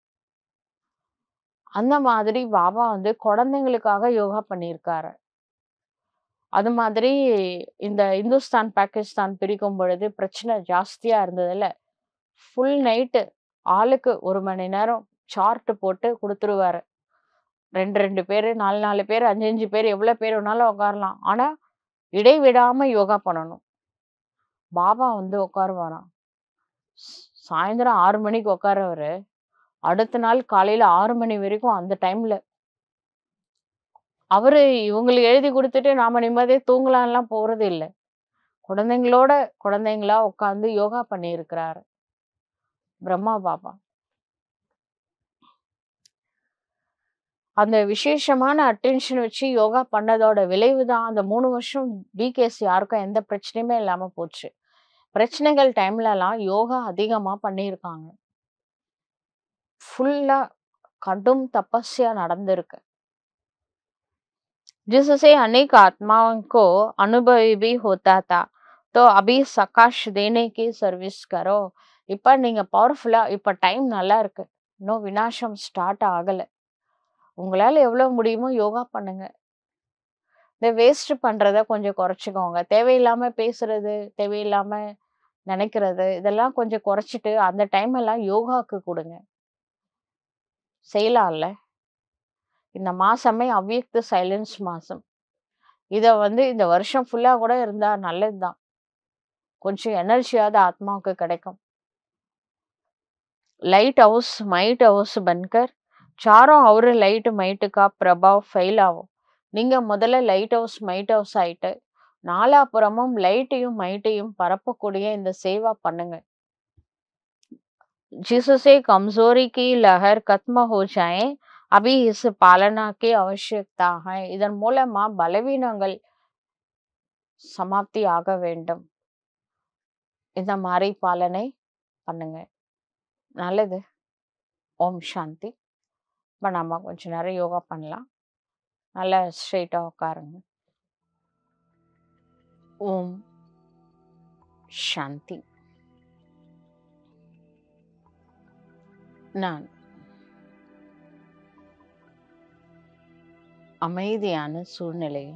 அந்த மாதிரி பாபா வந்து குழந்தைங்களுக்காக யோகா பண்ணியிருக்காரு அது மாதிரி இந்த இந்துஸ்தான் பாகிஸ்தான் பிரிக்கும் பொழுது பிரச்சனை ஜாஸ்தியா இருந்ததுல ஃபுல் நைட்டு ஆளுக்கு ஒரு மணி நேரம் சார்ட் போட்டு கொடுத்துருவாரு ரெண்டு ரெண்டு பேர் நாலு நாலு பேர் அஞ்சு அஞ்சு பேர் எவ்வளோ பேர் வேணாலும் உட்காரலாம் ஆனால் இடைவிடாம யோகா பண்ணணும் பாபா வந்து உட்காருவாராம் ஸ்- சாயந்தரம் ஆறு மணிக்கு உட்காரவர் அடுத்த நாள் காலையில ஆறு மணி வரைக்கும் அந்த டைம்ல அவரு இவங்களுக்கு எழுதி கொடுத்துட்டு நாம நிம்மதியே தூங்கலாம்லாம் போறது இல்லை குழந்தைங்களோட குழந்தைங்களா உட்காந்து யோகா பண்ணியிருக்கிறாரு பிரம்மா பாபா அந்த விசேஷமான அட்டென்ஷன் வச்சு யோகா பண்ணதோட விளைவு தான் அந்த மூணு வருஷம் பிகேஸ் யாருக்கும் எந்த பிரச்சனையுமே இல்லாம போச்சு பிரச்சனைகள் டைம்லலாம் யோகா அதிகமா பண்ணியிருக்காங்க ஃபுல்லா கடும் தபஸ்யா நடந்திருக்கு जिससे अनेक आत्माओं को अनुभवी भी होता था तो अभी सकाश देने की सर्विस करो இப்ப நீங்க பவர்ஃபுல்லா இப்ப டைம் நல்லா இருக்கு இன்னும் வினாசம் ஸ்டார்ட் ஆகல உங்களால எவ்வளவு முடியுமோ யோகா பண்ணுங்க இந்த வேஸ்ட் பண்றத கொஞ்சம் குறைச்சிக்கோங்க தேவையில்லாம பேசுறது தேவையில்லாம நினைக்கிறது இதெல்லாம் கொஞ்சம் குறைச்சிட்டு அந்த டைம் எல்லாம் யோகாக்கு கொடுங்க செய்யலாம்ல இந்த மாசமே அவ்வியக்த சைலன்ஸ் மாசம் இத வந்து இந்த வருஷம் ஃபுல்லா கூட இருந்தா நல்லதுதான் கொஞ்சம் எனர்ஜியாவது ஆத்மாவுக்கு கிடைக்கும் लाइट हाउस माइट हाउस बनकर चारों और लाइट माइट का प्रभाव फैलाओ நீங்க முதல்ல லைட் ஹவுஸ் மைட் ஹவுஸ் ஆயிட்டு நாலாபுறமும் லைட்டையும் மைட்டையும் பரப்பக்கூடிய இந்த சேவா பண்ணுங்க जिससे कमजोरी की लहर खत्म हो जाए अभी इस पालना की आवश्यकता है இதன் மூலமா பலவீனங்கள் சமாப்தி ஆக வேண்டும் இந்த மாதிரி பாலனை பண்ணுங்க நல்லது ஓம் சாந்தி இப்போ நம்ம கொஞ்ச நேரம் யோகா பண்ணலாம் நல்லா ஸ்ட்ரெயிட்டாக உட்காருங்க ஓம் சாந்தி நான் அமைதியான சூழ்நிலையில்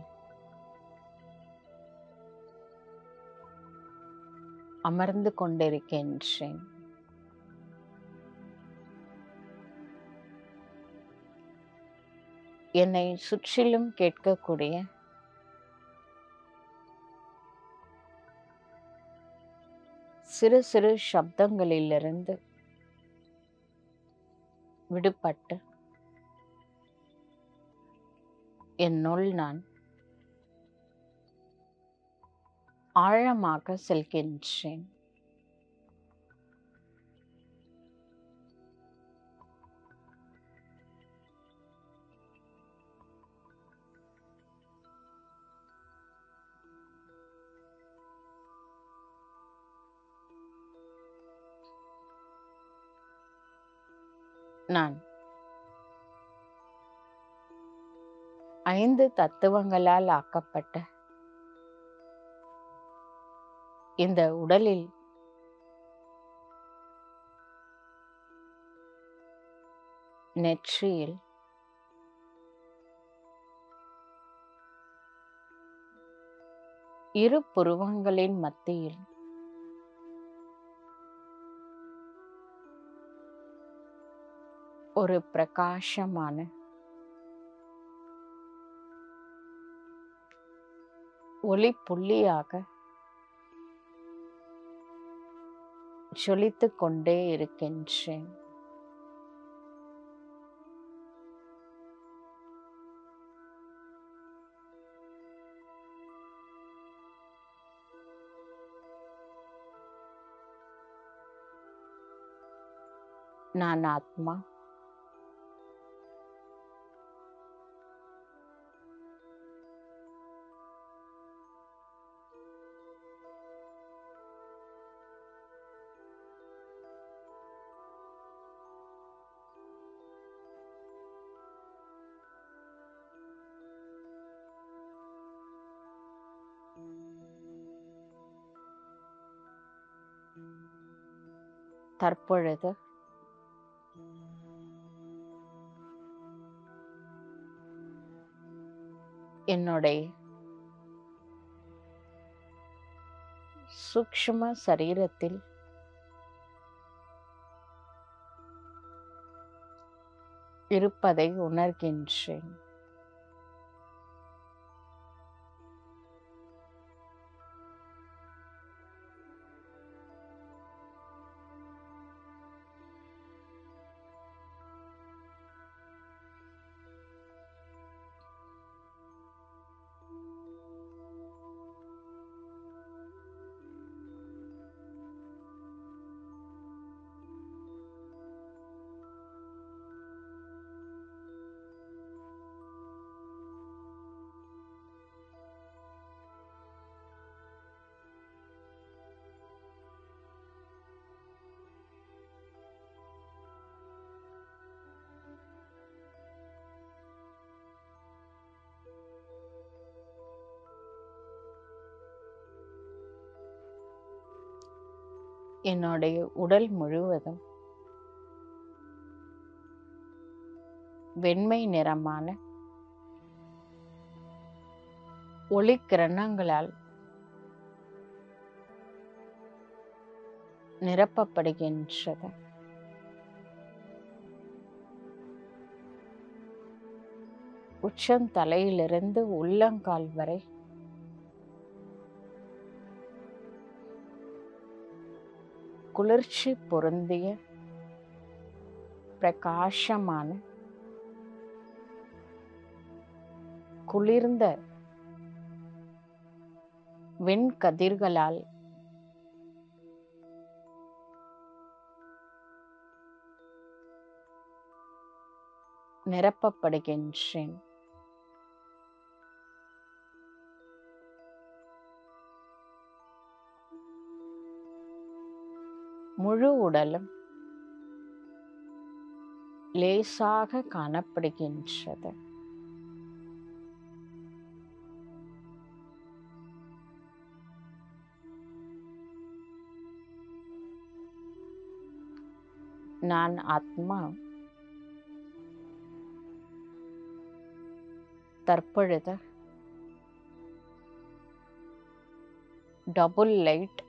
அமர்ந்து கொண்டிருக்கின்றேன் என்னை சுற்றிலும் கேட்கக்கூடிய சிறு சிறு சப்தங்களிலிருந்து விடுபட்டு என்னுள் நான் ஆழமாக செல்கின்றேன் நான் ஐந்து தத்துவங்களால் ஆக்கப்பட்ட இந்த உடலில் நெற்றியில் இரு புருவங்களின் மத்தியில் ஒரு பிரகாசமான ஒளி புள்ளியாக ஜொலித்துக் கொண்டே இருக்கின்றேன் நான் ஆத்மா தற்பொழுது என்னுடைய சூக்ஷ்ம சரீரத்தில் இருப்பதை உணர்கின்றேன் என்னுடைய உடல் முழுவதும் வெண்மை நிறமான ஒளிக்கிரணங்களால் நிரப்பப்படுகின்றது உச்சந்தலையிலிருந்து உள்ளங்கால் வரை குளிர்ச்சி பொருந்திய பிரகாசமான குளிர்ந்த வெண்கதிர்களால் நிரப்பப்படுகின்றேன் முழு உடலும் லேசாக காணப்படுகின்றது நான் ஆத்மா தற்பொழுது டபுள் லைட்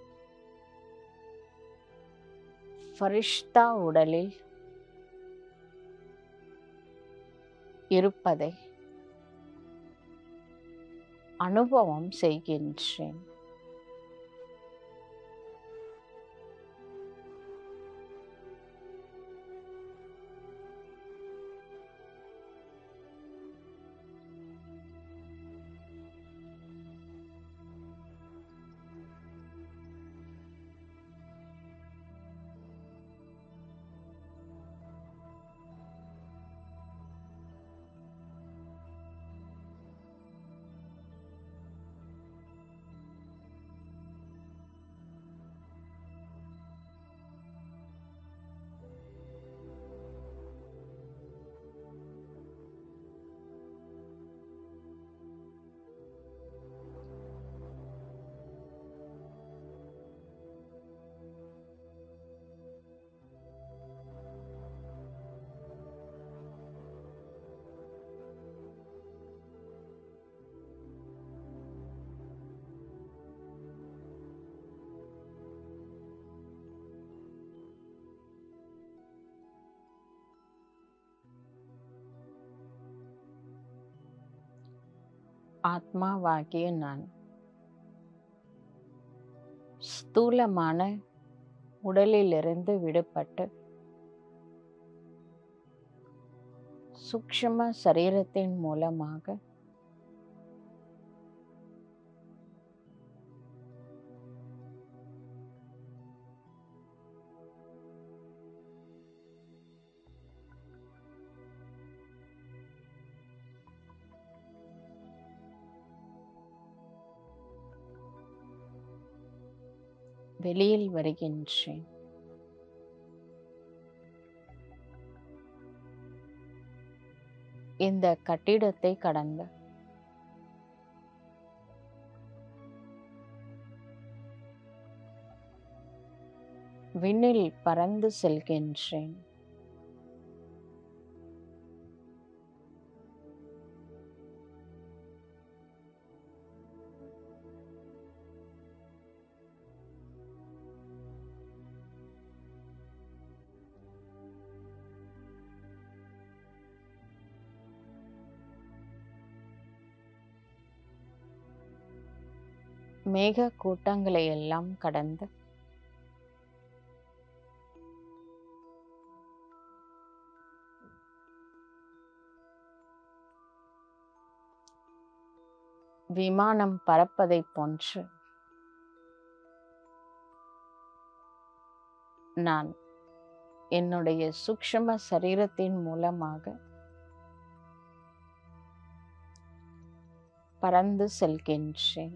ஃபரிஷ்தா உடலில் இருப்பதை அனுபவம் செய்கின்றேன் ஆத்மாவாகிய நான் ஸ்தூலமான உடலிலிருந்து விடுபட்டு சூக்ஷ்ம சரீரத்தின் மூலமாக வெளியில் வருகின்றேன் இந்த கட்டிடத்தை கடந்து விண்ணில் பறந்து செல்கின்றேன் மேக கூட்டங்களை எல்லாம் கடந்து விமானம் பறப்பதைப் போன்று நான் என்னுடைய சூக்ஷ்ம சரீரத்தின் மூலமாக பறந்து செல்கின்றேன்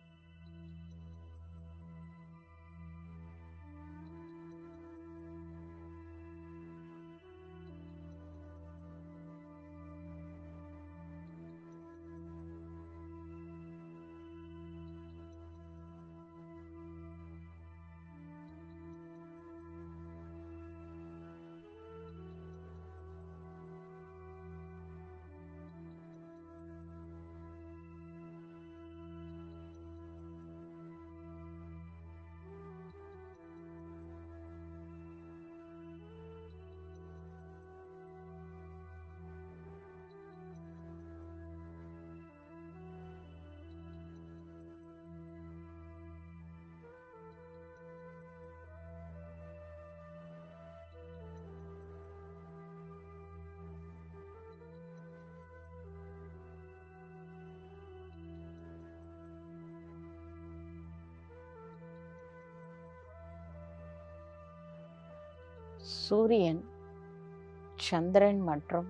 சூரியன் சந்திரன் மற்றும்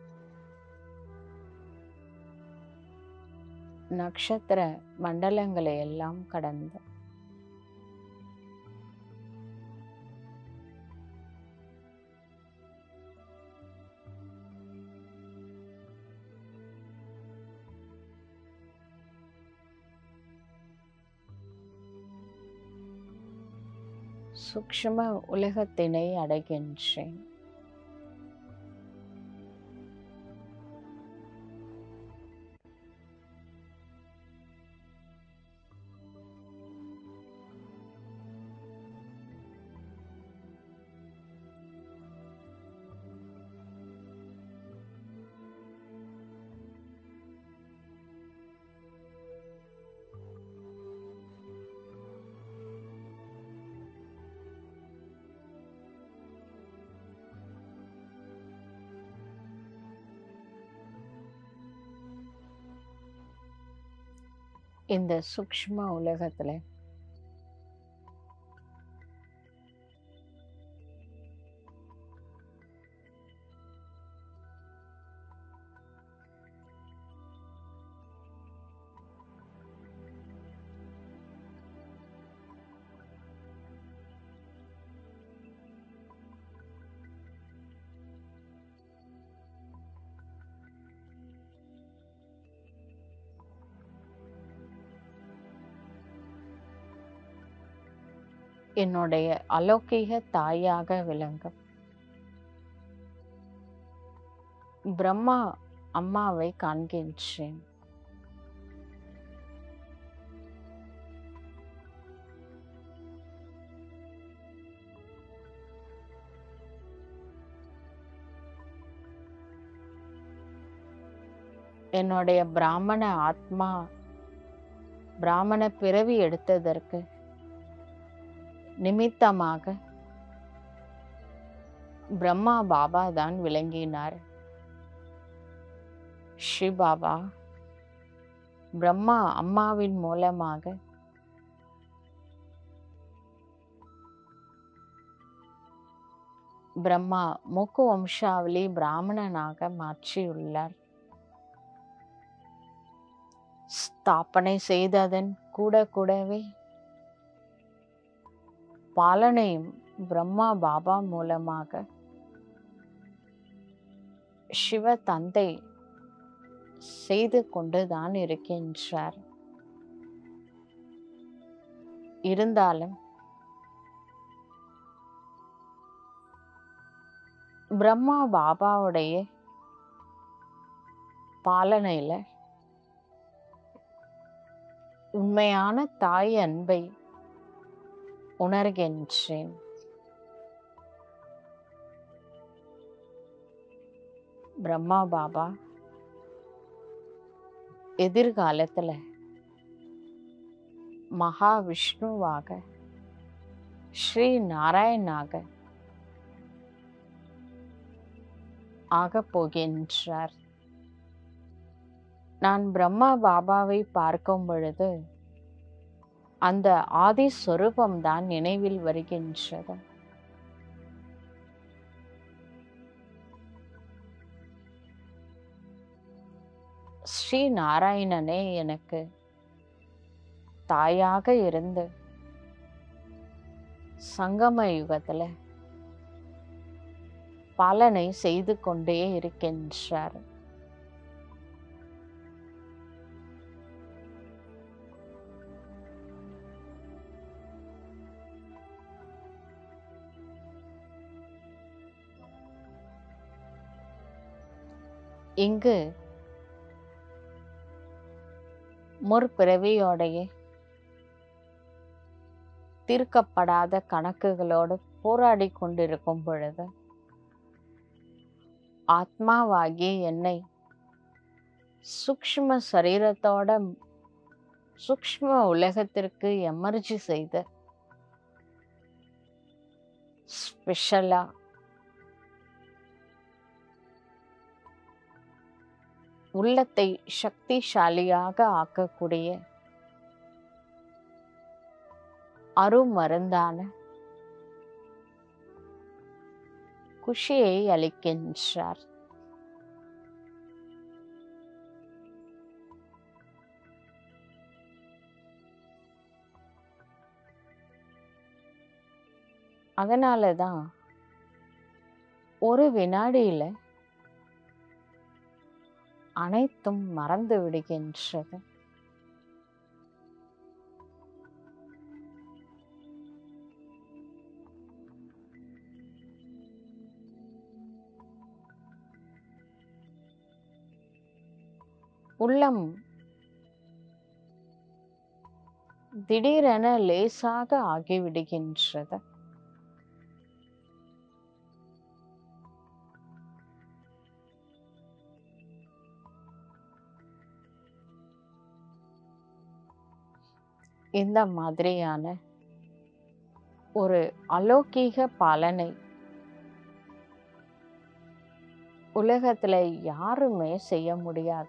நட்சத்திர மண்டலங்களை எல்லாம் கடந்து சூக்ஷ்ம உலகத்தினை அடைகின்றேன் இந்த சூக்ஷ்ம உலகத்துல என்னுடைய அலௌகிக தாயாக விளங்கும் பிரம்மா அம்மாவை காண்கின்றேன் என்னுடைய பிராமண ஆத்மா பிராமண பிறவி எடுத்ததற்கு நிமித்தமாக பிரம்மா பாபா தான் விளங்கினார் ஸ்ரீ பாபா பிரம்மா அம்மாவின் மூலமாக பிரம்மா முக்கு வம்சாவளி பிராமணனாக மாற்றியுள்ளார் ஸ்தாபனை செய்ததன் கூட கூடவே பாலனையும் பிரம்மா பாபா மூலமாக சிவ தந்தை செய்து கொண்டுதான் இருக்கின்றார் இருந்தாலும் பிரம்மா பாபாவுடைய பாலனையில உண்மையான தாய் அன்பை உணர்கின்றேன் பிரம்மா பாபா எதிர்காலத்துல மகாவிஷ்ணுவாக ஸ்ரீ நாராயணாக ஆகப் போகின்றார் நான் பிரம்மா பாபாவை பார்க்கும் பொழுது அந்த ஆதி சொரூபம் தான் நினைவில் வருகின்றது ஸ்ரீ நாராயணனே எனக்கு தாயாக இருந்து சங்கம யுகத்துல பாலனை செய்து கொண்டே இருக்கின்றார் இங்கு முற்பிறவியோடைய தீர்க்கப்படாத கணக்குகளோடு போராடி கொண்டிருக்கும் பொழுது ஆத்மாவாகிய என்னை சூக்ஷ்ம சரீரத்தோட சூக்ஷ்ம உலகத்திற்கு எமர்ஜி செய்து ஸ்பெஷலா உள்ளத்தை சக்திசாலியாக ஆக்கக்கூடிய அருமருந்தான குஷியை அளிக்கின்றார் அதனால தான் ஒரு வினாடியில அனைத்தும் மறந்து விடுகின்றது உள்ளம் திடீரென லேசாக ஆகிவிடுகின்றது இந்த மாதிரியான ஒரு அலௌகீக பலனை உலகத்துல யாருமே செய்ய முடியாத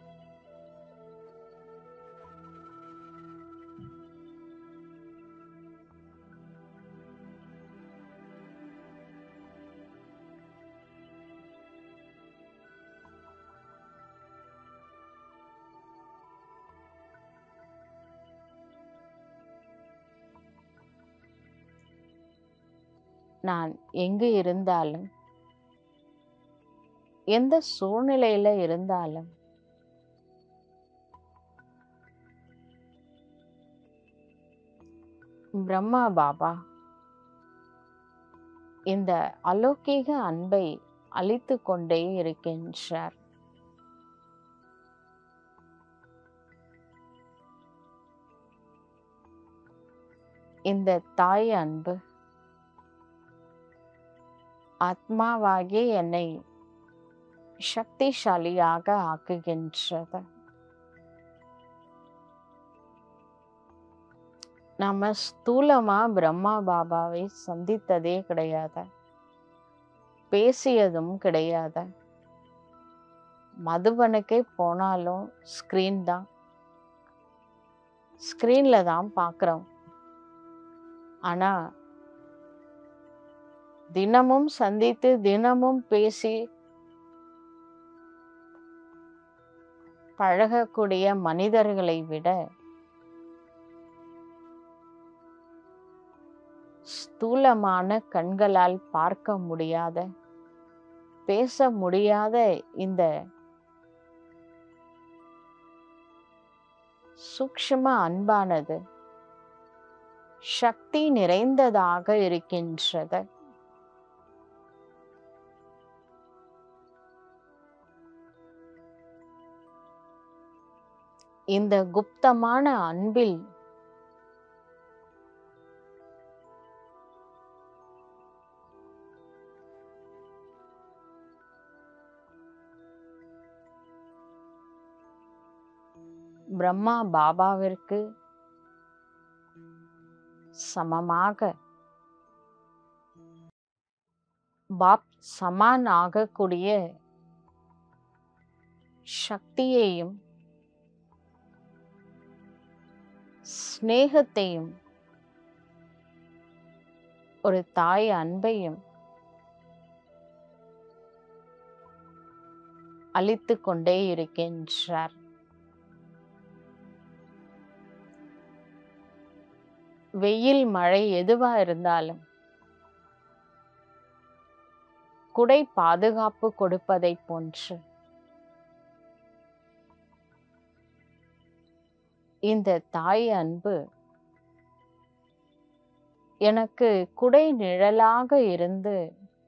நான் எங்கு இருந்தாலும் எந்த சூழ்நிலையில இருந்தாலும் பிரம்மா பாபா இந்த அலௌகீக அன்பை அளித்து கொண்டே இருக்கின்றார் இந்த தாய் அன்பு ஆத்மாவாகிய என்னை சக்திசாலியாக ஆக்குகின்றது நம்ம ஸ்தூலமா பிரம்மா பாபாவை சந்தித்ததே கிடையாது பேசியதும் கிடையாது மதுபனுக்கே போனாலும் ஸ்க்ரீன் தான் ஸ்க்ரீன்ல தான் பார்க்குறோம் ஆனா தினமும் சந்தித்து தினமும் பேசி பழகக்கூடிய மனிதர்களை விட ஸ்தூலமான கண்களால் பார்க்க முடியாத பேச முடியாத இந்த சூக்ஷ்ம அன்பானது சக்தி நிறைந்ததாக இருக்கின்றது இந்த குப்தமான அன்பில் பிரம்மா பாபாவிற்கு சமமாக பாப் சமான் ஆகக்கூடிய சக்தியையும் ஸ்நேகத்தையும் ஒரு தாய் அன்பையும் அளித்து கொண்டே இருக்கின்றார் வெயில் மழை எதுவா இருந்தாலும் குடை பாதுகாப்பு கொடுப்பதை போன்று இந்த தாய் அன்பு எனக்கு குடை நிழலாக இருந்து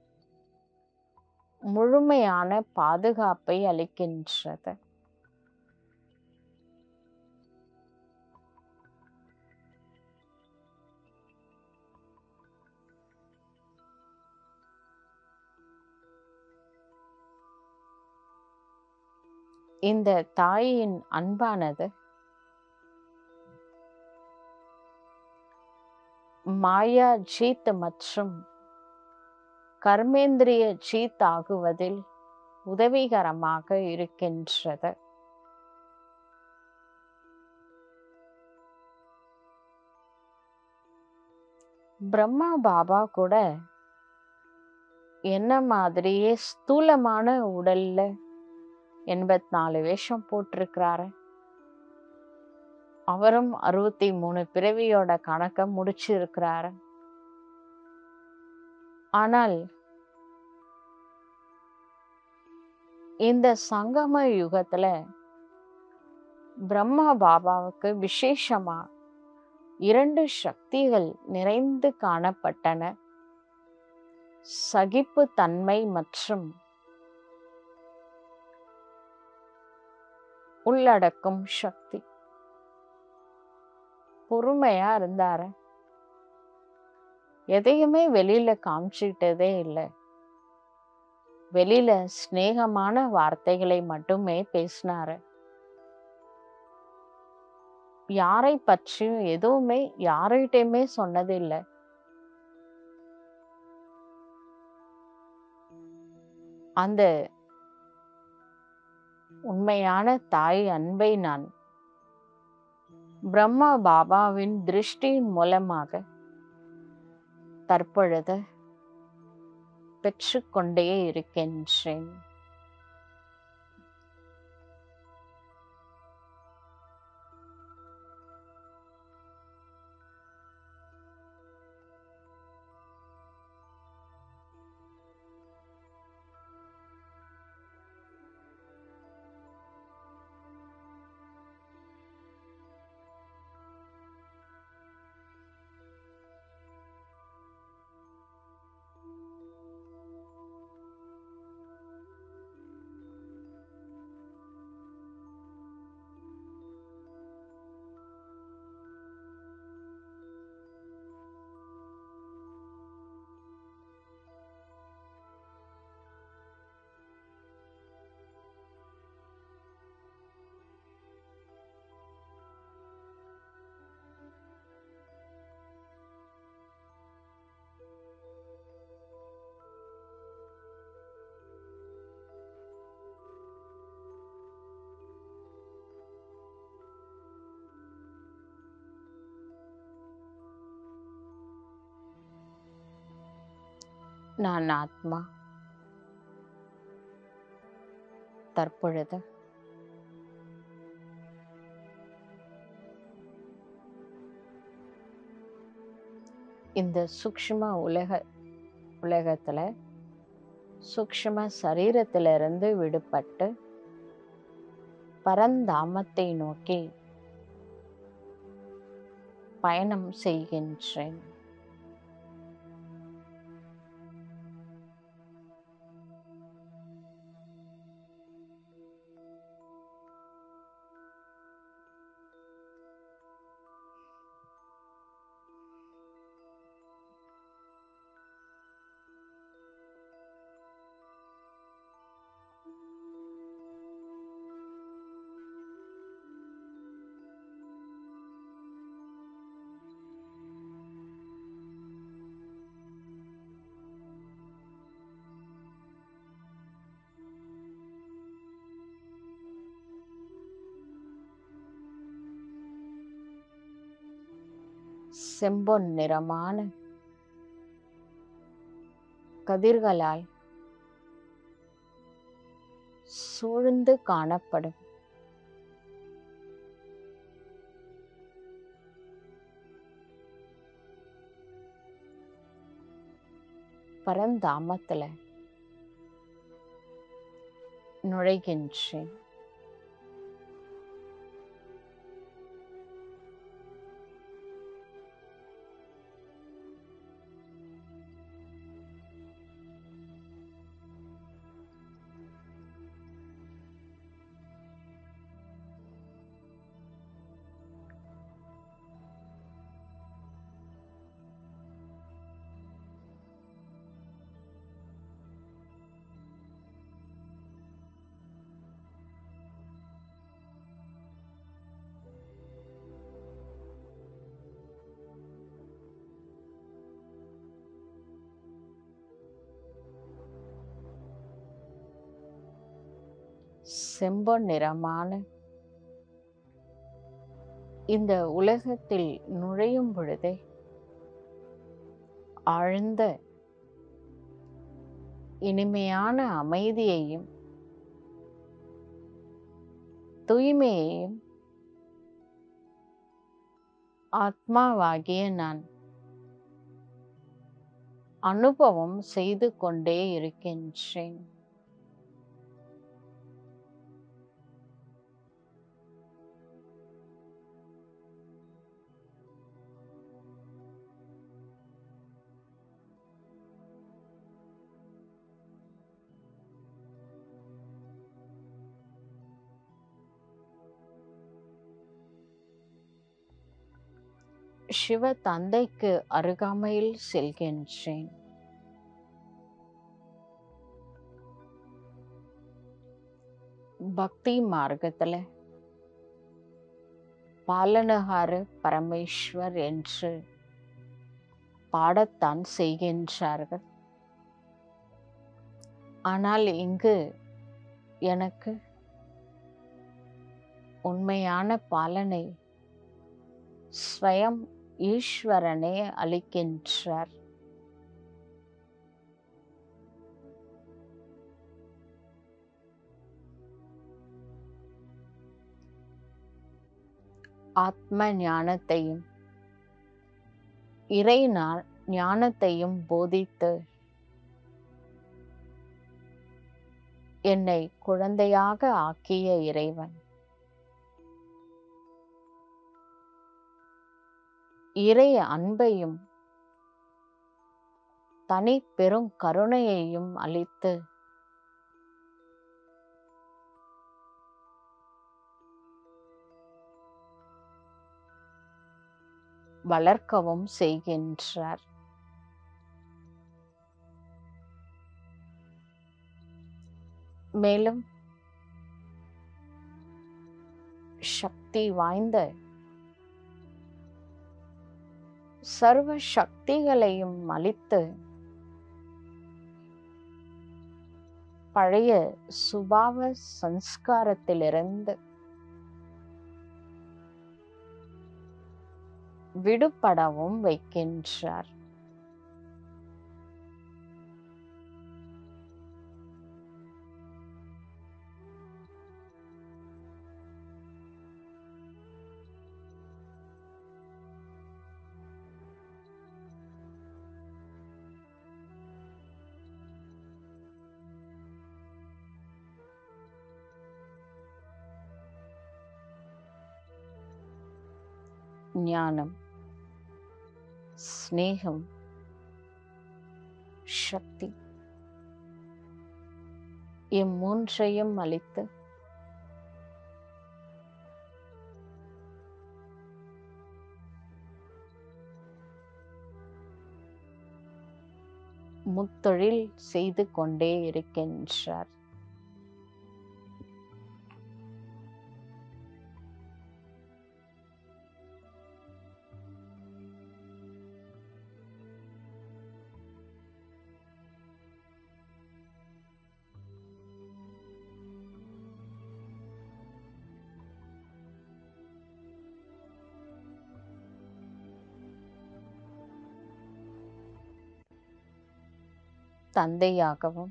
முழுமையான பாதுகாப்பை அளிக்கின்றது இந்த தாயின் அன்பானது மாயா ஜீத் மற்றும் கர்மேந்திரிய ஜீத் ஆகுவதில் உதவிகரமாக இருக்கின்றது பிரம்மா பாபா கூட என்ன மாதிரியே ஸ்தூலமான உடல்ல எண்பத்தி நாலு வேஷம் போட்டிருக்கிறாரு அவரும் அறுபத்தி மூணு பிறவியோட கணக்க முடிச்சிருக்கிறாரு ஆனால் இந்த சங்கம யுகத்துல பிரம்மா பாபாவுக்கு விசேஷமா இரண்டு சக்திகள் நிறைந்து காணப்பட்டன சகிப்பு தன்மை மற்றும் உள்ளடக்கும் சக்தி பொறுமையா இருந்தாரு எதையுமே வெளியில காமிச்சுக்கிட்டதே இல்லை வெளியில சிநேகமான வார்த்தைகளை மட்டுமே பேசினாரு யாரை பற்றியும் எதுவுமே யார்கிட்டயுமே சொன்னதில்லை அந்த உண்மையான தாய் அன்பை நான் பிரம்மா பாபாவின் திருஷ்டியின் மூலமாக தற்பொழுது பெற்றுக்கொண்டே இருக்கின்றேன் நான் ஆத்மா தற்பொழுது இந்த சூக்ஷ்ம உலக உலகத்துல சூக்ஷ்ம சரீரத்திலிருந்து விடுபட்டு பரந்தாமத்தை நோக்கி பயணம் செய்கின்றேன் செம்பொன் நிறமான கதிர்களால் சூழ்ந்து காணப்படும் பரந்தாமத்துல நுழைகின்றேன் செம்பொன் நிறமான இந்த உலகத்தில் நுழையும் பொழுதே ஆழ்ந்த இனிமையான அமைதியையும் தூய்மையையும் ஆத்மாவாகிய நான் அனுபவம் செய்து கொண்டே இருக்கின்றேன் சிவ தந்தைக்கு அருகாமையில் செல்கின்றேன் பக்தி மார்க்கத்துல பாலனகார பரமேஸ்வர் என்று பாடத்தான் செய்கின்றார்கள் ஆனால் இங்கு எனக்கு உண்மையான பாலனை ஸ்வயம் ஈஸ்வரனே அளிக்கின்றார் ஆத்ம ஞானத்தையும் இறை ஞா- ஞானத்தையும் போதித்து என்னை குழந்தையாக ஆக்கிய இறைவன் இறை அன்பையும் தனி பெரும் கருணையையும் அளித்து வளர்க்கவும் செய்கின்றார் மேலும் சக்தி வாய்ந்த சர்வ சக்திகளையும் அளித்து பழைய சுபாவ சன்ஸ்காரத்திலிருந்து விடுபடவும் வைக்கின்றார் ஞானம் ஸ்நேகம் சக்தி இம்மூன்றையும் அளித்து முத்தொழில் செய்து கொண்டே இருக்கின்றார் தந்தையாகவும்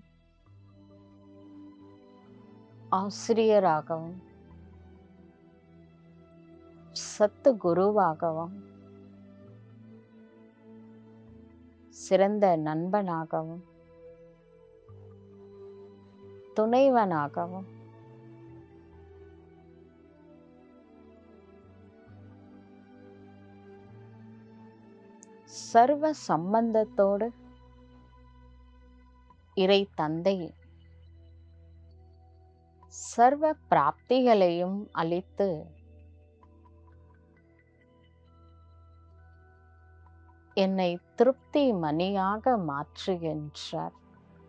ஆசிரியராகவும் சத்து குருவாகவும் சிறந்த நண்பனாகவும் துணைவனாகவும் சர்வ சம்பந்தத்தோடு இறை தந்தை சர்வ பிராப்திகளையும் அளித்து என்னை திருப்தி மணியாக மாற்றுகின்றார்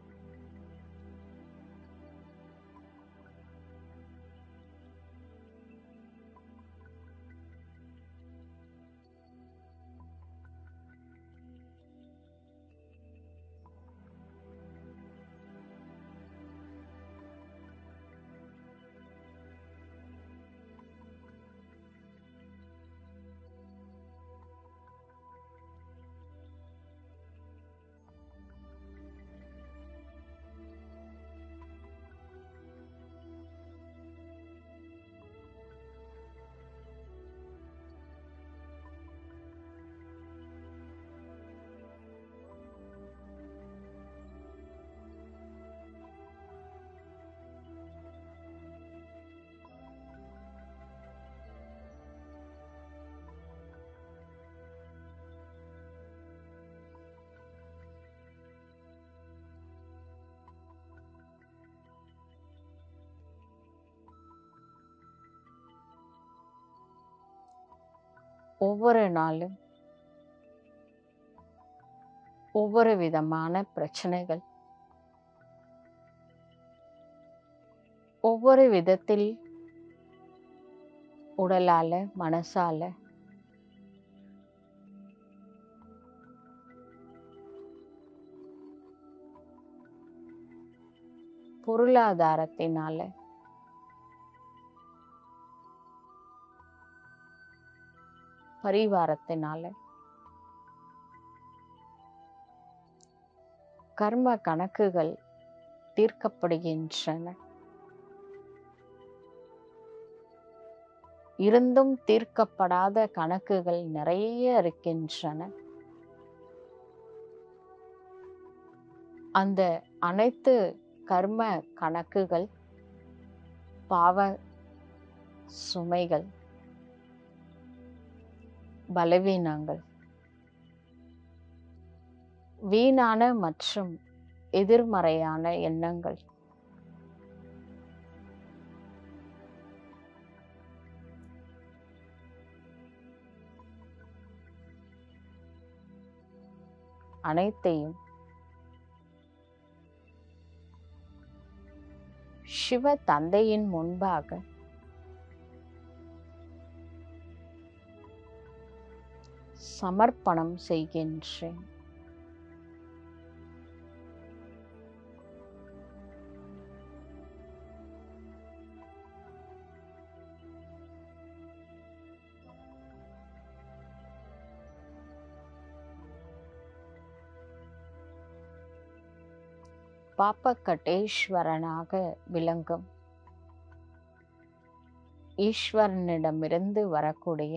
ஒவ்வொரு நாளும் ஒவ்வொரு விதமான பிரச்சனைகள் ஒவ்வொரு விதத்தில் உடலால மனசால பொருளாதாரத்தினால பரிவாரத்தினால கர்ம கணக்குகள் தீர்க்கப்படுகின்றன இருந்தும் தீர்க்கப்படாத கணக்குகள் நிறைய இருக்கின்றன அந்த அனைத்து கர்ம கணக்குகள் பாவ சுமைகள் பலவீனங்கள் வீணான மற்றும் எதிர்மறையான எண்ணங்கள் அனைத்தையும் சிவ தந்தையின் முன்பாக சமர்ப்பணம் செய்கின்றேன் பாப்பகட்டேஸ்வரனாக விளங்கும் ஈஸ்வரனிடமிருந்து வரக்கூடிய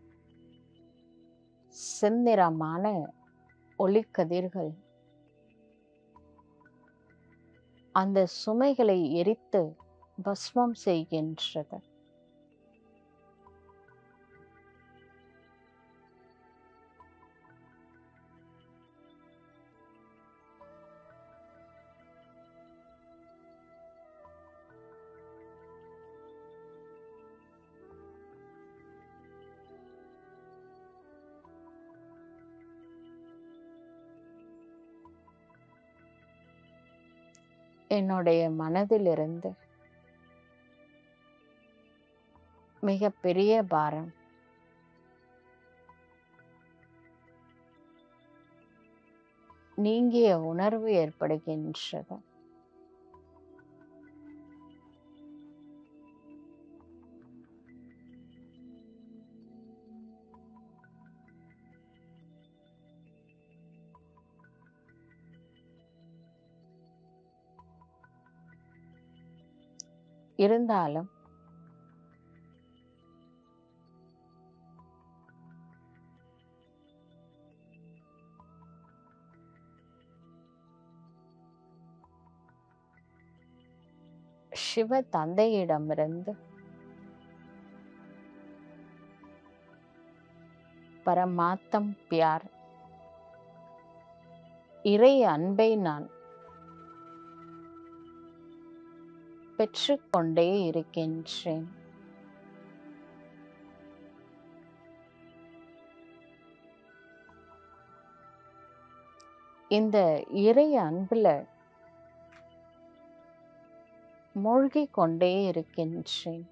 செந்நிறமான ஒளிக்கதிர்கள் அந்த சுமைகளை எரித்து பஸ்மம் செய்கின்றது என்னுடைய மனதிலிருந்து மிகப்பெரிய பாரம் நீங்கிய உணர்வு ஏற்படுகின்றது இருந்தாலும் சிவ தந்தையிடமிருந்து பரமாத்தம் பியார் இறை அன்பை நான் பெற்றுக்கொண்டே இருக்கின்றேன் இந்த இறை அன்புல மூழ்கிக் கொண்டே இருக்கின்றேன்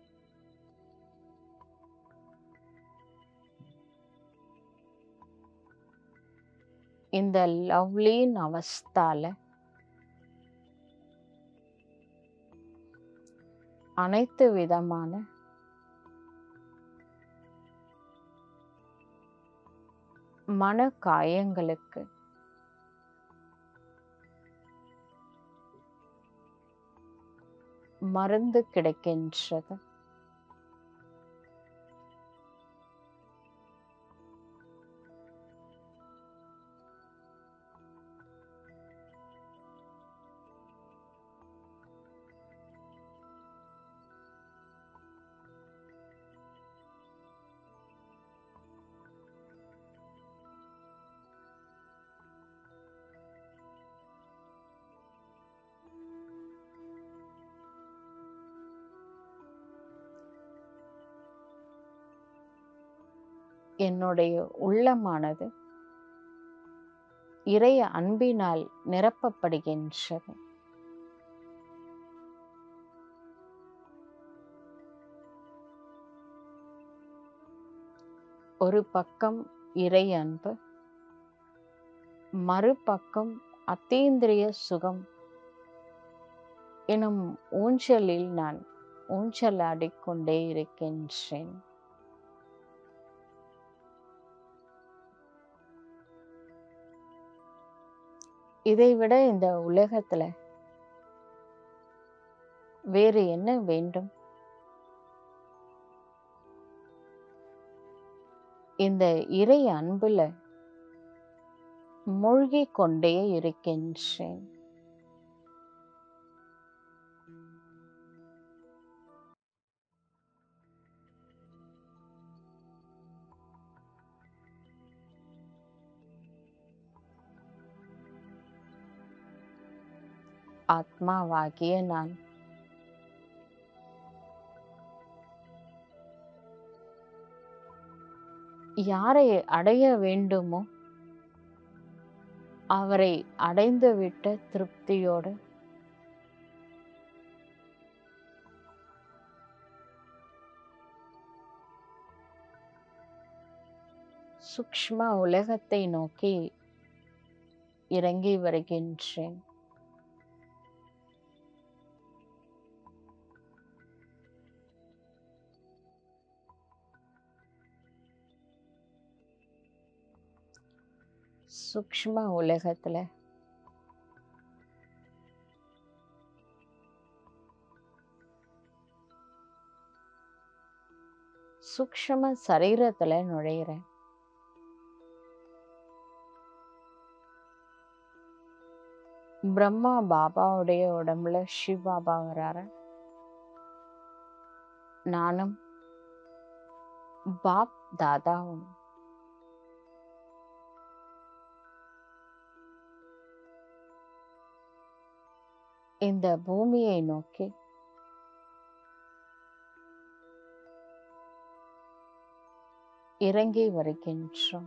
இந்த லவ்லின் அவஸ்தால அனைத்து விதமான மன காயங்களுக்கு மருந்து கிடைக்கின்றது என்னுடைய உள்ளமானது இறை அன்பினால் நிரப்பப்படுகின்றது ஒரு பக்கம் இறை அன்பு மறுபக்கம் அத்தீந்திரிய சுகம் எனும் ஊஞ்சலில் நான் ஊஞ்சலாடிக்கொண்டே இருக்கின்றேன் இதைவிட இந்த உலகத்துல வேறு என்ன வேண்டும் இந்த இறை அன்புல மூழ்கிக் கொண்டே இருக்கின்றேன் ஆத்மாவாகிய நான் யாரை அடைய வேண்டுமோ அவரை அடைந்துவிட்ட திருப்தியோடு சூக்ஷ்ம உலகத்தை நோக்கி இறங்கி வருகின்றேன் சூக்ஷ்ம உலகத்துல சூக்ஷ்ம சரீரத்துல நுழையிறேன் பிரம்மா பாபாவுடைய உடம்புல சிவ பாபா வராரு நானும் பாப் தாதாவும் இந்த பூமியை நோக்கி இறங்கி வருகின்றோம்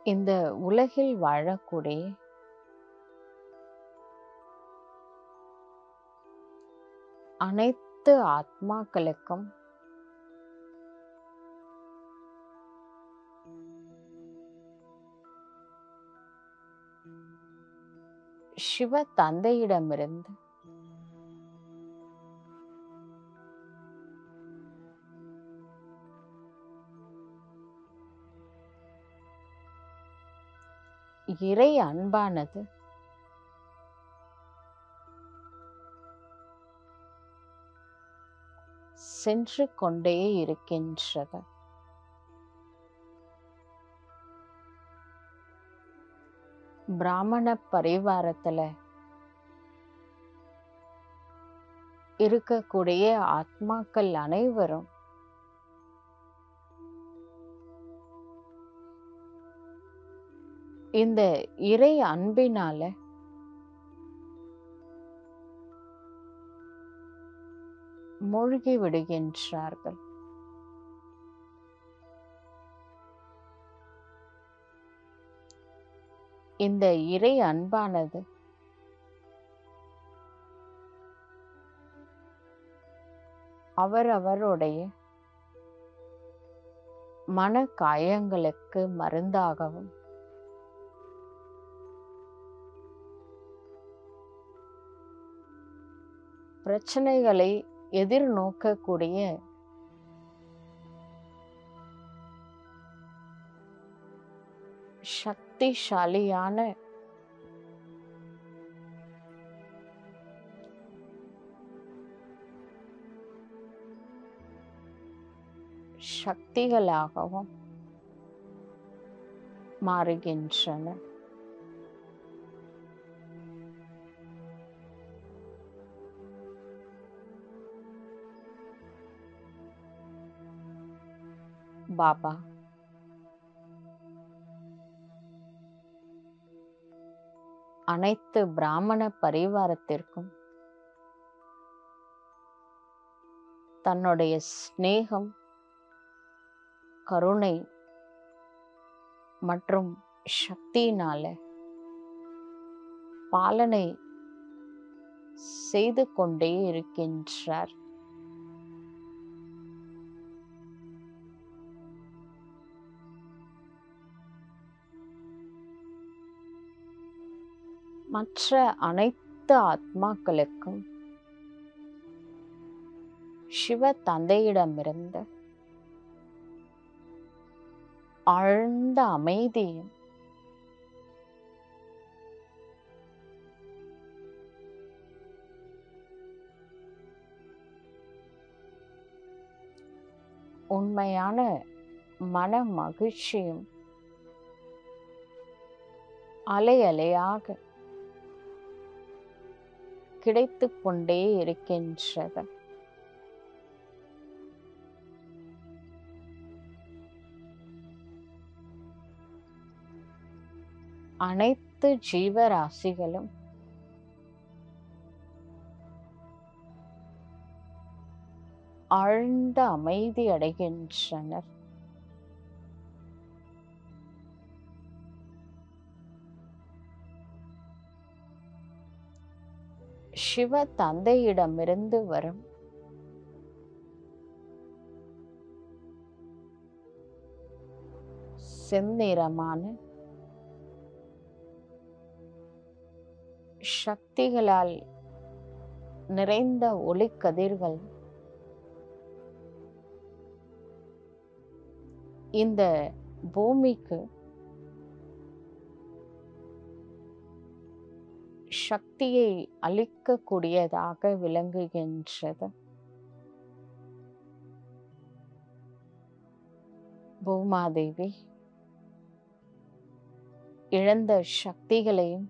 இந்த உலகில் வாழக்கூடிய அனைத்து ஆத்மாக்களுக்கும் சிவ தந்தையிடமிருந்து இறை அன்பானது சென்று கொண்டே இருக்கின்றது பிராமண பரிவாரத்துல இருக்கக்கூடிய ஆத்மாக்கள் அனைவரும் இந்த இறை அன்பினால மூழ்கி விடுகின்றார்கள் இந்த இறை அன்பானது அவரவருடைய மன காயங்களுக்கு மருந்தாகவும் பிரச்சனைகளை எதிர்நோக்கக்கூடிய சக்திசாலியான சக்திகளாகவும் மாறுகின்றன பாபா அனைத்து பிராமண பரிவாரத்திற்கும் தன்னுடைய சிநேகம் கருணை மற்றும் சக்தியினால பாலனை செய்து கொண்டே இருக்கின்றார் மற்ற அனைத்து ஆத்மாக்களுக்கும் சிவ தந்தையிடமிருந்து ஆழ்ந்த அமைதியும் உண்மையான மன மகிழ்ச்சியும் அலை அலையாக கிடைத்துக் கொண்டே இருக்கின்றது அனைத்து ஜீவராசிகளும் ஆழ்ந்த அமைதி அடைகின்றனர் சிவ தந்தையிடமிருந்து வரும் செந்நிறமான சக்திகளால் நிறைந்த ஒளிக்கதிர்கள் இந்த பூமிக்கு சக்தியை அளிக்கக்கூடியதாக விளங்குகின்றது பூமாதேவி இழந்த சக்திகளையும்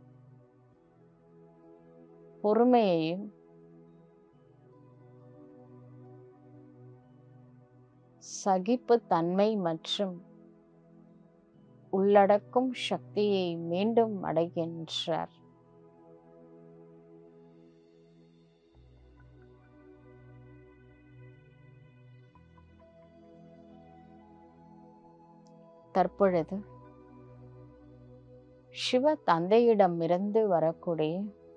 பொறுமையையும் சகிப்பு தன்மை மற்றும் உள்ளடக்கும் சக்தியை மீண்டும் அடைகின்றார் தற்பொழுது சிவ தந்தையிடமிருந்து வரக்கூடிய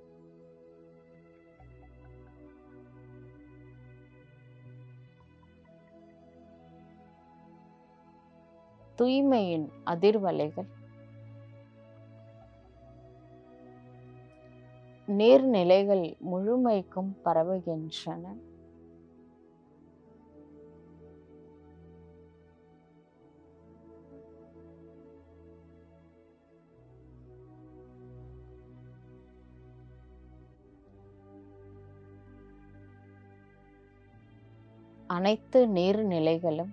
தூய்மையின் அதிர்வலைகள் நீர்நிலைகள் முழுமைக்கும் பரவுகின்றன அனைத்து நீர்நிலைகளும்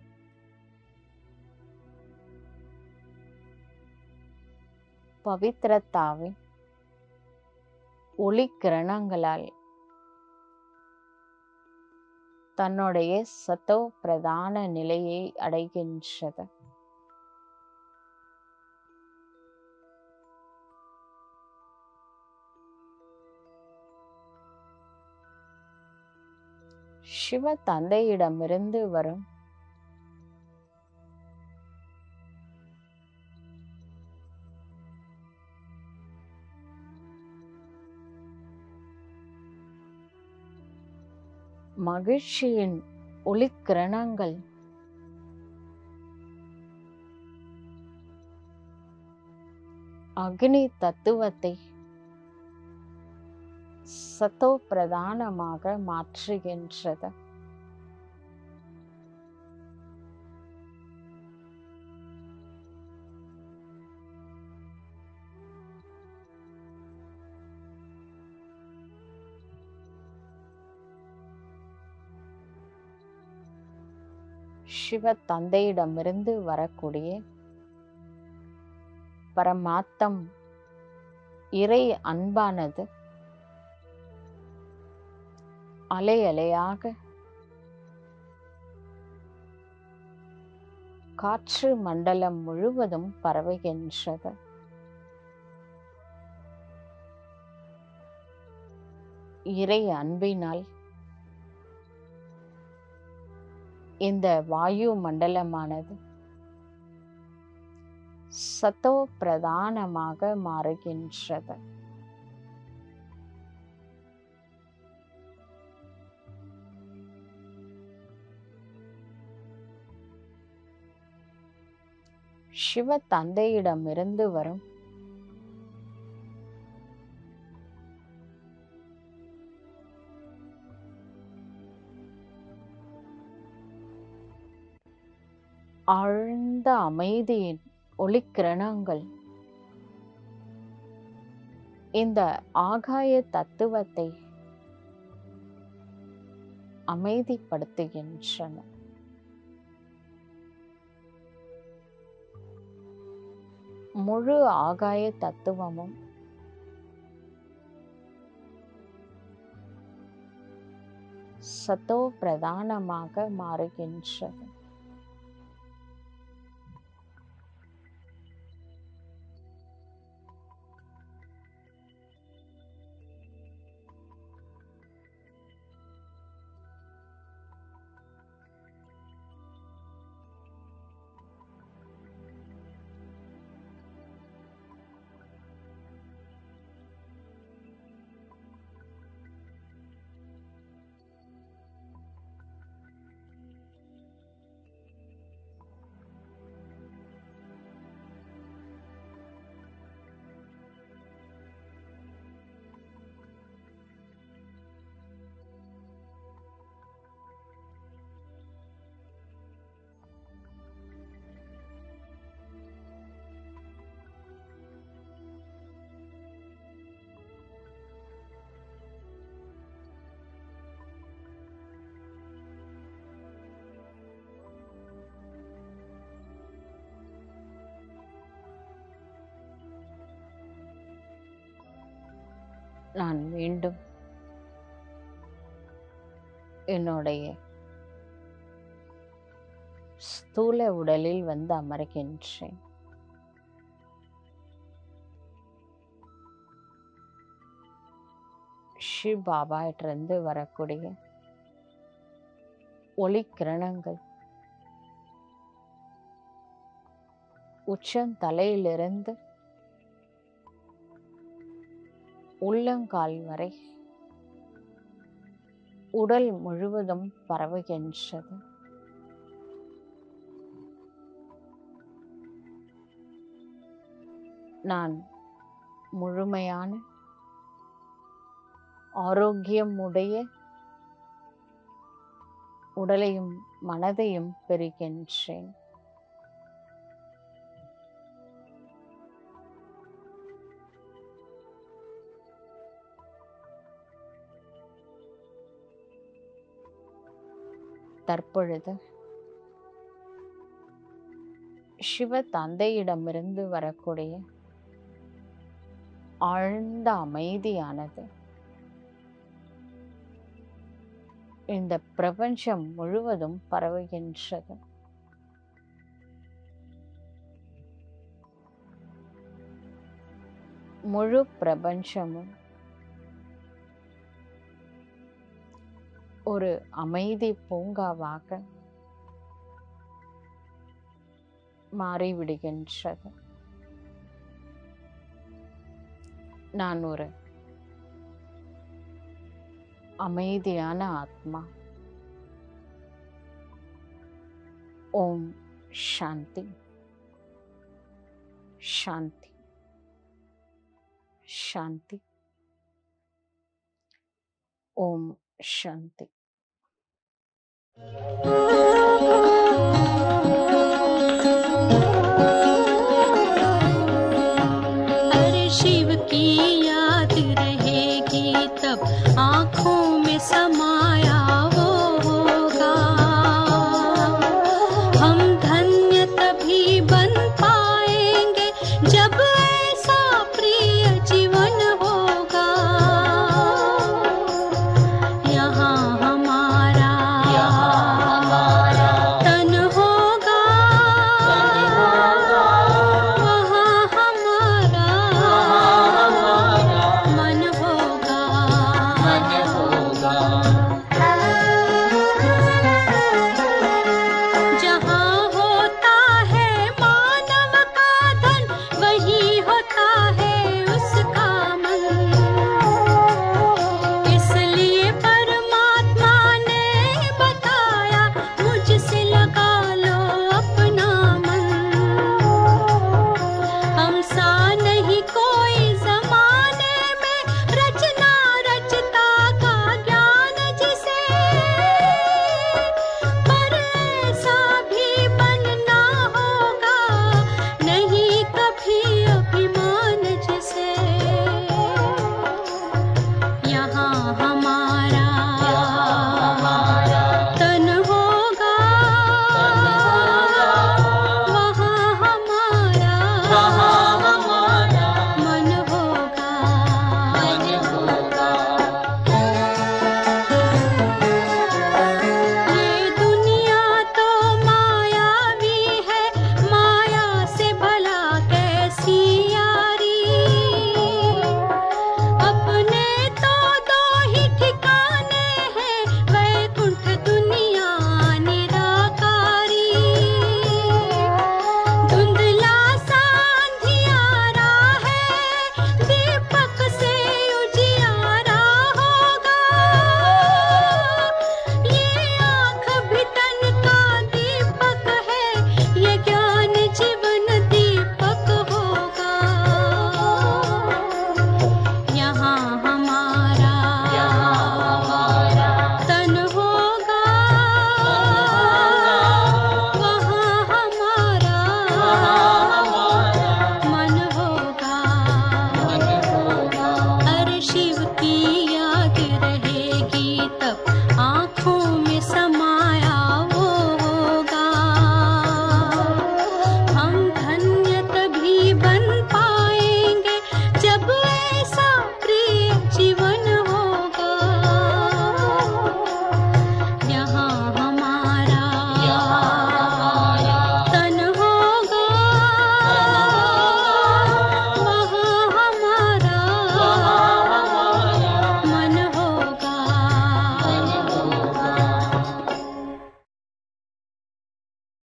பவித்ரதாவின் ஒளிக்கிரணங்களால் தன்னுடைய சத்தோ பிரதான நிலையை அடைகின்றது சிவ தந்தையிடமிருந்து வரும் மகிழ்ச்சியின் ஒளிக்கிரணங்கள் அக்னி தத்துவத்தை சத்தோ பிரதானமாக மாற்றுகின்றது சிவ தந்தையிடமிருந்து வரக்கூடிய பரமாத்தம் இறை அன்பானது அலை அலையாக காற்று மண்டலம் முழுவதும் பரவுகின்றது இறை அன்பினால் இந்த வாயு மண்டலமானது சத்தோ பிரதானமாக மாறுகின்றது சிவ தந்தையிடமிருந்து வரும் ஆழ்ந்த அமைதியின் ஒளிக்கிரணங்கள் இந்த ஆகாய தத்துவத்தை அமைதிப்படுத்துகின்றன முழு ஆகாய தத்துவமும் சத்தோ பிரதானமாக மாறுகின்றது நான் மீண்டும் என்னுடைய ஸ்தூல உடலில் வந்து அமர்கின்றேன் ஸ்ரீ பாபாயிட்டிருந்து வரக்கூடிய ஒளி கிரணங்கள் உச்சந்தலையிலிருந்து உள்ளங்கால் வரை உடல் முழுவதும் பரவுகின்றது நான் முழுமையான ஆரோக்கியமுடைய உடலையும் மனதையும் பெறுகின்றேன் தற்பொழுது சிவ தந்தையிடமிருந்து வரக்கூடிய ஆழ்ந்த அமைதியானது இந்த பிரபஞ்சம் முழுவதும் பரவுகின்றது முழு பிரபஞ்சமும் ஒரு அமைதி பூங்காவாக மாறிவிடுகின்றது நான் ஒரு அமைதியான ஆத்மா ஓம் சாந்தி சாந்தி சாந்தி ஓம் சாந்தி अरे शिव की याद रहेगी तब आँखों में समा